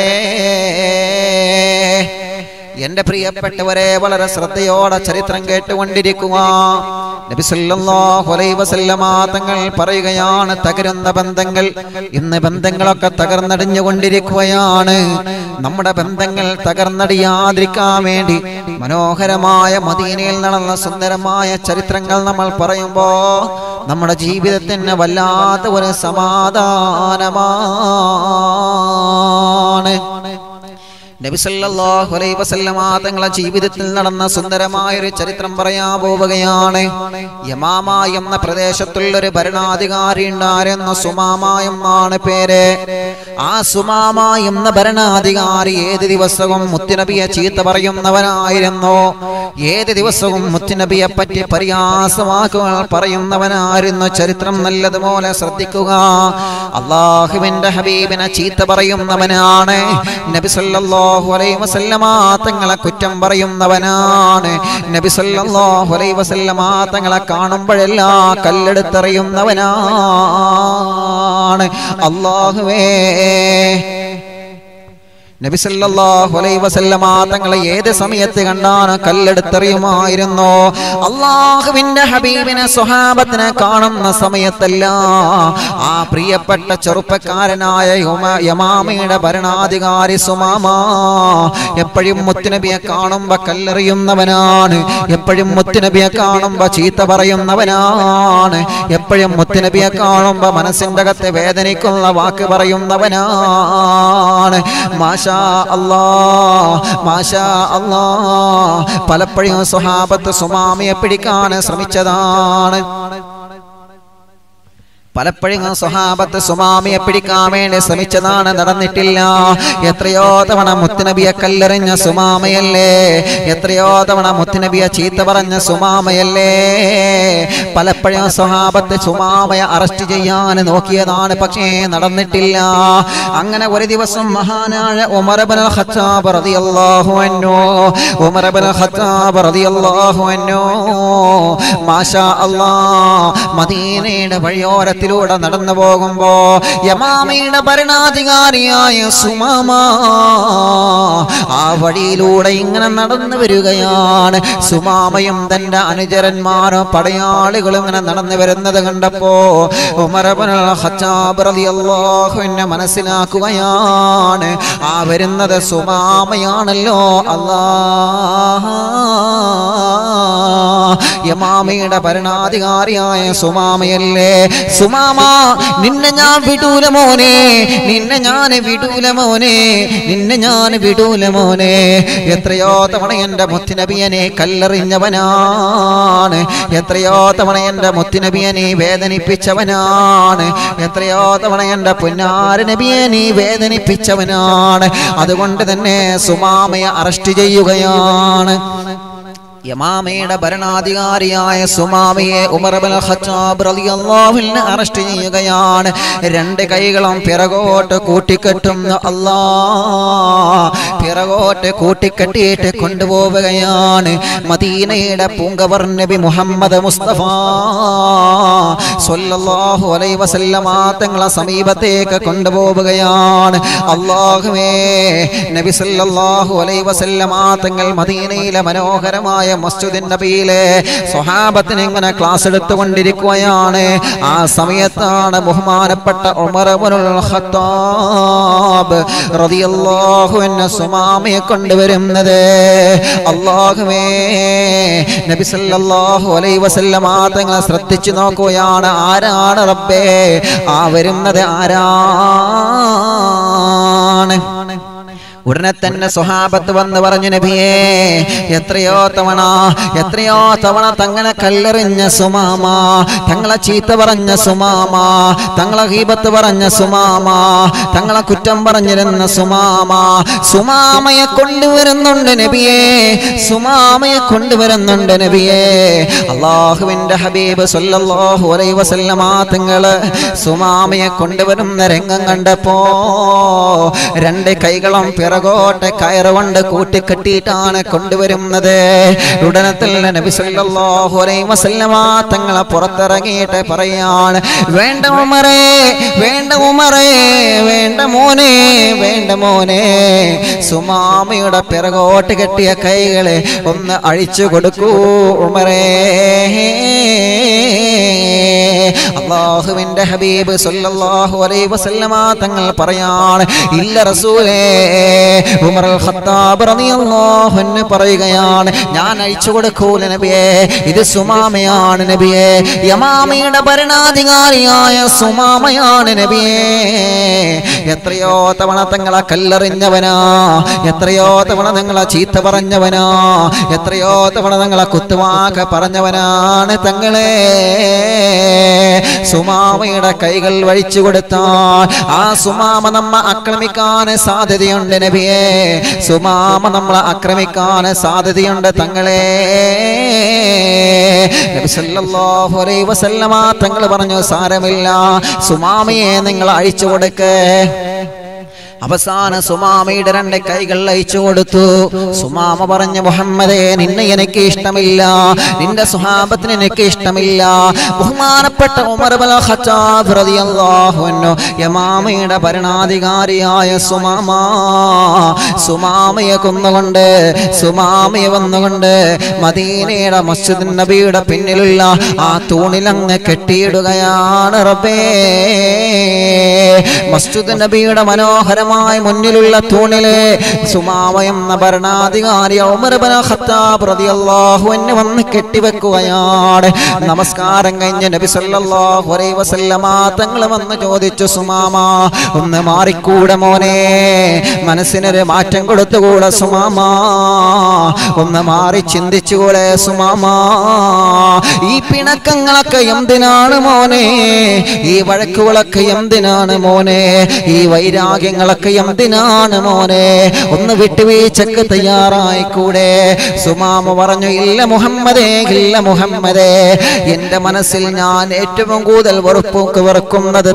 എന്റെ പ്രിയപ്പെട്ടവരെ വളരെ ശ്രദ്ധയോടെ ചരിത്രം കേട്ടുകൊണ്ടിരിക്കുക നബി സല്ലല്ലാഹു അലൈഹി വസല്ലമ തങ്ങൾ പറയുകയാണ് തകരുന്ന ബന്ധങ്ങൾ ഇന്ന് ബന്ധങ്ങളൊക്കെ തകർന്നടിഞ്ഞുകൊണ്ടിരിക്കുകയാണ് നമ്മുടെ ബന്ധങ്ങൾ തകർന്നടിയാതിരിക്കാൻ വേണ്ടി മനോഹരമായ മദീനയിൽ നടന്ന സുന്ദരമായ ചരിത്രങ്ങൾ നമ്മൾ പറയുമ്പോ നമ്മുടെ ജീവിതത്തിന് വല്ലാത്ത ഒരു സമാധാനമാണ് നബി സല്ലല്ലാഹു അലൈഹി വസല്ലമ തങ്ങളെ ജീവിതത്തിൽ നടന്ന സുന്ദരമായ ഒരു ചരിത്രം പറയാൻ പോവുകയാണ് യമാമ എന്ന പ്രദേശത്തുള്ള ഒരു ഭരണാധികാരി ഉണ്ടായിരുന്ന സുമാമ എന്നാണ് പേര് ആ സുമാമ എന്ന ഭരണാധികാരി ഏത് ദിവസവും മുത്തുനബിയെ ചീത്ത പറയുന്നവനായിരുന്നു ഏത് ദിവസവും മുത്തുനബിയെ പറ്റി പരിഹാസവാക്കുകൾ പറയുന്നവനായിരുന്നു ചരിത്രം നല്ലതുപോലെ ശ്രദ്ധിക്കുക അള്ളാഹുവിന്റെ ഹബീബിനെ ചീത്ത പറയുന്നവനാണ് നബി സല്ലല്ലാഹു അലൈഹി വസല്ലമ തങ്ങളെ കുറ്റം പറയുന്നവനാണ് നബി സല്ലല്ലാഹു അലൈഹി വസല്ലമ തങ്ങളെ കാണുമ്പോഴെല്ലാം കല്ലെടുത്തെറിയുന്നവനാണ് അള്ളാഹുവേ നബി സല്ലല്ലാഹു അലൈഹി വസല്ലമ തങ്ങളെ ഏത് സമയത്ത് കണ്ടാണ് കല്ലെടുത്തെറിയുമായിരുന്നു അള്ളാഹുവിന്റെ ഹബീബിനെ സ്വഹാബത്തിനെ കാണുന്ന സമയത്തല്ല ആ പ്രിയപ്പെട്ട ചെറുപ്പക്കാരനായ യുമ- യമാമയുടെ ഭരണാധികാരി സുമാമ എപ്പോഴും മുത്തുനബിയെ കാണുമ്പോ കല്ലെറിയുന്നവനാണ് എപ്പോഴും മുത്തുനബിയെ കാണുമ്പോ ചീത്ത പറയുന്നവനാണ് എപ്പോഴും മുത്തുനബിയെ കാണുമ്പോ മനസ്സിന്റെ അകത്ത് വേദനിക്കുന്ന വാക്ക് പറയുന്നവനാണ് മാഷാ അല്ലാ മാഷാ അല്ലാ പലപ്പോഴും സ്വഹാബത്ത് സുമാമിയെ പിടിക്കാൻ ശ്രമിച്ചതാണ് പലപ്പോഴും ആ സ്വഹാബത്ത് സുമാമിയെ പിടിക്കാൻ വേണ്ടി ശ്രമിച്ചതാണ് നടന്നിട്ടില്ല എത്രയോ തവണ മുത്തുനബിയെ കല്ലെറിഞ്ഞ സുമാമയല്ലേ എത്രയോ തവണ മുത്തുനബിയെ ചീത്ത പറഞ്ഞ സുമാമയല്ലേ പലപ്പോഴും സ്വഹാബത്ത് സുമാമയെ അറസ്റ്റ് ചെയ്യാൻ നോക്കിയതാണ് പക്ഷേ നടന്നിട്ടില്ല അങ്ങനെ ഒരു ദിവസം മഹാനായ ഉമർബൻ ഖത്താബ് റളിയല്ലാഹു അൻഹു ഉമർബൻ ഖത്താബ് റളിയല്ലാഹു അൻഹു മാഷാ അല്ലാഹ് മദീനയുടെ വഴിയോരത്തിലൂടെ നടന്നു പോകുമ്പോ യമാമയുടെ ഭരണാധികാരിയായ സുമാമ ആ വഴിയിലൂടെ ഇങ്ങനെ നടന്നു വരികയാണ് സുമാമയും തന്റെ അനുചരന്മാരും പടയാളികളും ഇങ്ങനെ നടന്നു വരുന്നത് കണ്ടപ്പോ ഉമറബനുൽ ഖത്താബ് റളിയല്ലാഹു അൻഹു മനസ്സിലാക്കുകയാണ് ആ വരുന്നത് സുമാമയാണല്ലോ അല്ലാ യമാമയുടെ ഭരണാധികാരിയായ സുമാമയല്ലേ സുമാമ നിന്നെ ഞാൻ വിടൂല മോനെ നിന്നെ ഞാൻ വിടൂല മോനെ നിന്നെ ഞാൻ വിടൂല മോനെ എത്രയോ തവണ എൻ്റെ മുത്തുനബിയനെ കല്ലെറിഞ്ഞവനാണ് എത്രയോ തവണ എൻ്റെ മുത്തുനബിയനെ വേദനിപ്പിച്ചവനാണ് എത്രയോ തവണ എൻ്റെ പുന്നാര നബിയെ നീ വേദനിപ്പിച്ചവനാണ് അതുകൊണ്ട് തന്നെ സുമാമയെ അറസ്റ്റ് ചെയ്യുകയാണ് യമാമയുടെ ഭരണാധികാരിയായ സുമാമയെ ഉമർ ഇബ്നുൽ ഖത്താബ് റളിയല്ലാഹു അൻഹു അറസ്റ്റ് ചെയ്യുകയാണ് രണ്ട് കൈകളും പിറകോട്ട് കൂട്ടിക്കെട്ടുന്ന അല്ലാ പിറകോട്ട് കൂട്ടിക്കെട്ടിയിട്ട് കൊണ്ടുപോവുകയാണ് മദീനയുടെ പൂങ്കവർ നബി മുഹമ്മദ് മുസ്തഫ സ്വല്ലല്ലാഹു അലൈഹി വസല്ലമ തങ്ങളെ സമീപത്തേക്ക് കൊണ്ടുപോവുകയാണ് അല്ലാഹുവേ നബി സല്ലല്ലാഹു അലൈഹി വസല്ലമ തങ്ങൾ മദീനയിലെ മനോഹരമായ മസ്ജിദിൻ നബിയിലെ സ്വഹാബത്തിന് ഇങ്ങനെ ക്ലാസ് എടുത്തുകൊണ്ടിരിക്കുകയാണ് ആ സമയത്താണ് ബഹുമാനപ്പെട്ട ഉമർ ഇബ്നുൽ ഖത്താബ് റളിയല്ലാഹു അൻഹു സുമാമയെ കൊണ്ടുവരുന്നത് അല്ലാഹുവേ നബി സല്ലല്ലാഹു അലൈഹി വസല്ലമ തങ്ങളെ ശ്രദ്ധിച്ചു നോക്കുകയാണ് ആരാണ് റബ്ബേ ആ വരുന്നത് ആരാണ് ഉടനെ തന്നെ സ്വഹാബത്ത് വന്ന് പറഞ്ഞു നബിയേ എത്രയോ തവണ എത്രയോ തവണ തങ്ങളെ കല്ലെറിഞ്ഞ സുമാമ തങ്ങളെ ചീത്ത പറഞ്ഞ സുമാമ തങ്ങളെ ഹീബത്ത് പറഞ്ഞ സുമാമ തങ്ങളെ കുറ്റം പറഞ്ഞിരുന്ന സുമാമ സുമാമയെ കൊണ്ടുവരുന്നുണ്ട് നബിയേ സുമാമയെ കൊണ്ടുവരുന്നുണ്ട് നബിയേ അള്ളാഹുവിന്റെ ഹബീബ് സല്ലല്ലാഹു അലൈഹി വസല്ലമ തങ്ങള് സുമാമയെ കൊണ്ടുവരുന്ന രംഗം കണ്ടപ്പോ രണ്ട് കൈകളും പിറകോട്ടെ കയറുകൊണ്ട് കൂട്ടിക്കെട്ടിയിട്ടാണ് കൊണ്ടുവരുന്നത് ഉടനെ തന്നെ നബി സല്ലല്ലാഹു അലൈഹി വസല്ലമ തങ്ങളെ പുറത്തിറങ്ങിയിട്ട് പറയാണ് വേണ്ട ഉമറേ വേണ്ട ഉമറേ വേണ്ട മോനെ വേണ്ട മോനെ സുമാമയുടെ പിറകോട്ട് കെട്ടിയ കൈകളെ ഒന്ന് അഴിച്ചു കൊടുക്കൂ ഉമറേ അള്ളാഹുവിന്റെ ഹബീബ് സല്ലല്ലാഹു അലൈഹി വസല്ലമ തങ്ങൾ പറയാണ് ഇല്ല റസൂലേ ഉമർ അൽ ഖത്താബ് റളിയല്ലാഹു അൻഹു പറയുകയാണ് ഞാൻ അഴിച്ചു കൊടുക്കൂല നബിയേ ഇത് സുമാമയാണ് നബിയേ യമാമയുടെ ഭരണാധികാരിയായ സുമാമയാണ് നബിയേ എത്രയോ തവണ തങ്ങളെ കല്ലെറിഞ്ഞവനാ എത്രയോ തവണ നിങ്ങളെ ചീത്ത പറഞ്ഞവനാ എത്രയോ തവണ നിങ്ങളെ കുത്തുവാക്ക പറഞ്ഞവനാണ് തങ്ങളെ സുമാമയുടെ കൈകൾ വഴിച്ചു കൊടുത്താൽ ആ സുമാമ നമ്മ ആക്രമിക്കാൻ സാധ്യതയുണ്ട് നബിയെ സുമാമ നമ്മളെ ആക്രമിക്കാൻ സാധ്യതയുണ്ട് തങ്ങളെ നബി സല്ലല്ലാഹു അലൈഹി വസല്ലമ തങ്ങൾ പറഞ്ഞു സാരമില്ല സുമാമയെ നിങ്ങൾ അഴിച്ചു കൊടുക്കേ അവസാന സുമാമയുടെ രണ്ട് കൈകൾ അയച്ചു കൊടുത്തു സുമാമ പറഞ്ഞു മുഹമ്മദേ നിന്നെ എനിക്ക് ഇഷ്ടമില്ല നിന്റെ സുഹാബത്തിന് എനിക്ക് ഇഷ്ടമില്ല ബഹുമാനപ്പെട്ട ഉമർ ഇബ്നുൽ ഖത്താബ് റളിയല്ലാഹു അൻഹു യമാമയുടെ ഭരണാധികാരിയായ സുമാമ സുമാമയെ കൊന്നുകൊണ്ട് സുമാമയെ വന്നുകൊണ്ട് മദീനയുടെ മസ്ജിദ് നബിയുടെ പിന്നിലുള്ള ആ തൂണിലങ്ങ് കെട്ടിയിടുകയാണ് റബ്ബേ മസ്ജിദ് നബിയുടെ മനോഹരമായ മുന്നിലുള്ള തൂണിലെ സുമാമ എന്ന ഭരണാധികാരി ഉമർ ഇബ്നുൽ ഖത്താബ് റളിയല്ലാഹു അൻഹു വന്ന് കെട്ടിവെക്കുകയാണ് നമസ്കാരം കഴിഞ്ഞ് നബി സല്ലല്ലാഹു അലൈഹി വസല്ലമ തങ്ങൾ വന്ന് ചോദിച്ചു സുമാമ ഒന്ന് മാറിക്കൂടെ മോനെ മനസ്സിനൊരു മാറ്റം കൊടുത്തുകൂടെ സുമാമ ഒന്ന് മാറി ചിന്തിച്ചുകൂടെ സുമാമ ഈ പിണക്കങ്ങളൊക്കെ എന്തിനാണ് മോനെ ഈ വഴക്കുകളൊക്കെ എന്തിനാണ് മോനെ ഈ വൈരാഗ്യങ്ങളൊക്കെ എന്തിനാണ് മോനെ ഒന്ന് വിട്ടുവീഴ്ചക്ക് തയ്യാറായി കൂടെ സുമാമ പറഞ്ഞു ഇല്ല മുഹമ്മദേ ഇല്ല മുഹമ്മദേ എന്റെ മനസ്സിൽ ഞാൻ ഏറ്റവും കൂടുതൽ വെറുപ്പൊക്കെ വെറുക്കുന്നത്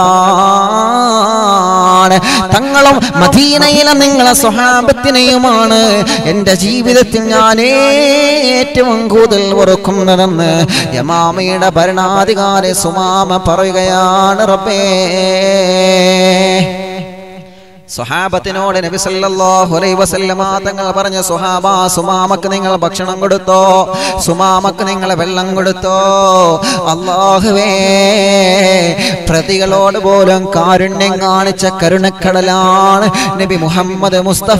തങ്ങളാണ് തങ്ങളും മദീനയിലെ നിങ്ങളെ സ്വഹാബത്തിനെയുമാണ് എൻ്റെ ജീവിതത്തിൽ ഞാൻ ഏറ്റവും കൂടുതൽ വെറുക്കുന്നതെന്ന് യമാമയുടെ ഭരണാധികാരി സുമാമ പറയുകയാണ് റബ്ബേ സ്വഹാബത്തിനോട് നബി സല്ലല്ലാഹു അലൈഹി വസല്ലമ തങ്ങൾ പറഞ്ഞ സ്വഹാബ സുമാമക്ക് നിങ്ങൾ ഭക്ഷണം കൊടുത്തോ സുമാമക്ക് നിങ്ങൾ വെള്ളം കൊടുത്തോ അള്ളാഹുവേ പ്രതികളോട് പോലും കാരുണ്യം കാണിച്ച കരുണക്കടലാണ് നബി മുഹമ്മദ് മുസ്തഫ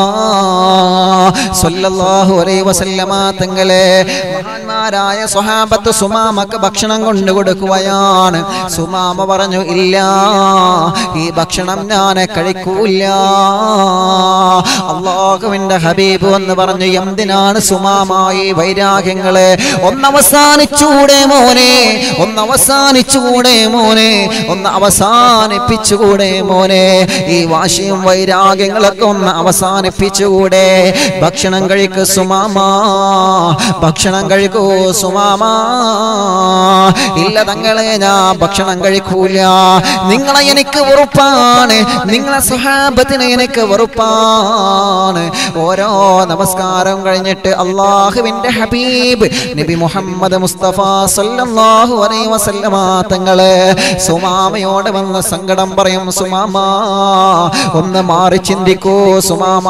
സല്ലല്ലാഹു അലൈഹി വസല്ലമ തങ്ങളെ മഹാന്മാരായ സ്വഹാബത്ത് സുമാമക്ക് ഭക്ഷണം കൊണ്ടു കൊടുക്കുകയാണ് സുമാമ പറഞ്ഞു ഇല്ല ഈ ഭക്ഷണം ഞാൻ കഴിക്കൂല അള്ളാഹുവിന്റെ ഹബീബ് എന്ന് പറഞ്ഞു എന്തിനാണ് സുമാമായി വൈരാഗ്യങ്ങള് ഒന്നവസാനിച്ചൂടെ മോനെ ഒന്നവസാനിച്ചുകൂടെ മോനെ ഒന്ന് അവസാനിപ്പിച്ചുകൂടെ മോനെ ഈ വാശിയും വൈരാഗ്യങ്ങളൊക്കെ ഒന്ന് അവസാനിപ്പിച്ചുകൂടെ ഭക്ഷണം കഴിക്കു സുമാമാ ഭക്ഷണം കഴിക്കൂ സുമാമാ ഇല്ല തങ്ങളെ ഞാൻ ഭക്ഷണം കഴിക്കൂല നിങ്ങളെ എനിക്ക് വെറുപ്പാണ് നിങ്ങളെ സ്വഹാബത്തിന് എനിക്ക് വെറുപ്പാണ് ഓരോ നമസ്കാരം കഴിഞ്ഞിട്ട് അള്ളാഹുവിന്റെ ഹബീബ് നബി മുഹമ്മദ് മുസ്തഫ സല്ലല്ലാഹു അലൈഹി വസല്ലമ തങ്ങള് സുമാമയോട് വന്ന് സങ്കടം പറയും സുമാമ ഒന്ന് മാറി ചിന്തിക്കൂ സുമാമ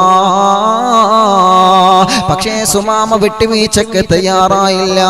പക്ഷേ സുമാമ വിട്ടുവീഴ്ചക്ക് തയ്യാറായില്ല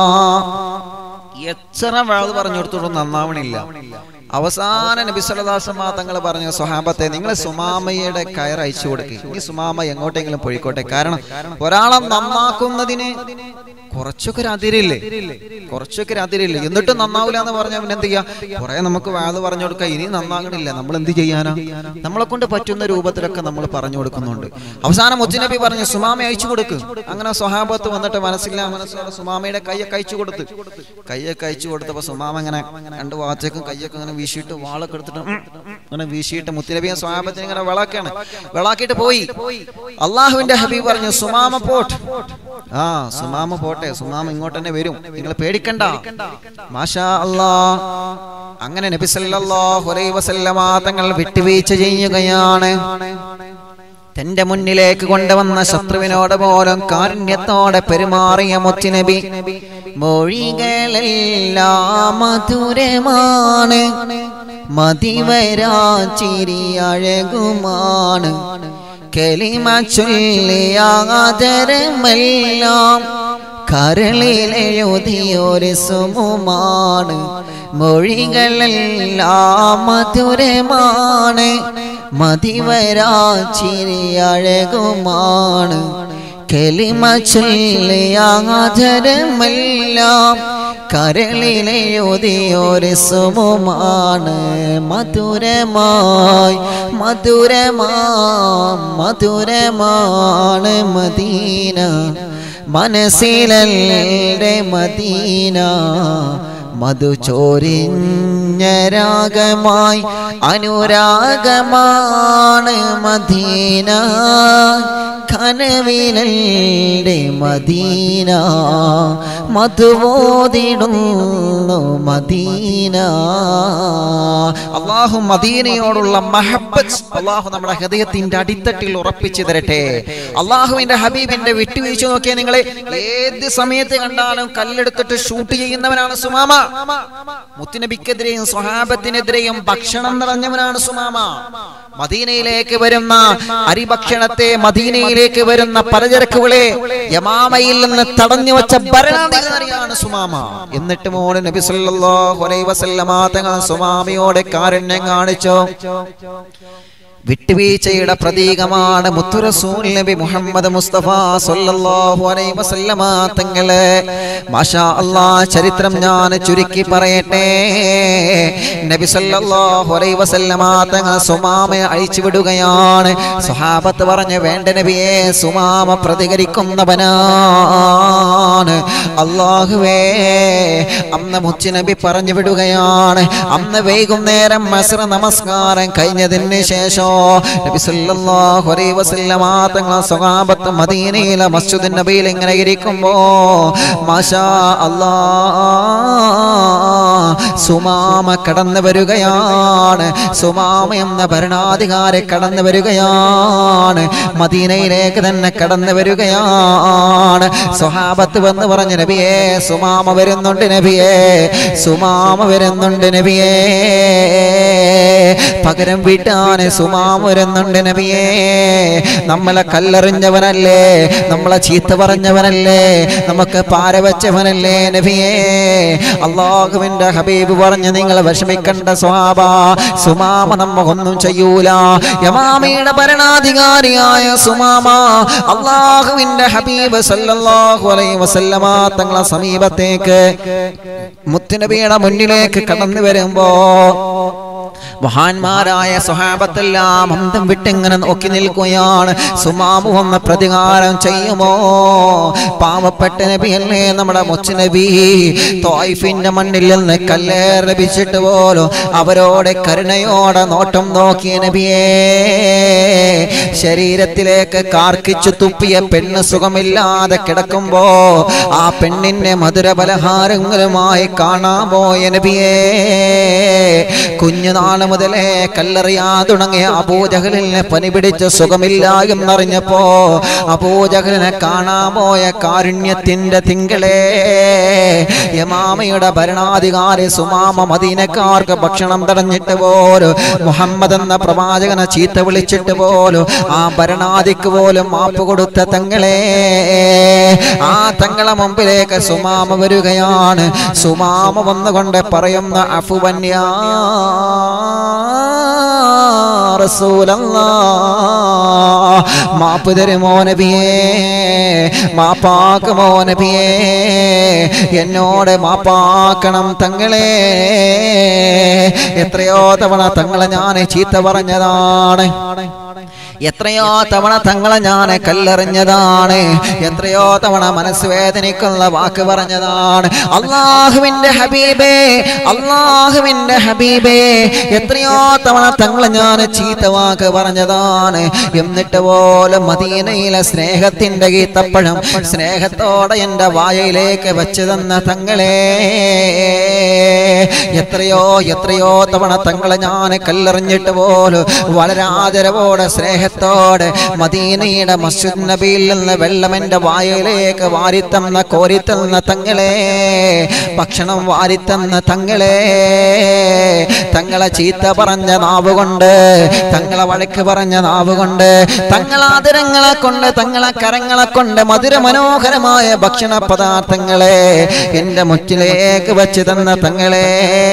എത്ര വാത് പറഞ്ഞു കൊടുത്തോട്ടും നന്നാവണില്ല അവസാന നബിസ്വലദാസമ്മ തങ്ങൾ പറഞ്ഞ സ്വഹാബത്തെ നിങ്ങൾ സുമാമയുടെ കയർ അയച്ചു കൊടുക്കുക ഈ സുമാമ എങ്ങോട്ടെങ്കിലും പൊഴിക്കോട്ടെ കാരണം ഒരാളെ നന്നാക്കുന്നതിന് കുറച്ചൊക്കെ ഒരു അതിരില്ലേ കുറച്ചൊക്കെ ഒരു അതിരില്ലേ എന്നിട്ടും നന്നാവില്ല എന്ന് പറഞ്ഞാൽ പിന്നെ എന്ത് ചെയ്യാ കുറെ നമുക്ക് വാത് പറഞ്ഞു കൊടുക്കാം ഇനി നന്നാകണില്ല നമ്മൾ എന്ത് ചെയ്യാനാ നമ്മളെ കൊണ്ട് പറ്റുന്ന രൂപത്തിലൊക്കെ നമ്മൾ പറഞ്ഞു കൊടുക്കുന്നുണ്ട് അവസാനം മുത്തുനബി പറഞ്ഞു സുമാമ അയച്ചു കൊടുക്കും അങ്ങനെ സ്വഹാബത്ത് വന്നിട്ട് മനസ്സില്ല മനസ്സിലാണ് സുമാമയുടെ കൈയൊക്കെ അയച്ചു കൊടുത്ത് കൈയൊക്കെ അയച്ചു കൊടുത്തപ്പോ സുമാമ ഇങ്ങനെ രണ്ട് ഭാഗത്തേക്കും കൈയൊക്കെ ഇങ്ങനെ വീശിയിട്ട് വാളൊക്കെ എടുത്തിട്ട് ഉം, ഇങ്ങനെ വീശിയിട്ട് മുത്തുനബിയെ സ്വഹാബത്തിന് ഇങ്ങനെ വിളക്കാണ് വിളാക്കിയിട്ട് പോയി അള്ളാഹുവിന്റെ ഹബീബ് പറഞ്ഞു സുമാമ പോട്ട് ആ സുമാമ പോട്ടെ സുമാമ ഇങ്ങോട്ട് തന്നെ വരും നിങ്ങൾ പേടിക്കണ്ട മാഷാ അല്ലാ അങ്ങനെ നബി സല്ലല്ലാഹു അലൈഹി വസല്ലമ തങ്ങൾ വിട്ടുവീഴ്ച ചെയ്യുകയാണ് തന്റെ മുന്നിലേക്ക് കൊണ്ടുവന്ന ശത്രുവിനോട് പോലും കാരുണ്യത്തോടെ പെരുമാറിയ മുത്തുനബി മൊഴികളെല്ലാം മധുരമാണ് മതിവരാ ചിരി അഴകുമാണ് കലിമ ചൊല്ലിയാദരമെല്ലാം കരളിലെഴുതിയൊരു സുമുമാണ് മൊഴികളെല്ലാം മധുരമാണ് മതിവരാ ചിരി അഴകുമാണ് കലിമ ചൊല്ലിയാദരമെല്ലാം കരളിലെഴുതിയൊരു സുമുമാണ് മധുരമായി മധുരമാ മധുരമാണ് മദീന മനസ്സിലല്ലേ മദീന മധു ചോരിഞ്ഞ രാഗമായി അനുരാഗമാണ് മദീന കനവിലല്ലേ മദീന മധുവോതിടുന്നു മദീന അള്ളാഹു മദീനയോടുള്ള മഹബത്ത് അള്ളാഹു നമ്മുടെ ഹൃദയത്തിന്റെ അടിത്തട്ടിൽ ഉറപ്പിച്ചു തരട്ടെ അള്ളാഹുവിന്റെ ഹബീബിന്റെ വിട്ടുവീഴ്ച നോക്കിയാൽ നിങ്ങളെ ഏത് സമയത്ത് കണ്ടാലും കല്ലെടുത്തിട്ട് ഷൂട്ട് ചെയ്യുന്നവനാണ് സുമാമ മുത്തുനബിക്കെതിരെയും സ്വഹാബത്തിനെതിരെയും ഭക്ഷണം നിറഞ്ഞവനാണ് സുമാമ മദീനയിലേക്ക് വരുന്ന അരിഭക്ഷണത്തെ മദീനയിലേക്ക് വരുന്ന പലചരക്കുകളെ യമാമയിൽ നിന്ന് തടഞ്ഞു വെച്ച ഭരണാധികാരിയാണ് സുമാമ എന്നിട്ട് മോന് നബി സല്ലല്ലാഹു അലൈഹി വസല്ലമ തങ്ങൾ സുമാമയോട് കാരുണ്യം കാണിച്ചു വിട്ടുവീഴ്ചയുടെ പ്രതീകമാണ് മുത്തുറസൂൽ നബി മുഹമ്മദ് മുസ്തഫ സല്ലല്ലാഹു അലൈഹി വസല്ലമ തങ്ങളെ മാഷാ അല്ലാ ചരിത്രം ഞാൻ ചുരുക്കി പറയട്ടെ നബി സല്ലല്ലാഹു അലൈഹി വസല്ലമ തങ്ങൾ സുമാമയെ അഴിച്ചു വിടുകയാണ് സ്വഹാബത്ത് പറഞ്ഞു വേണ്ട നബിയെ സുമാമ പ്രതികരിക്കുന്നവനാണ് അള്ളാഹുവേ അന്ന് മുച്ചു നബി പറഞ്ഞു വിടുകയാണ് അന്ന് വൈകുന്നേരം മസ്ര നമസ്കാരം കഴിഞ്ഞതിന് ശേഷം നബി സല്ലല്ലാഹു അലൈഹി വസല്ലമ തങ്ങൾ സ്വഹാബത്ത് മദീനയിലെ മസ്ജിദ് നബിയിൽ ഇങ്ങനെ ഇരിക്കുമ്പോ മാഷാ അല്ലാ സുമാമ കടന്നു വരികയാണ് സുമാമ എന്ന ഭരണാധികാരി കടന്നു വരികയാണ് മദീനയിലേക്ക് തന്നെ കടന്നു വരികയാണ് സ്വഹാബത്ത് വന്ന് പറഞ്ഞു നബിയേ സുമാമ വരുന്നുണ്ട് നബിയേ സുമാമ വരുന്നുണ്ട് നബിയേ പകരം വീട്ടാന് സുമാ സുമാം വരുന്നുണ്ട് നബിയേ നമ്മളെ കല്ലെറിഞ്ഞവനല്ലേ നമ്മളെ ചീത്ത പറഞ്ഞവനല്ലേ നമുക്ക് പാര വെച്ചവനല്ലേ നബിയേ അള്ളാഹുവിന്റെ ഹബീബ് പറഞ്ഞ് നിങ്ങൾ വിഷമിക്കണ്ട സ്വാബ സുമാമ നമ്മൊന്നും ചെയ്യൂല യമാമയുടെ ഭരണാധികാരിയായ സുമാമ അള്ളാഹുവിന്റെ ഹബീബ് സല്ലല്ലാഹു അലൈഹി വസല്ലമ തങ്ങളെ സമീപത്തേക്ക് മുത്തുനബിയുടെ മുന്നിലേക്ക് കടന്നു വരുമ്പോ മഹാന്മാരായ സ്വഹാബത്തെല്ലാം അന്തം വിട്ടിങ്ങനെ നോക്കി നിൽക്കുകയാണ് സുമാമു വന്ന പ്രതികാരം ചെയ്യുമോ പാവപ്പെട്ട നബിയല്ലേ നമ്മുടെ മുച്ചു നബി തോയ്ഫിന്റെ മണ്ണിൽ നിന്ന് കല്ലേർ ലഭിച്ചിട്ട് പോലും അവരോട് കരുണയോടെ നോട്ടം നോക്കിയ നബിയേ ശരീരത്തിലേക്ക് കാർക്കിച്ചു തുപ്പിയ പെണ്ണ് സുഖമില്ലാതെ കിടക്കുമ്പോ ആ പെണ്ണിന്റെ മധുര പലഹാരങ്ങളുമായി കാണാൻ പോയ നബിയേ കുഞ്ഞുനാള് മുതലേ കല്ലെറിയാ തുടങ്ങിയ അബൂജഹലിനെ പനി പിടിച്ച് സുഖമില്ല എന്നറിഞ്ഞപ്പോ അബൂജഹലിനെ കാണാൻ പോയ കാരുണ്യത്തിന്റെ തിങ്കളേ യമാമയുടെ ഭരണാധികാരി സുമാമ മദീനക്കാർക്ക് ഭക്ഷണം തടഞ്ഞിട്ട് പോലും മുഹമ്മദ് എന്ന പ്രവാചകനെ ചീത്ത വിളിച്ചിട്ട് പോലും ആ ഭരണാധിക്ക് പോലും മാപ്പ് കൊടുത്ത തങ്ങളെ ആ തങ്ങളെ മുമ്പിലേക്ക് സുമാമ വരികയാണ് സുമാമ വന്നുകൊണ്ട് പറയുന്ന അഫുവന്യാ റസൂലല്ലാ മാപ്പ് തരുമോ നബിയേ മാപ്പാക്കുമോ നബിയേ എന്നോട് മാപ്പാക്കണം തങ്ങളെ എത്രയോ തവണ തങ്ങളെ ഞാൻ ചീത്ത പറഞ്ഞതാണ് എത്രയോ തവണ തങ്ങളെ ഞാൻ കല്ലെറിഞ്ഞതാണ് എത്രയോ തവണ മനസ്സ് വേദനിക്കുന്ന വാക്ക് പറഞ്ഞതാണ് അള്ളാഹുവിന്റെ ഹബീബേ അള്ളാഹുവിന്റെ ഹബീബേ എത്രയോ തവണ തങ്ങളെ ഞാൻ ചീത്ത വാക്ക് പറഞ്ഞതാണ് എന്നിട്ട് പോലും മദീനയിലെ സ്നേഹത്തിന്റെ ഗീത്തപ്പഴം സ്നേഹത്തോടെ എൻ്റെ വായയിലേക്ക് വെച്ച് തന്ന തങ്ങളെ എത്രയോ എത്രയോ തവണ തങ്ങളെ ഞാൻ കല്ലെറിഞ്ഞിട്ട് പോലും വളരെ ആദരവോടെ സ്നേഹത്തോടെ മദീനയുടെ മസ്ജിദ് നബിയിൽ നിന്ന് വെള്ളം എൻ്റെ വായയിലേക്ക് വാരിത്തന്ന കോരിത്തന്ന തങ്ങളെ ഭക്ഷണം വാരിത്തന്ന തങ്ങളെ തങ്ങളെ ചീത്ത പറഞ്ഞ നാവ് കൊണ്ട് തങ്ങളെ വഴക്ക് പറഞ്ഞ നാവ് കൊണ്ട് തങ്ങളെ ആദരങ്ങളെ കൊണ്ട് തങ്ങളെ കരങ്ങളെ കൊണ്ട് മധുര മനോഹരമായ ഭക്ഷണ പദാർത്ഥങ്ങളെ എൻ്റെ മുറ്റിലേക്ക് വെച്ച് തന്ന തങ്ങളെ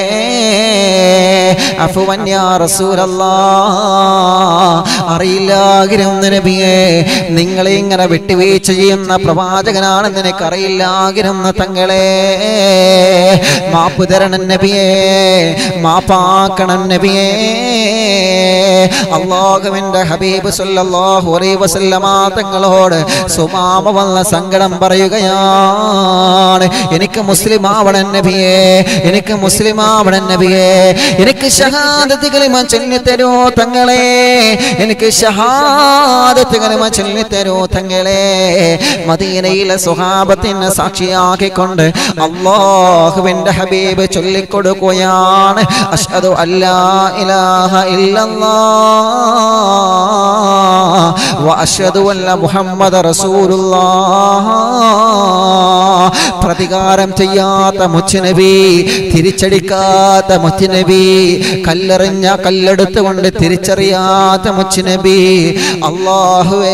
അഫുവന്യാ റസൂലല്ലാ അറിയില്ലാകിരുന്ന നബിയെ നിങ്ങളെ ഇങ്ങനെ വിട്ടുവീഴ്ച ചെയ്യുന്ന പ്രവാചകനാണെന്ന് എനിക്കറിയില്ലാകിരുന്ന തങ്ങളെ മാപ്പ് തരണം നബിയെ മാപ്പാക്കണം നബിയെ അള്ളാഹുവിന്റെ ഹബീബ് സല്ലല്ലാഹു അലൈഹി വസല്ലമ തങ്ങളോട് സുമാമ വന്ന സങ്കടം പറയുകയാണ് എനിക്ക് മുസ്ലിം ആവണം നബിയെ എനിക്ക് മുസ്ലിം ആവണം നബിയെ എനിക്ക് ഷഹാദത്ത് കലിമ ചൊല്ലിത്തരോ തങ്ങളെ എനിക്ക് ഷഹാദത്ത് കലിമ ചൊല്ലിത്തരോ തങ്ങളെ മദീനയിലെ സുഹാബത്തിനെ സാക്ഷിയാക്കിക്കൊണ്ട് അള്ളാഹുവിന്റെ ഹബീബ് ചൊല്ലിക്കൊടുക്കുകയാണ് അഷ്ഹദു അല്ലാ ഇലാഹ ഇല്ലല്ലാഹ് വഅഷ്ഹദു അന്ന മുഹമ്മദ റസൂലുള്ളാഹ് പ്രതികാരം ചെയ്യാത്ത മുച്ചുനബി തിരിച്ചടിക്കാത്ത മുച്ചുനബി കല്ലെറിഞ്ഞ കല്ലെടുത്തുകൊണ്ട് തിരിച്ചറിയാത്ത മുച്ചുനബി അള്ളാഹുവേ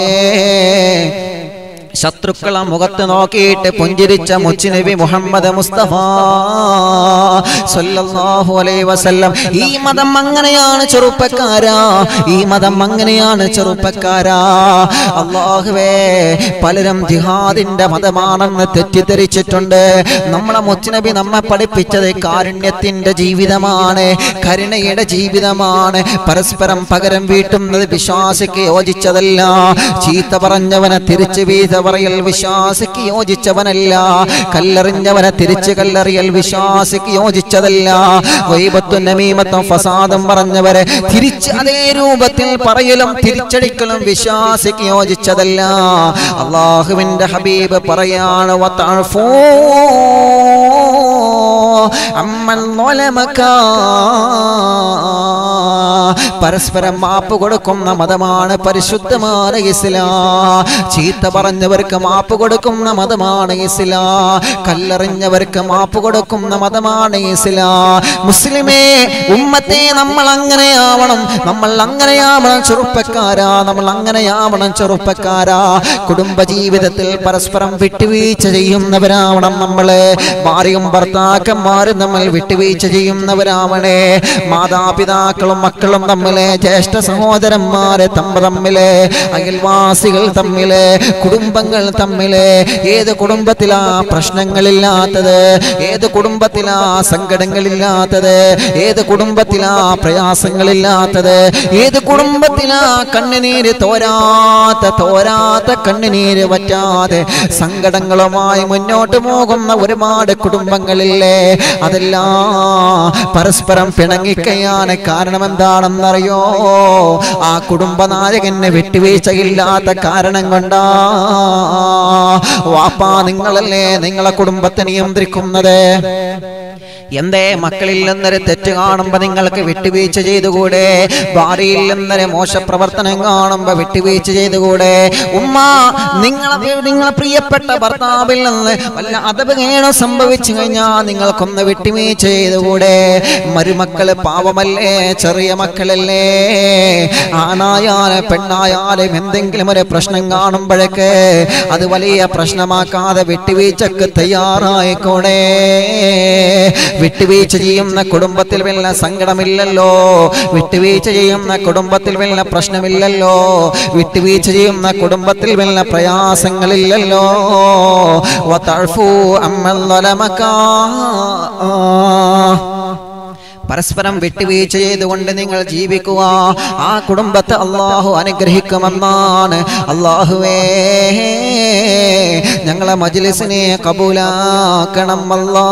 ശത്രുക്കളെ മുഖത്ത് നോക്കിയിട്ട് പുഞ്ചിരിച്ച മുച്ചുനബി മുഹമ്മദ് മുസ്തഫ സല്ലല്ലാഹു അലൈഹി വസല്ലം ഈ മതം അങ്ങനെയാണ് ചെറുപ്പക്കാരാ ഈ മതം അങ്ങനെയാണ് ചെറുപ്പക്കാരാ അള്ളാഹുവേ പലരും ജിഹാദിന്റെ മതമാണെന്ന് തെറ്റിദ്ധരിച്ചിട്ടുണ്ട് നമ്മളെ മുച്ചുനബി നമ്മെ പഠിപ്പിച്ചത് കാരുണ്യത്തിന്റെ ജീവിതമാണ് കരുണയുടെ ജീവിതമാണ് പരസ്പരം പകരം വീട്ടുന്നത് വിശ്വാസിക്ക് യോജിച്ചതല്ല ചീത്ത പറഞ്ഞവനെ തിരിച്ചു വീത പറയൽ വിശ്വാസിക്ക് യോജിച്ചവനല്ല കല്ലെറിഞ്ഞവനെ തിരിച്ചു കല്ലെറിയൽ വിശ്വാസിക്ക് യോജിച്ചതല്ല വൈബത്തും നമീമത്തും ഫസാദും പറഞ്ഞവരെ തിരിച്ച് അതേ രൂപത്തിൽ പറയലും തിരിച്ചടിക്കലും വിശ്വാസിക്ക് യോജിച്ചതല്ല അള്ളാഹുവിന്റെ ഹബീബ് പറയാണ് വതഅഫൂ അമ്മൻ ظلمك പരസ്പരം മാപ്പ് കൊടുക്കുന്ന മതമാണ് പരിശുദ്ധമായ ഇസ്ലാം ചീത്ത പറഞ്ഞവർക്ക് മാപ്പ് കൊടുക്കുന്ന മതമാണ് ഇസ്ലാം കല്ലെറിഞ്ഞവർക്ക് മാപ്പ് കൊടുക്കുന്ന മതമാണ് ഇസ്ലാം മുസ്ലിമേ ഉമ്മത്തെ നമ്മൾ അങ്ങനെയാവണം നമ്മൾ അങ്ങനെയാവണം ചെറുപ്പക്കാരാ നമ്മൾ അങ്ങനെയാവണം ചെറുപ്പക്കാരാ കുടുംബജീവിതത്തിൽ പരസ്പരം വിട്ടുവീഴ്ച ചെയ്യുന്നവരാവണം നമ്മള് ഭാര്യയും ഭർത്താക്കന്മാരും നമ്മൾ വിട്ടുവീഴ്ച ചെയ്യുന്നവരാവണേ മാതാപിതാക്കളും മക്കളും തമ്മില് ജ്യേഷ്ഠ സഹോദരന്മാരെ തമ്മ തമ്മില് അയൽവാസികൾ തമ്മില് കുടുംബങ്ങൾ തമ്മില് ഏത് കുടുംബത്തിലാ പ്രശ്നങ്ങളില്ലാത്തത് ഏത് കുടുംബത്തിലാ സങ്കടങ്ങളില്ലാത്തത് ഏത് കുടുംബത്തിലാ പ്രയാസങ്ങളില്ലാത്തത് ഏത് കുടുംബത്തിലാ കണ്ണുനീര് തോരാത്ത തോരാത്ത കണ്ണുനീര് വറ്റാതെ സങ്കടങ്ങളുമായി മുന്നോട്ട് പോകുന്ന ഒരുപാട് കുടുംബങ്ങളില്ലേ അതെല്ലാം പരസ്പരം പിണങ്ങിക്കയാണ് കാരണം എന്താണെന്നറിയോ ആ കുടുംബനായകന് വിട്ടുവീഴ്ചയില്ലാത്ത കാരണം കൊണ്ടാ വാപ്പാ നിങ്ങളല്ലേ നിങ്ങളെ കുടുംബത്തെ നിയന്ത്രിക്കുന്നത് എന്തേ മക്കളിൽ നിന്നൊരു തെറ്റ് കാണുമ്പോ നിങ്ങൾക്ക് വിട്ടുവീഴ്ച ചെയ്തുകൂടെ ഭാര്യയിൽ നിന്നൊരു മോശപ്രവർത്തനം കാണുമ്പോ വിട്ടുവീഴ്ച ചെയ്തുകൂടെ ഉമ്മ നിങ്ങളെ നിങ്ങളെ പ്രിയപ്പെട്ട ഭർത്താവിൽ നിന്ന് വല്ല അതപകേണം സംഭവിച്ചു കഴിഞ്ഞാൽ നിങ്ങൾക്കൊന്ന് വിട്ടുവീഴ്ച ചെയ്തുകൂടെ മരുമക്കള് പാവമല്ലേ ചെറിയ മക്കളല്ലേ ആണായാലും പെണ്ണായാലും എന്തെങ്കിലും ഒരു പ്രശ്നം കാണുമ്പോഴൊക്കെ അത് വലിയ പ്രശ്നമാക്കാതെ വിട്ടുവീഴ്ചക്ക് തയ്യാറായിക്കോടെ വിട്ടുവീഴ്ച ചെയ്യുന്ന കുടുംബത്തിൽ വല്ല സങ്കടമില്ലല്ലോ വിട്ടുവീഴ്ച ചെയ്യുന്ന കുടുംബത്തിൽ വല്ല പ്രശ്നമില്ലല്ലോ വിട്ടുവീഴ്ച ചെയ്യുന്ന കുടുംബത്തിൽ വല്ല പ്രയാസങ്ങളില്ലല്ലോ വതഅഫു അമ്മൻ ളലമകാ. പരസ്പരം വിട്ടുവീഴ്ച ചെയ്തുകൊണ്ട് നിങ്ങൾ ജീവിക്കുക ആ കുടുംബത്തെ അള്ളാഹു അനുഗ്രഹിക്കുമെന്നാണ് അള്ളാഹുവേ ഞങ്ങളെ മജ്ലിസിനെ കബൂലാക്കണം അല്ലാ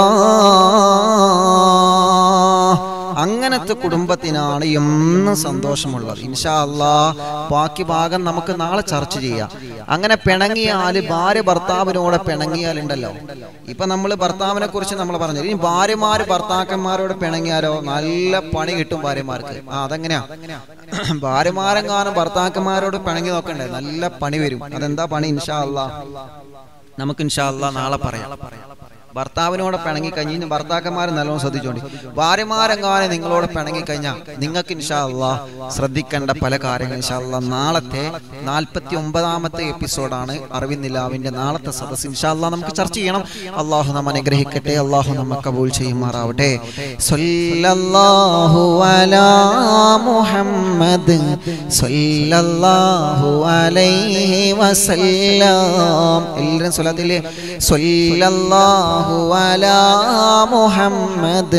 അങ്ങനത്തെ കുടുംബത്തിനാണ് എന്നും സന്തോഷമുള്ളത് ഇൻഷാ അല്ലാ ബാക്കി ഭാഗം നമുക്ക് നാളെ ചർച്ച ചെയ്യാം അങ്ങനെ പിണങ്ങിയാൽ ഭാര്യ ഭർത്താവിനോട് പിണങ്ങിയാലുണ്ടല്ലോ ഇപ്പൊ നമ്മൾ ഭർത്താവിനെ കുറിച്ച് നമ്മൾ പറഞ്ഞു ഇനി ഭാര്യമാര് ഭർത്താക്കന്മാരോട് പിണങ്ങിയാലോ നല്ല പണി കിട്ടും ഭാര്യമാർക്ക് ആ അതെങ്ങനെയാ ഭാര്യമാരെങ്ങാനും ഭർത്താക്കന്മാരോട് പിണങ്ങി നോക്കണ്ടേ നല്ല പണി വരും അതെന്താ പണി ഇൻഷാ അല്ലാ നമുക്ക് ഇൻഷാ അല്ലാ നാളെ പറയാം ഭർത്താവിനോട് പിണങ്ങി കഴിഞ്ഞ് ഭർത്താക്കന്മാർ നല്ലോണം ശ്രദ്ധിച്ചോണ്ടി ഭാര്യമാരെങ്ങാനും നിങ്ങളോട് പിണങ്ങി കഴിഞ്ഞാൽ നിങ്ങൾക്ക് ഇൻഷാ അല്ലാ ശ്രദ്ധിക്കേണ്ട പല കാര്യങ്ങൾ ഇൻഷാ അല്ലാ നാളത്തെ നാൽപ്പത്തി ഒമ്പതാമത്തെ എപ്പിസോഡാണ് അറിവിൻ നിലാവിന്റെ നാളത്തെ സദസ് ഇൻഷാ അല്ലാ നമുക്ക് ചർച്ച ചെയ്യണം അള്ളാഹു നമ്മ അനുഗ്രഹിക്കട്ടെ അള്ളാഹു നമ്മ കബൂൽ ചെയ്യുമാറാവട്ടെ സല്ലല്ലാഹു അലാ മുഹമ്മദ് സല്ലല്ലാഹു അലൈഹി വസല്ലം എല്ലാവരും സ്വലാത്തില്ലേ സല്ലല്ലാഹു അലാ മുഹമ്മദ്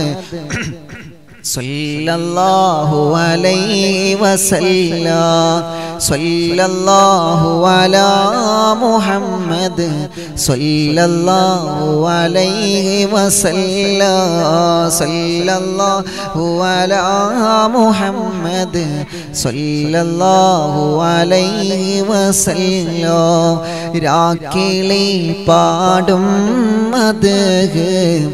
സല്ലല്ലാഹു അലൈഹി വസല്ലം സല്ലല്ലാഹു അലാ മുഹമ്മദ് സല്ലല്ലാഹു അലൈഹി വസല്ലം സല്ലല്ലാഹു അലാ മുഹമ്മദ് സല്ലല്ലാഹു അലൈഹി വസല്ലം രാക്കിളി പാടും മദ്ഹ്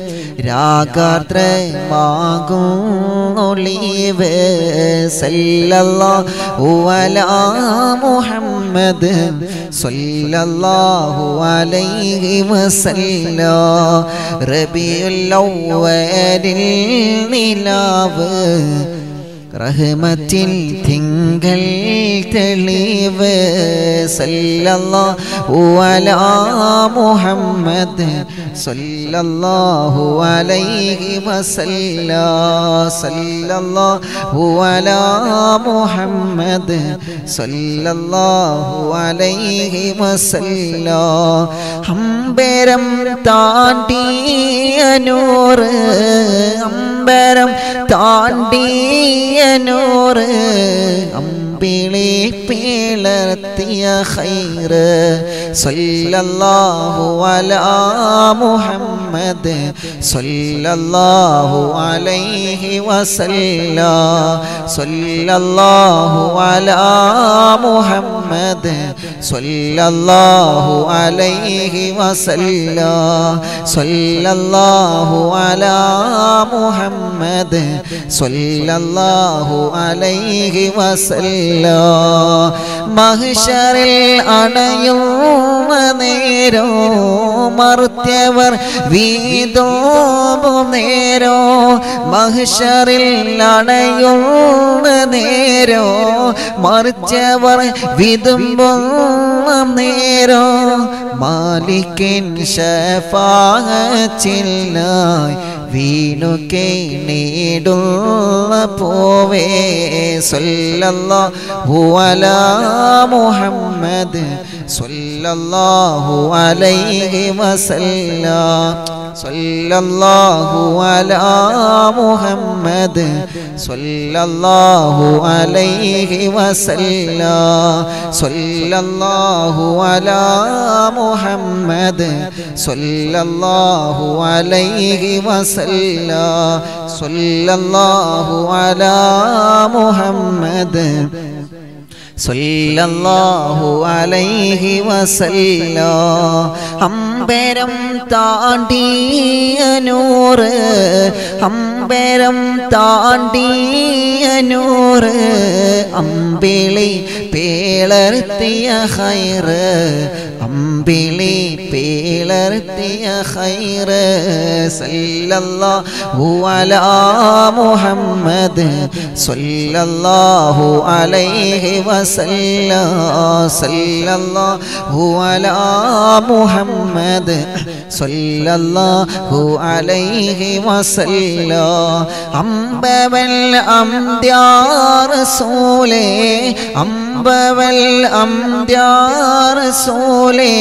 രാഗാർദ്രമാകും ഒളിവ് സല്ലല്ലാഹു അലാ മുഹമ്മദ് സല്ലല്ലാഹു അലൈഹി വസല്ലം റബിയുൽ അവ്വലിൽ നിലാവ് റഹ്മത്തിൽ തിങ്കൾ തെളിവ് സല്ലല്ലാഹു അലാ മുഹമ്മദ് സല്ലല്ലാഹു അലൈഹി വസല്ലം സല്ലല്ലാഹു അലാ മുഹമ്മദ് സല്ലല്ലാഹു അലൈഹി വസല്ലം അമ്പരം താണ്ടിയ നൂറ് അമ്പരം താണ്ടിയ നൂറ് അമ്പിളി പിളർത്തിയ ഖൈറ് സല്ലല്ലാഹു അലാ മുഹമ്മദ് സല്ലല്ലാഹു അലൈഹി വസല്ല സല്ലല്ലാഹു അലാ മുഹമ്മദ് സല്ലല്ലാഹു അലൈഹി വസല്ല സല്ലല്ലാഹു അലാ മുഹമ്മദ് സല്ലല്ലാഹു അലൈഹി വസല്ല മഹ്ശറിൽ അണയുന്ന നേരോ മർത്യവർ വീതോമ്പും നേരോ മഹ്ശറിൽ അണയുന്ന നേരോ മറിച്ചവർ വിതുമ്പുന്ന നേരോ മാലിക്കിൻ ഷഫാച്ചില്ലായി വീണു കേണിടുള്ള പോവേ സല്ലല്ലാഹു അലാ മുഹമ്മദ് സല്ലല്ലാഹു അലൈഹി വസല്ല സല്ലല്ലാഹു അലാ മുഹമ്മദ് സല്ലല്ലാഹു അലൈഹി വസല്ല സല്ലല്ലാഹു അലാ മുഹമ്മദ് സല്ലല്ലാഹു അലൈഹി വസല്ല സല്ലല്ലാഹു അലാ മുഹമ്മദ് സല്ലല്ലാഹു അലൈഹി വസല്ല അമ്പരം താണ്ടിയ നൂറ് അമ്പരം താണ്ടിയ നൂറ് അമ്പിളി പേളർത്തിയ ഹൈറ് അമ്പിളി പേളർത്തിയ ഹൈറ് സല്ലല്ലാഹു അലാ മുഹമ്മദ് സല്ലല്ലാഹു അലൈഹി വസല്ല സല്ലല്ലാഹു അലാ മുഹമ്മദ് സല്ലല്ലാഹു അലൈഹി വസല്ല അമ്പവൽ അംദ്യാർ റസൂലേ അമ്പവൽ അംദ്യാർ റസൂലേ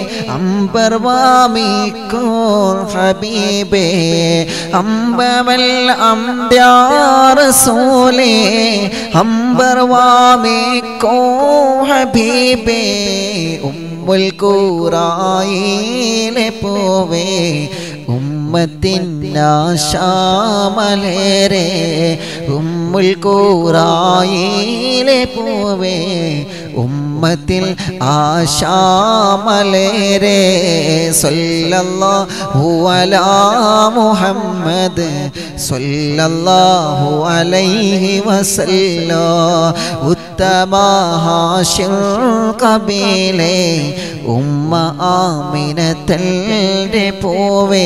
അമ്പർവാമിക്കൂർ ഹബീബേ അമ്പവൽ അംദ്യാർ റസൂലേ അമ്പർവാമിക്കോ ഹബീബേ ഉമ്മുൽ കൂറായിലെ പോവേ ഉമ്മത്തിനാശാമലേരെ ഉമ്മുൽ കൂറായിലെ പോവേ ഉമ്മത്തിൽ ആശാമലേരെ സല്ലല്ലാഹു അലാ മുഹമ്മദ് സല്ലല്ലാഹു അലൈഹി വസല്ല ഉത്തമഹാശിർ കബീലെ ഉമ്മ ആമിനത്തൽടെ പോവേ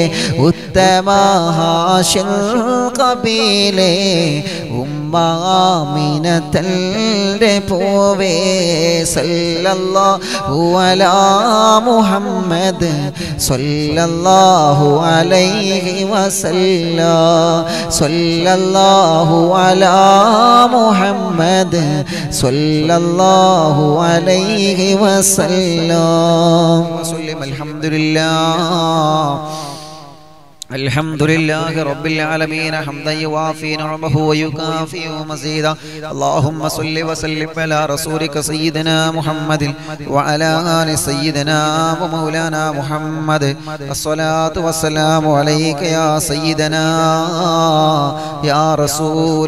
ഉത്തമഹാശിർ കബീലെ ഉമ്മ ആമിനത്തൽടെ പോവേ സല്ലല്ലാഹു അലാ മുഹമ്മദ് സല്ലല്ലാഹു അലൈഹി വസല്ല സല്ലല്ലാഹു അലാ മുഹമ്മദ് സല്ലല്ലാഹു അലൈഹി വസല്ല വസല്ലം അൽഹംദുലില്ലാഹ് الحمد لله رب العالمين حمدا يوافي نعمه ويكافئ مزيدا اللهم صل وسلم على رسولك سيدنا محمد وعلى آل سيدنا ومولانا محمد الصلاة والسلام عليك يا سيدنا يا رسول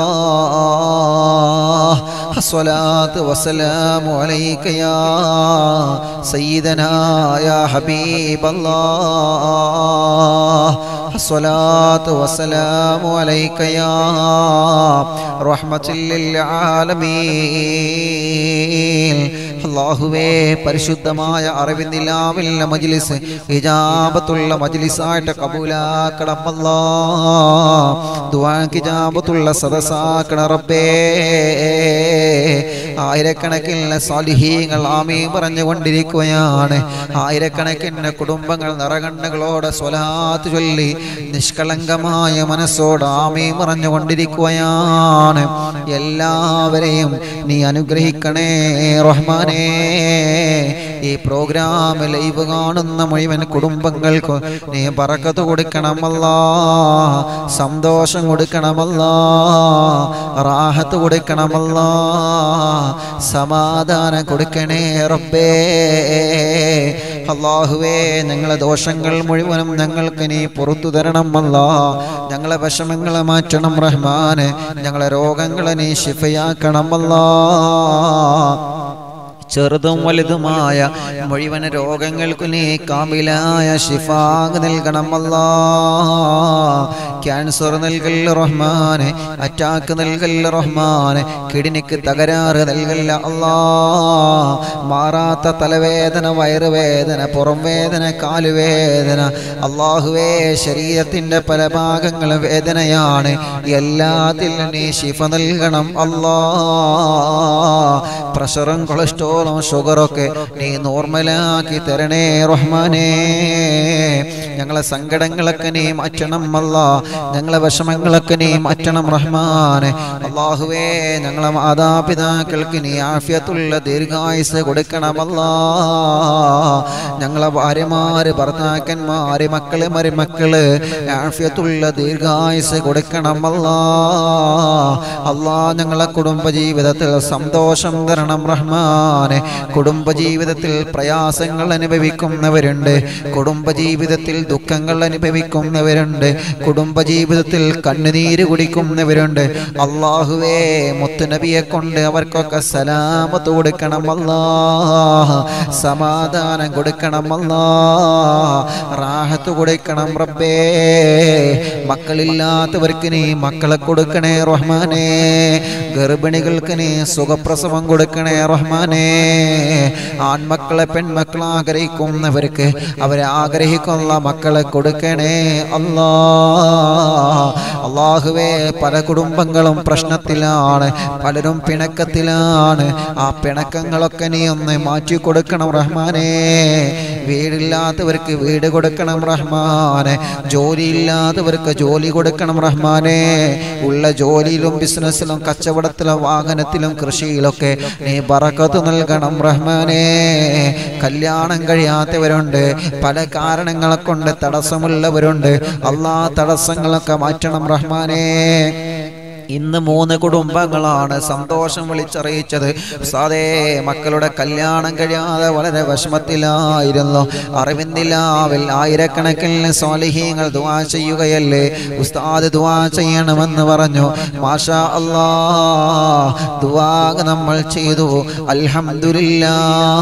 الله الصلاة والسلام عليك يا سيدنا يا حبيب الله الصلاة والسلام عليك يا رحمة للعالمين അള്ളാഹുവേ പരിശുദ്ധമായ അറിവിന്ദിലാവില്ല മജ്ലിസ് ഹിജാബത്തുള്ള മജ്ലിസായിട്ട് കബൂലാക്കണമല്ലാ ദുആക്ക് ഹിജാബത്തുള്ള സദസാക്കണ റബ്ബേ ആയിരക്കണക്കിന് സാലിഹീങ്ങൾ ആമീ പറഞ്ഞുകൊണ്ടിരിക്കുകയാണ് ആയിരക്കണക്കിന് കുടുംബങ്ങൾ നിറകണ്ണുകളോടെ സ്വലാത്ത് ചൊല്ലി നിഷ്കളങ്കമായ മനസ്സോട് ആമീ പറഞ്ഞുകൊണ്ടിരിക്കുകയാണ് എല്ലാവരെയും നീ അനുഗ്രഹിക്കണേ റഹ്മാനേ ഈ പ്രോഗ്രാം ലൈവ് കാണുന്ന മുഴുവൻ കുടുംബങ്ങൾക്ക് നീ പറക്കത്ത് കൊടുക്കണമല്ല സന്തോഷം കൊടുക്കണമല്ല റാഹത്ത് കൊടുക്കണമല്ല സമാധാനം കൊടുക്കണേ റബ്ബേ അള്ളാഹുവേ ഞങ്ങളെ ദോഷങ്ങൾ മുഴുവനും ഞങ്ങൾക്ക് നീ പുറത്തു തരണമല്ല ഞങ്ങളെ വിഷമങ്ങളെ മാറ്റണം റഹ്മാന് ഞങ്ങളെ രോഗങ്ങളെ നീ ശിഫയാക്കണമല്ലാ ചെറുതും വലുതുമായ മുഴുവൻ രോഗങ്ങൾക്ക് നീ കാമിലായ ഷിഫാഗ് നൽകണമല്ല ക്യാൻസർ നൽകല്ല റഹ്മാനെ അറ്റാക്ക് നൽകല്ല റഹ്മാനെ കിഡ്നിക്ക് തകരാറ് നൽകല്ല അല്ലാ മാറാത്ത തലവേദന വയറുവേദന പുറം വേദന കാലുവേദന അള്ളാഹുവേ ശരീരത്തിൻ്റെ പല ഭാഗങ്ങളും വേദനയാണ് എല്ലാത്തിലും നീ ശിഫ നൽകണം അല്ലാ പ്രഷറും കൊളസ്ട്രോളും ഷുഗറൊക്കെ നീ നോർമലാക്കി തരണേ റഹ്മാനേ ഞങ്ങളെ സങ്കടങ്ങളൊക്കെ നീ മാറ്റണം അല്ല ഞങ്ങളെ വിഷമങ്ങളൊക്കെ നീ മാറ്റണം റഹ്മാനെ അള്ളാഹുവേ ഞങ്ങളെ മാതാപിതാക്കൾക്ക് നീ ആഫ്യത്തുള്ള ദീർഘായുസ് കൊടുക്കണമല്ല ഞങ്ങളെ ഭാര്യമാര് ഭർത്താക്കന്മാര് മക്കള് മരുമക്കള് ആഫ്യത്തുള്ള ദീർഘായുസ് കൊടുക്കണമല്ല അല്ലാ ഞങ്ങളെ കുടുംബ ജീവിതത്തിൽ സന്തോഷം തരണം റഹ്മാനെ കുടുംബജീവിതത്തിൽ പ്രയാസങ്ങൾ അനുഭവിക്കുന്നവരുണ്ട് കുടുംബജീവിതത്തിൽ ദുഃഖങ്ങൾ അനുഭവിക്കുന്നവരുണ്ട് കുടുംബജീവിതത്തിൽ കണ്ണുനീര് കുടിക്കുന്നവരുണ്ട് അള്ളാഹുവേ മുത്തുനബിയെ കൊണ്ട് അവർക്കൊക്കെ സലാമത്ത് കൊടുക്കണമല്ലാ സമാധാനം കൊടുക്കണമല്ലാ റാഹത്ത് കൊടുക്കണം റബ്ബേ മക്കളില്ലാത്തവർക്ക് നീ മക്കളെ കൊടുക്കണേ റഹ്മാനേ ഗർഭിണികൾക്ക് നീ സുഖപ്രസവം കൊടുക്കണേ റഹ്മാനേ ആൺമക്കളെ പെൺമക്കളെ ആഗ്രഹിക്കുന്നവർക്ക് അവരെ ആഗ്രഹിക്കുന്ന മക്കളെ കൊടുക്കണേ അല്ലാ അള്ളാഹുവേ പല കുടുംബങ്ങളും പ്രശ്നത്തിലാണ് പലരും പിണക്കത്തിലാണ് ആ പിണക്കങ്ങളൊക്കെ നീ ഒന്ന് മാറ്റി കൊടുക്കണം റഹ്മാനേ വീടില്ലാത്തവർക്ക് വീട് കൊടുക്കണം റഹ്മാനെ ജോലിയില്ലാത്തവർക്ക് ജോലി കൊടുക്കണം റഹ്മാനെ ഉള്ള ജോലിയിലും ബിസിനസ്സിലും കച്ചവടത്തിലും വാഹനത്തിലും കൃഷിയിലൊക്കെ നീ ബറക്കത്ത് നൽകണം റഹ്മാനെ കല്യാണം കഴിയാത്തവരുണ്ട് പല കാരണങ്ങളെ കൊണ്ട് തടസ്സമുള്ളവരുണ്ട് അല്ലാ തടസ്സങ്ങളൊക്കെ മാറ്റണം റഹ്മാനെ ഇന്ന് മൂന്ന് കുടുംബങ്ങളാണ് സന്തോഷം വിളിച്ചറിയിച്ചത് സാതേ മക്കളുടെ കല്യാണം കഴിയാതെ വളരെ വിഷമത്തിലായിരുന്നു അറിവിന്ദിലാവിൽ ആയിരക്കണക്കിന് സ്വാലിഹീങ്ങൾ ദുവാ ചെയ്യുകയല്ലേ ഉസ്താദ് ദുവാ ചെയ്യണമെന്ന് പറഞ്ഞു മാഷാ അല്ലാ ദുവാ നമ്മൾ ചെയ്തു അൽഹംദുലില്ലാ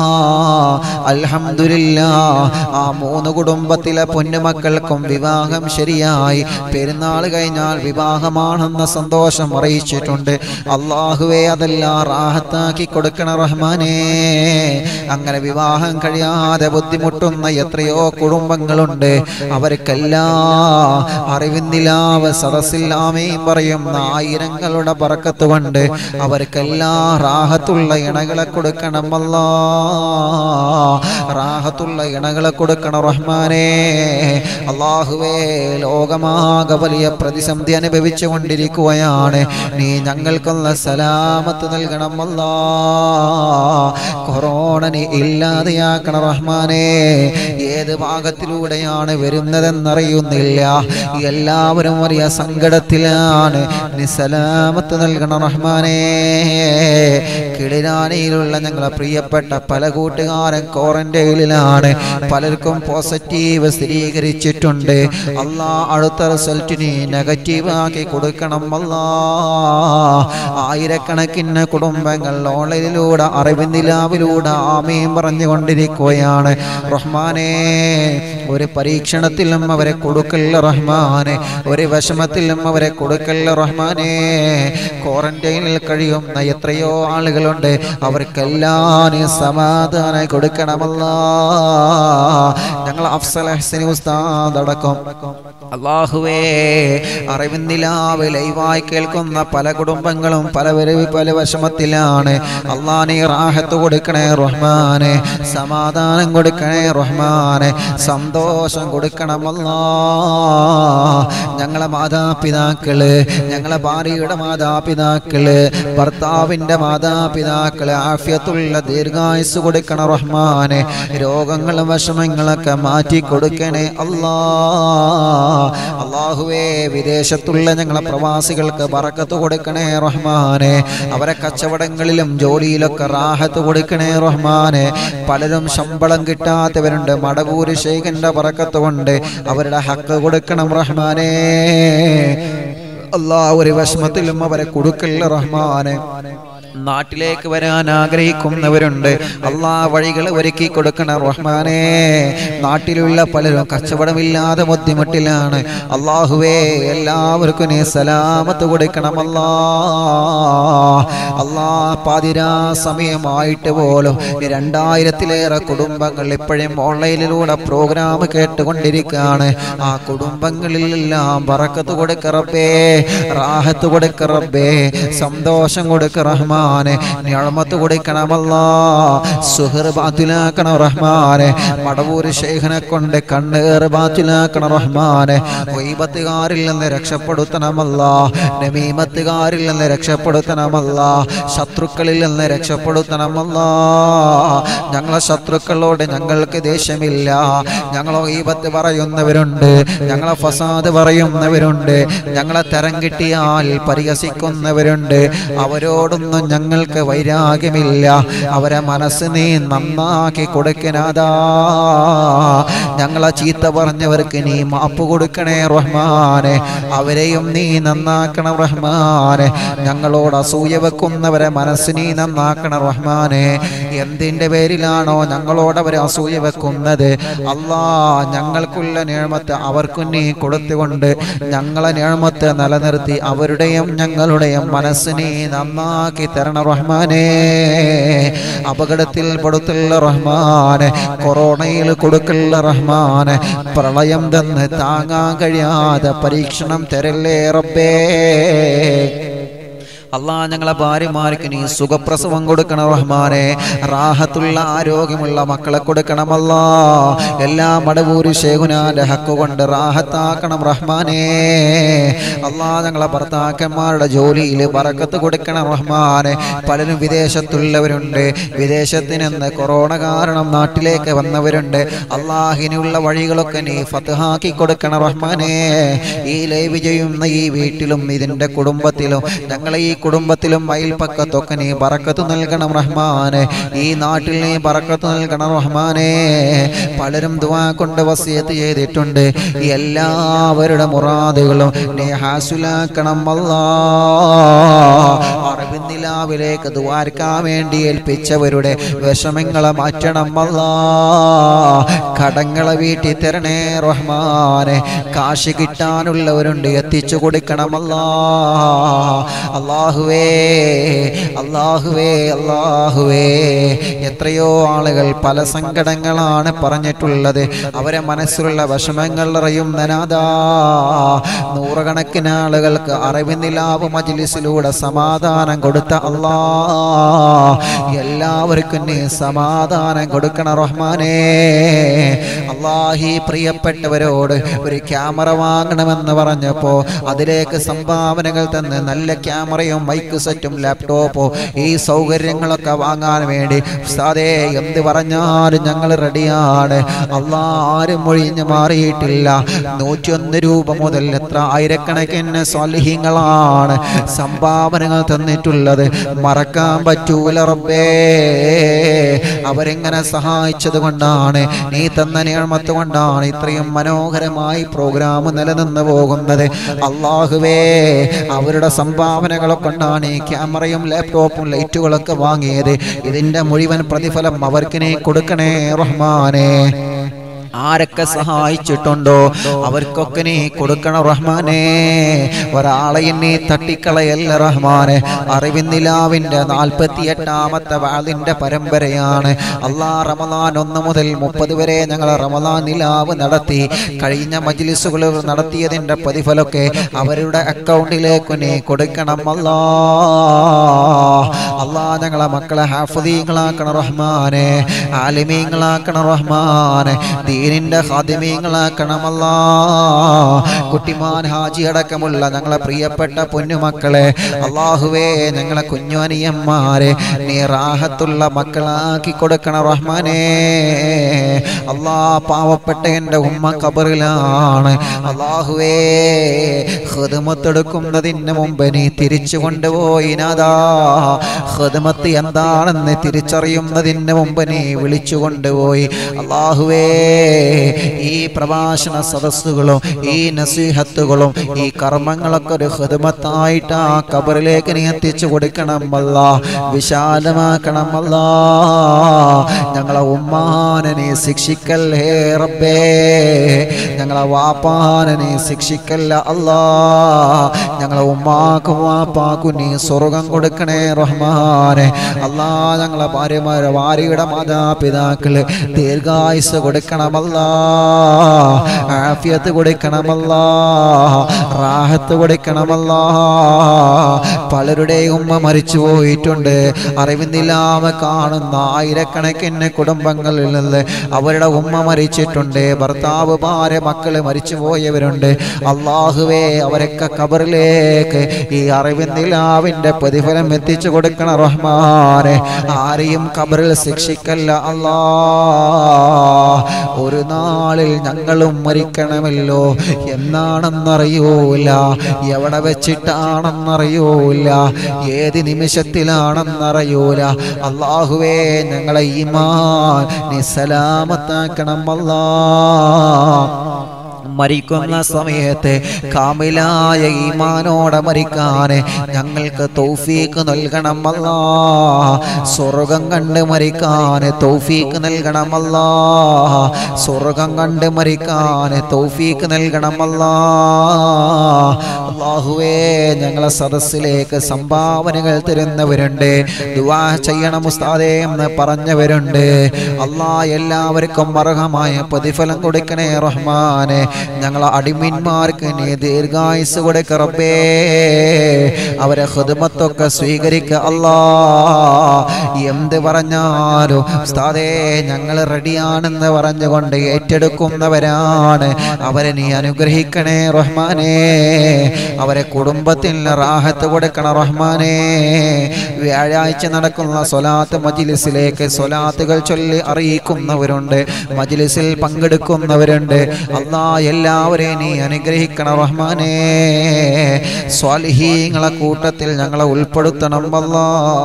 അൽഹംദുലില്ലാ ആ മൂന്ന് കുടുംബത്തിലെ പൊന്നുമക്കൾക്കും വിവാഹം ശരിയായി പെരുന്നാൾ കഴിഞ്ഞാൽ വിവാഹമാണെന്ന സന്തോഷം അറിയിച്ചിട്ടുണ്ട് അള്ളാഹുവേ അതെല്ലാം റാഹത്താക്കി കൊടുക്കണ റഹ്മാനേ അങ്ങനെ വിവാഹം കഴിയാതെ ബുദ്ധിമുട്ടുന്ന എത്രയോ കുടുംബങ്ങളുണ്ട് അവർക്കെല്ലാം അറിവിന്ദിലാവ് സദസ്സില്ലാമേയും പറയുന്ന ആയിരങ്ങളുടെ പറക്കത്ത് കൊണ്ട് അവർക്കെല്ലാം റാഹത്തുള്ള ഇണകളെ കൊടുക്കണം അല്ലാ റാഹത്തുള്ള ഇണകളെ കൊടുക്കണം റഹ്മാനേ അള്ളാഹുവേ ലോകമാകെ വലിയ പ്രതിസന്ധി അനുഭവിച്ചു കൊണ്ടിരിക്കുകയാണ് നീ ഞങ്ങൾക്കുള്ള സലാമത്ത് നൽകണം അല്ലാ കൊറോണ നീ ഇല്ലാതെയാക്കണം റഹ്മാനേ ഏത് ഭാഗത്തിലൂടെയാണ് വരുന്നതെന്നറിയുന്നില്ല എല്ലാവരും വലിയ സങ്കടത്തിലാണ് നീ സലാമത്ത് നൽകണം റഹ്മാനേ കിളിരാനയിലുള്ള ഞങ്ങളെ പ്രിയപ്പെട്ട പല കൂട്ടുകാരൻ ക്വാറന്റൈനിലാണ് പലർക്കും പോസിറ്റീവ് സ്ഥിരീകരിച്ചിട്ടുണ്ട് അല്ലാ അടുത്ത റിസൾട്ടിന് നെഗറ്റീവ് ആക്കി കൊടുക്കണം അല്ലാ ആയിരക്കണക്കിന് കുടുംബങ്ങൾ ഓൺലൈനിലൂടെ അറിവിന്ദിലാവിലൂടെ ആമയും പറഞ്ഞുകൊണ്ടിരിക്കുകയാണ് റഹ്മാനേ ഒരു പരീക്ഷണത്തിലും അവരെ കൊടുക്കല്ല റഹ്മാനെ ഒരു വിഷമത്തിലും അവരെ കൊടുക്കല്ല റഹ്മാനേ ക്വാറന്റൈനിൽ കഴിയുന്ന എത്രയോ ആളുകളുണ്ട് അവർക്കെല്ലാം നീ സമാധാനം കൊടുക്കണമല്ല ഞങ്ങൾ അഫ്സൽ ഹസനി ഉസ്താദ് അടക്കം അള്ളാഹുവേ അറിവിന്ദിലാവ് ലൈവായി കേൾക്കുന്ന പല കുടുംബങ്ങളും പല പല വിഷമത്തിലാണ് അള്ളാ നീ റാഹത്ത് കൊടുക്കണേ റഹ്മാനെ സമാധാനം കൊടുക്കണേ റഹ്മാനെ സന്തോഷം കൊടുക്കണമല്ലാ ഞങ്ങളെ മാതാപിതാക്കള് ഞങ്ങളെ ഭാര്യയുടെ മാതാപിതാക്കള് ഭർത്താവിൻ്റെ മാതാപിതാക്കള് ആഫ്യത്തുള്ള ദീർഘായുസ് കൊടുക്കണം റഹ്മാനെ രോഗങ്ങളും വിഷമങ്ങളൊക്കെ മാറ്റി കൊടുക്കണേ അല്ലാ അള്ളാഹുവേ വിദേശത്തുള്ള ഞങ്ങളെ പ്രവാസികൾക്ക് ബറക്കത്ത് കൊടുക്കണേ റഹ്മാനെ അവരെ കച്ചവടങ്ങളിലും ജോലിയിലൊക്കെ റാഹത്ത് കൊടുക്കണേ റഹ്മാനെ പലരും ശമ്പളം കിട്ടാത്തവരുണ്ട് മടവൂര് ഷെയ്ഖിന്റെ ബറക്കത്ത് കൊണ്ട് അവരുടെ ഹക്ക് കൊടുക്കണം റഹ്മാനെ അല്ലാ ഒരു വിഷമത്തിലും അവരെ കൊടുക്കല്ല റഹ്മാനെ നാട്ടിലേക്ക് വരാൻ ആഗ്രഹിക്കുന്നവരുണ്ട് അള്ളാ വഴികൾ ഒരുക്കി കൊടുക്കണ റഹ്മാനെ നാട്ടിലുള്ള പലരും കച്ചവടമില്ലാതെ ബുദ്ധിമുട്ടിലാണ് അള്ളാഹുവേ എല്ലാവർക്കും നീ സലാമത്ത് കൊടുക്കണം അല്ലാ അല്ലാ പാതിരാ സമയമായിട്ട് പോലും രണ്ടായിരത്തിലേറെ കുടുംബങ്ങൾ ഇപ്പോഴും ഓൺലൈനിലൂടെ പ്രോഗ്രാം കേട്ടുകൊണ്ടിരിക്കുകയാണ് ആ കുടുംബങ്ങളിലെല്ലാം പറക്കത്ത് കൊടുക്കറബേ റാഹത്ത് കൊടുക്കറബേ സന്തോഷം കൊടുക്ക റഹ്മാനെ ഞഴമത്ത് കൊടുക്കണമല്ല സുഹർ ബാത്തിലാക്കണം റഹ്മാനെ മടവൂര് ശേഖനെ കൊണ്ട് കണ്ണേറ് ബാത്തിലാക്കണം റഹ്മാനെ വൈബത്തുകാരിൽ നിന്ന് രക്ഷപ്പെടുത്തണമല്ല നമീമത്തുകാരിൽ നിന്ന് രക്ഷപ്പെടുത്തണമല്ല ശത്രുക്കളിൽ നിന്ന് രക്ഷപ്പെടുത്തണമല്ല ഞങ്ങളെ ശത്രുക്കളോട് ഞങ്ങൾക്ക് ദേഷ്യമില്ല ഞങ്ങളെ ഈപത്ത് പറയുന്നവരുണ്ട് ഞങ്ങളെ ഫസാദ് പറയുന്നവരുണ്ട് ഞങ്ങളെ തരം കിട്ടിയാൽ പരിഹസിക്കുന്നവരുണ്ട് അവരോടൊന്നും ഞങ്ങൾക്ക് വൈരാഗ്യമില്ല അവരെ മനസ്സ് നീ നന്നാക്കി കൊടുക്കനാതാ ഞങ്ങളെ ചീത്ത പറഞ്ഞവർക്ക് നീ മാപ്പ് കൊടുക്കണേ റഹ്മാനെ അവരെയും നീ നന്നാക്കണം റഹ്മാനെ ഞങ്ങളോട് അസൂയ വെക്കുന്നവരെ മനസ്സ് നീ നന്നാക്കണം റഹ്മാനെ എന്തിൻ്റെ പേരിലാണോ ഞങ്ങളോട് അവർ അസൂയ വെക്കുന്നത് അല്ലാ ഞങ്ങൾക്കുള്ള നേഴ്മത്ത് അവർക്കും നീ കൊടുത്തുകൊണ്ട് ഞങ്ങളെ നേഴ്മത്ത് നിലനിർത്തി അവരുടെയും ഞങ്ങളുടെയും മനസ്സ് നീ നന്നാക്കി തരണം റഹ്മാനെ അപകടത്തിൽ പെടുത്തുള്ള റഹ്മാനെ കൊറോണയിൽ കൊടുക്കുള്ള റഹ്മാനെ പ്രളയം തന്ന് താങ്ങാൻ കഴിയാതെ പരീക്ഷണം തരല്ലേ റബ്ബേ അല്ലാ ഞങ്ങളെ ഭാര്യമാർക്ക് നീ സുഖപ്രസവം കൊടുക്കണം റഹ്മാനെ റാഹത്തുള്ള ആരോഗ്യമുള്ള മക്കളെ കൊടുക്കണമല്ല എല്ലാ മടവൂര് ശേഖുനാന്റെ ഹക്ക് കൊണ്ട് റാഹത്താക്കണം റഹ്മാനെ അല്ലാ ഞങ്ങളെ ഭർത്താക്കന്മാരുടെ ജോലിയിൽ പറക്കത്ത് കൊടുക്കണം റഹ്മാനെ പലരും വിദേശത്തുള്ളവരുണ്ട് വിദേശത്ത് നിന്ന് കൊറോണ കാരണം നാട്ടിലേക്ക് വന്നവരുണ്ട് അള്ളാഹിനുള്ള വഴികളൊക്കെ നീ ഫതഹാക്കി കൊടുക്കണം റഹ്മാനെ ഈ ലൈവ് ചെയ്യുന്ന ഈ വീട്ടിലും ഇതിന്റെ കുടുംബത്തിലും ഞങ്ങളെ ഈ കുടുംബത്തിലും അയൽപ്പക്കത്തൊക്കെ നീ പറക്കത്ത് നൽകണം റഹ്മാനെ ഈ നാട്ടിൽ നീ പറക്കത്ത് നൽകണം റഹ്മാനെ പലരും ദുവാ കൊണ്ട് വസിയത്ത് ചെയ്തിട്ടുണ്ട് എല്ലാവരുടെ മുറാദുകളും നീ ഹാസുലാക്കണം അല്ലാ അറിവിന്ദിലാവിലേക്ക് ദ്വാരക്കാൻ വേണ്ടി ഏൽപ്പിച്ചവരുടെ വിഷമങ്ങളെ മാറ്റണം അല്ലാ കടങ്ങളെ വീട്ടിൽ തരണേ റഹ്മാനെ കാശ് കിട്ടാനുള്ളവരുണ്ട് എത്തിച്ചു കൊടുക്കണമല്ലാ അള്ളാഹുവേ അള്ളാഹുവേ അള്ളാഹുവേ എത്രയോ ആളുകൾ പല സങ്കടങ്ങളാണ് പറഞ്ഞിട്ടുള്ളത് അവരെ മനസ്സിലുള്ള വിഷമങ്ങൾ അറിയുന്നനാഥാ നൂറുകണക്കിന് ആളുകൾക്ക് അറിവിന്ദിലാവ് മജ്ലിസിലൂടെ സമാധാനം കൊടുത്ത അല്ലാ എല്ലാവർക്കും നീ സമാധാനം കൊടുക്കണം റഹ്മാനേ അള്ളാഹി പ്രിയപ്പെട്ടവരോട് ഒരു ക്യാമറ വാങ്ങണമെന്ന് പറഞ്ഞപ്പോ അതിലേക്ക് സംഭാവനകൾ തന്ന് നല്ല ക്യാമറയും മൈക്ക് സെറ്റും ലാപ്ടോപ്പോ ഈ സൗകര്യങ്ങളൊക്കെ വാങ്ങാൻ വേണ്ടി സാധേ എന്ത് പറഞ്ഞാലും ഞങ്ങൾ റെഡിയാണ് അള്ളാ ആരും ഒഴിഞ്ഞു മാറിയിട്ടില്ല നൂറ്റിയൊന്ന് രൂപ മുതൽ എത്ര ആയിരക്കണക്കിന് സ്വാലിഹ്യങ്ങളാണ് സംഭാവനകൾ തന്നിട്ടുള്ളത് മറക്കാൻ പറ്റൂല റബ്ബേ അവരെങ്ങനെ സഹായിച്ചത് കൊണ്ടാണ് നീ തന്ന നിയമത്ത് കൊണ്ടാണ് ഇത്രയും മനോഹരമായി പ്രോഗ്രാം നിലനിന്ന് പോകുന്നത് അള്ളാഹുവേ അവരുടെ സംഭാവനകളെ കൊണ്ടാണ് ഈ ക്യാമറയും ലാപ്ടോപ്പും ലൈറ്റുകളൊക്കെ വാങ്ങിയത് ഇതിന്റെ മുഴുവൻ പ്രതിഫലം അവർക്ക് നീ കൊടുക്കണേ റഹ്മാനെ ആരൊക്കെ സഹായിച്ചിട്ടുണ്ടോ അവർക്കൊക്കെ നീ കൊടുക്കണം റഹ്മാനെ ഒരാളെ നീ തട്ടിക്കളയല്ല റഹ്മാനെ അറിവിന്ദിലാവിന്റെ നാൽപ്പത്തി എട്ടാമത്തെ വാളിന്റെ പരമ്പരയാണ് അള്ളാ റമദാൻ ഒന്ന് മുതൽ മുപ്പത് വരെ ഞങ്ങൾ റമദാൻ നിലാവ് നടത്തി കഴിഞ്ഞ മജ്ലിസുകൾ നടത്തിയതിന്റെ പ്രതിഫലമൊക്കെ അവരുടെ അക്കൗണ്ടിലേക്ക് നീ കൊടുക്കണം അല്ലാ അല്ലാ ഞങ്ങളെ മക്കളെ ഹാഫദീങ്ങളാക്കണം റഹ്മാനെ ആലിമീങ്ങളാക്കണം റഹ്മാനെ ദീനിന്റെ ഹാദിമീങ്ങളാക്കണമല്ലാ കുട്ടിമാൻ ഹാജി അടക്കമുള്ള ഞങ്ങളെ പ്രിയപ്പെട്ട പൊന്നുമക്കളെ അള്ളാഹുവേ ഞങ്ങളെ കുഞ്ഞുനിയന്മാരെ നീ റാഹത്തുള്ള മക്കളാക്കി കൊടുക്കണം റഹ്മാനെ അല്ലാ പാവപ്പെട്ട എൻ്റെ ഉമ്മ കബറിലാണ് അള്ളാഹുവേ ഹൃദമത്തെടുക്കുന്നതിന് മുമ്പ് നീ തിരിച്ചു കൊണ്ടുപോയി നാദാ ഹൃദമത്ത് എന്താണെന്ന് തിരിച്ചറിയുന്നതിന് മുമ്പ് നീ വിളിച്ചു കൊണ്ടുപോയി അള്ളാഹുവേ ഈ പ്രഭാഷണ സദസ്സുകളും ഈ നസീഹത്തുകളും ഈ കർമ്മങ്ങളൊക്കെ ഒരു ഹൃദമത്തായിട്ട് ആ കബറിലേക്ക് നീ എത്തിച്ചു കൊടുക്കണം അല്ല വിശാലമാക്കണം അല്ല ഞങ്ങളെ ഉമ്മാനെ നീ ശിക്ഷിക്കല്ലേ റബ്ബേ ഞങ്ങളെ വാപ്പാനെ നീ ശിക്ഷിക്കല്ല അല്ലാ ഞങ്ങളെ ഉമ്മാക്കും വാപ്പാക്കും നീ സ്വർഗം കൊടുക്കണേ റഹ്മാനെ അല്ലാ ഞങ്ങളെ ഭാര്യമാരെ ഭാര്യയുടെ മാതാപിതാക്കള് ദീർഘായുസ് കൊടുക്കണമല്ലാ ആഫിയത്ത് കൊടുക്കണമല്ലാ റാഹത്ത് കൊടുക്കണമല്ലാ പലരുടെയും ഉമ്മ മരിച്ചു പോയിട്ടുണ്ട് അറിവിന്നില്ലാമ കാണുന്ന ആയിരക്കണക്കിന് കുടുംബങ്ങളിൽ നിന്ന് അവരുടെ ഉമ്മ മരിച്ചിട്ടുണ്ട് ഭർത്താവ് ഭാര്യ മക്കള് മരിച്ചു പോയവരുണ്ട് അള്ളാഹുവേ അവരൊക്കെ കബറിലേക്ക് ഈ അറിവിന്നിലാവിന്റെ പ്രതിഫലം എത്തിച്ചു കൊടുക്കണം റഹ്മാനെ ആരെയും കബറിൽ ശിക്ഷിക്കല്ല അല്ലാ ഒരു നാളിൽ ഞങ്ങളും മരിക്കണമല്ലോ എന്നാണെന്നറിയൂല എവിടെ വെച്ചിട്ടാണെന്നറിയൂല ഏത് നിമിഷത്തിലാണെന്നറിയൂല അള്ളാഹുവേ ഞങ്ങളെ ഈമാൻ നീ സലാമത്താക്കണം അല്ലാ മരിക്കുന്ന സമയത്ത് കാമിലായ ഈമാനോടെ മരിക്കാൻ ഞങ്ങൾക്ക് തൗഫീക്ക് നൽകണമല്ല സ്വർഗം കണ്ട് മരിക്കാൻ തൗഫീക്ക് നൽകണമല്ല സ്വർഗം കണ്ട് മരിക്കാൻ തൗഫീക്ക് നൽകണമല്ല അള്ളാഹുവേ ഞങ്ങളെ സദസ്സിലേക്ക് സംഭാവനകൾ തരുന്നവരുണ്ട് ദുവാ ചെയ്യണം ഉസ്താദേ എന്ന് പറഞ്ഞവരുണ്ട് അള്ളാ എല്ലാവർക്കും അർഹമായ പ്രതിഫലം കൊടുക്കണേ റഹ്മാനെ ഞങ്ങളെ അടിമന്മാർക്ക് നീ ദീർഘായുസ് കൊടുക്ക റബ്ബേ അവരെ ഹൃദമത്തൊക്കെ സ്വീകരിക്ക അല്ലാ എന്ത് പറഞ്ഞാലും ഉസ്താദേ ഞങ്ങൾ റെഡിയാണെന്ന് പറഞ്ഞുകൊണ്ട് ഏറ്റെടുക്കുന്നവരാണ് അവരെ നീ അനുഗ്രഹിക്കണേ റഹ്മാനേ അവരെ കുടുംബത്തിൽ റാഹത്ത് കൊടുക്കണം റഹ്മാനേ വ്യാഴാഴ്ച നടക്കുന്ന സ്വലാത്ത് മജിലിസിലേക്ക് സ്വലാത്തുകൾ ചൊല്ലി അറിയിക്കുന്നവരുണ്ട് മജിലിസിൽ പങ്കെടുക്കുന്നവരുണ്ട് അല്ലാ എല്ലാവരെയും നീ അനുഗ്രഹിക്കണം റഹ്മാനേ സ്വാലിഹീങ്ങളെ കൂട്ടത്തിൽ ഞങ്ങളെ ഉൾപ്പെടുത്തണം അല്ലാ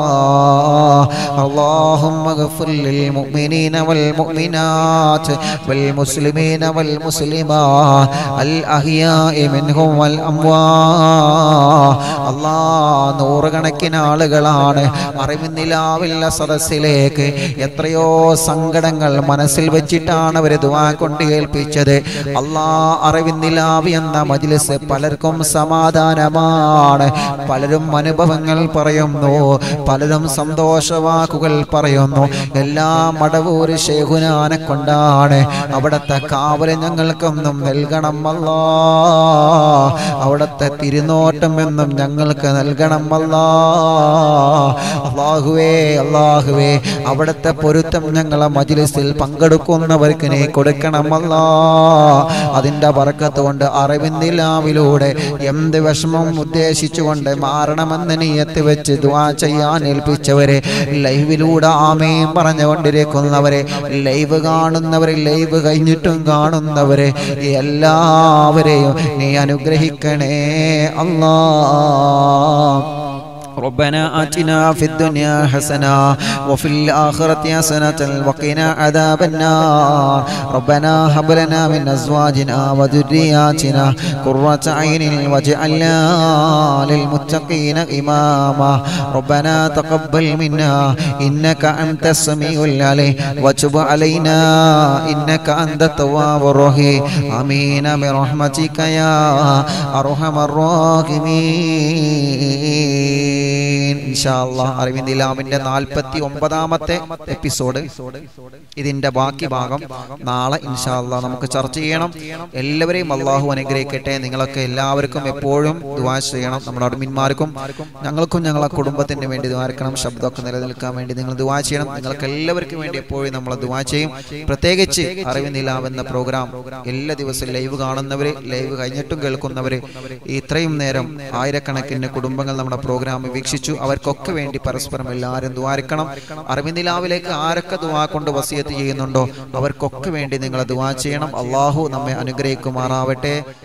اللهم اغفر للمؤمنين والمؤمنات والمسلمين والمسلمات الأحياء منهم والأموات അല്ലാ നൂറുകണക്കിന് ആളുകളാണ് അറിവിന്നിലാവില്ല സദസ്സിലേക്ക് എത്രയോ സങ്കടങ്ങൾ മനസ്സിൽ വെച്ചിട്ടാണ് അവർ ദുവാ കൊണ്ട് ഏൽപ്പിച്ചത് അല്ലാ അറിവിന്നിലാവി എന്ന മജ്ലിസ് പലർക്കും സമാധാനമാണ് പലരും അനുഭവങ്ങൾ പറയുന്നു പലരും സന്തോഷവാക്കുകൾ പറയുന്നു എല്ലാ മടവൂര് ശേഖുനാനെ കൊണ്ടാണ് അവിടുത്തെ കാവല് ഞങ്ങൾക്കൊന്നും നൽകണം അല്ലാ അവിടുത്തെ തിരുനോട്ടം എന്നും ഞങ്ങൾക്ക് നൽകണം അല്ലാ അള്ളാഹുവേ അള്ളാഹുവേ അവിടുത്തെ പൊരുത്തം ഞങ്ങളെ മജ്ലിസിൽ പങ്കെടുക്കുന്നവർക്ക് നീ കൊടുക്കണമല്ലാ അതിൻ്റെ വർക്കത്ത് കൊണ്ട് അറിവിന്ദിലാവിലൂടെ എന്ത് വിഷമം ഉദ്ദേശിച്ചുകൊണ്ട് മാറണമെന്ന് നീ എത്തിവെച്ച് ദുവാ ചെയ്യാൻ ഏൽപ്പിച്ചവരെ ലൈവിലൂടെ ആമയും പറഞ്ഞുകൊണ്ടിരിക്കുന്നവരെ ലൈവ് കാണുന്നവരെ ലൈവ് കഴിഞ്ഞിട്ടും കാണുന്നവരെ എല്ലാവരെയും നീ അനുഗ്രഹിക്കണേ അല്ലാ ربنا آتنا في الدنيا حسنة وفي الآخرة حسنة وقنا عذاب النار ربنا هب لنا من أزواجنا وذرياتنا قرة عين واجعلنا للمتقين إماما ربنا تقبل منا إنك أنت السميع العليم وتب علينا إنك أنت التواب الرحيم آمين برحمتك يا أرحم الراحمين إن شاء الله അറിവിന്ദ് ഇലാമിന്റെ നാൽപ്പത്തി ഒമ്പതാമത്തെ എപ്പിസോഡ് ഇതിന്റെ ബാക്കി ഭാഗം നാളെ ഇൻഷാല്ല നമുക്ക് ചർച്ച ചെയ്യണം എല്ലാവരെയും അള്ളാഹു അനുഗ്രഹിക്കട്ടെ നിങ്ങളൊക്കെ എല്ലാവർക്കും എപ്പോഴും ദുവാ ചെയ്യണം നമ്മുടെ അഡ്മിന്മാർക്കും ഞങ്ങൾക്കും ഞങ്ങളെ കുടുംബത്തിന് വേണ്ടി ദ്വാരക്കണം ശബ്ദമൊക്കെ നിലനിൽക്കാൻ വേണ്ടി നിങ്ങൾ ദുവാ ചെയ്യണം നിങ്ങൾക്ക് എല്ലാവർക്കും വേണ്ടി എപ്പോഴും നമ്മൾ ദുവാ ചെയ്യും പ്രത്യേകിച്ച് അറിവ് നിലാവ് എന്ന പ്രോഗ്രാം എല്ലാ ദിവസവും ലൈവ് കാണുന്നവര് ലൈവ് കഴിഞ്ഞിട്ടും കേൾക്കുന്നവര് ഇത്രയും നേരം ആയിരക്കണക്കിന് കുടുംബങ്ങൾ നമ്മുടെ പ്രോഗ്രാം വീക്ഷിച്ചു അവർക്കൊക്കെ വേണ്ടി പരസ്പരം എല്ലാവരും ദ്വാരിക്കണം അറിവിന്ദിലാവിലേക്ക് ആരൊക്കെ ദുവാ കൊണ്ട് വസിയത്ത് ചെയ്യുന്നുണ്ടോ അവർക്കൊക്കെ വേണ്ടി നിങ്ങൾ ദുവാ ചെയ്യണം അള്ളാഹു നമ്മെ അനുഗ്രഹിക്കുമാറാവട്ടെ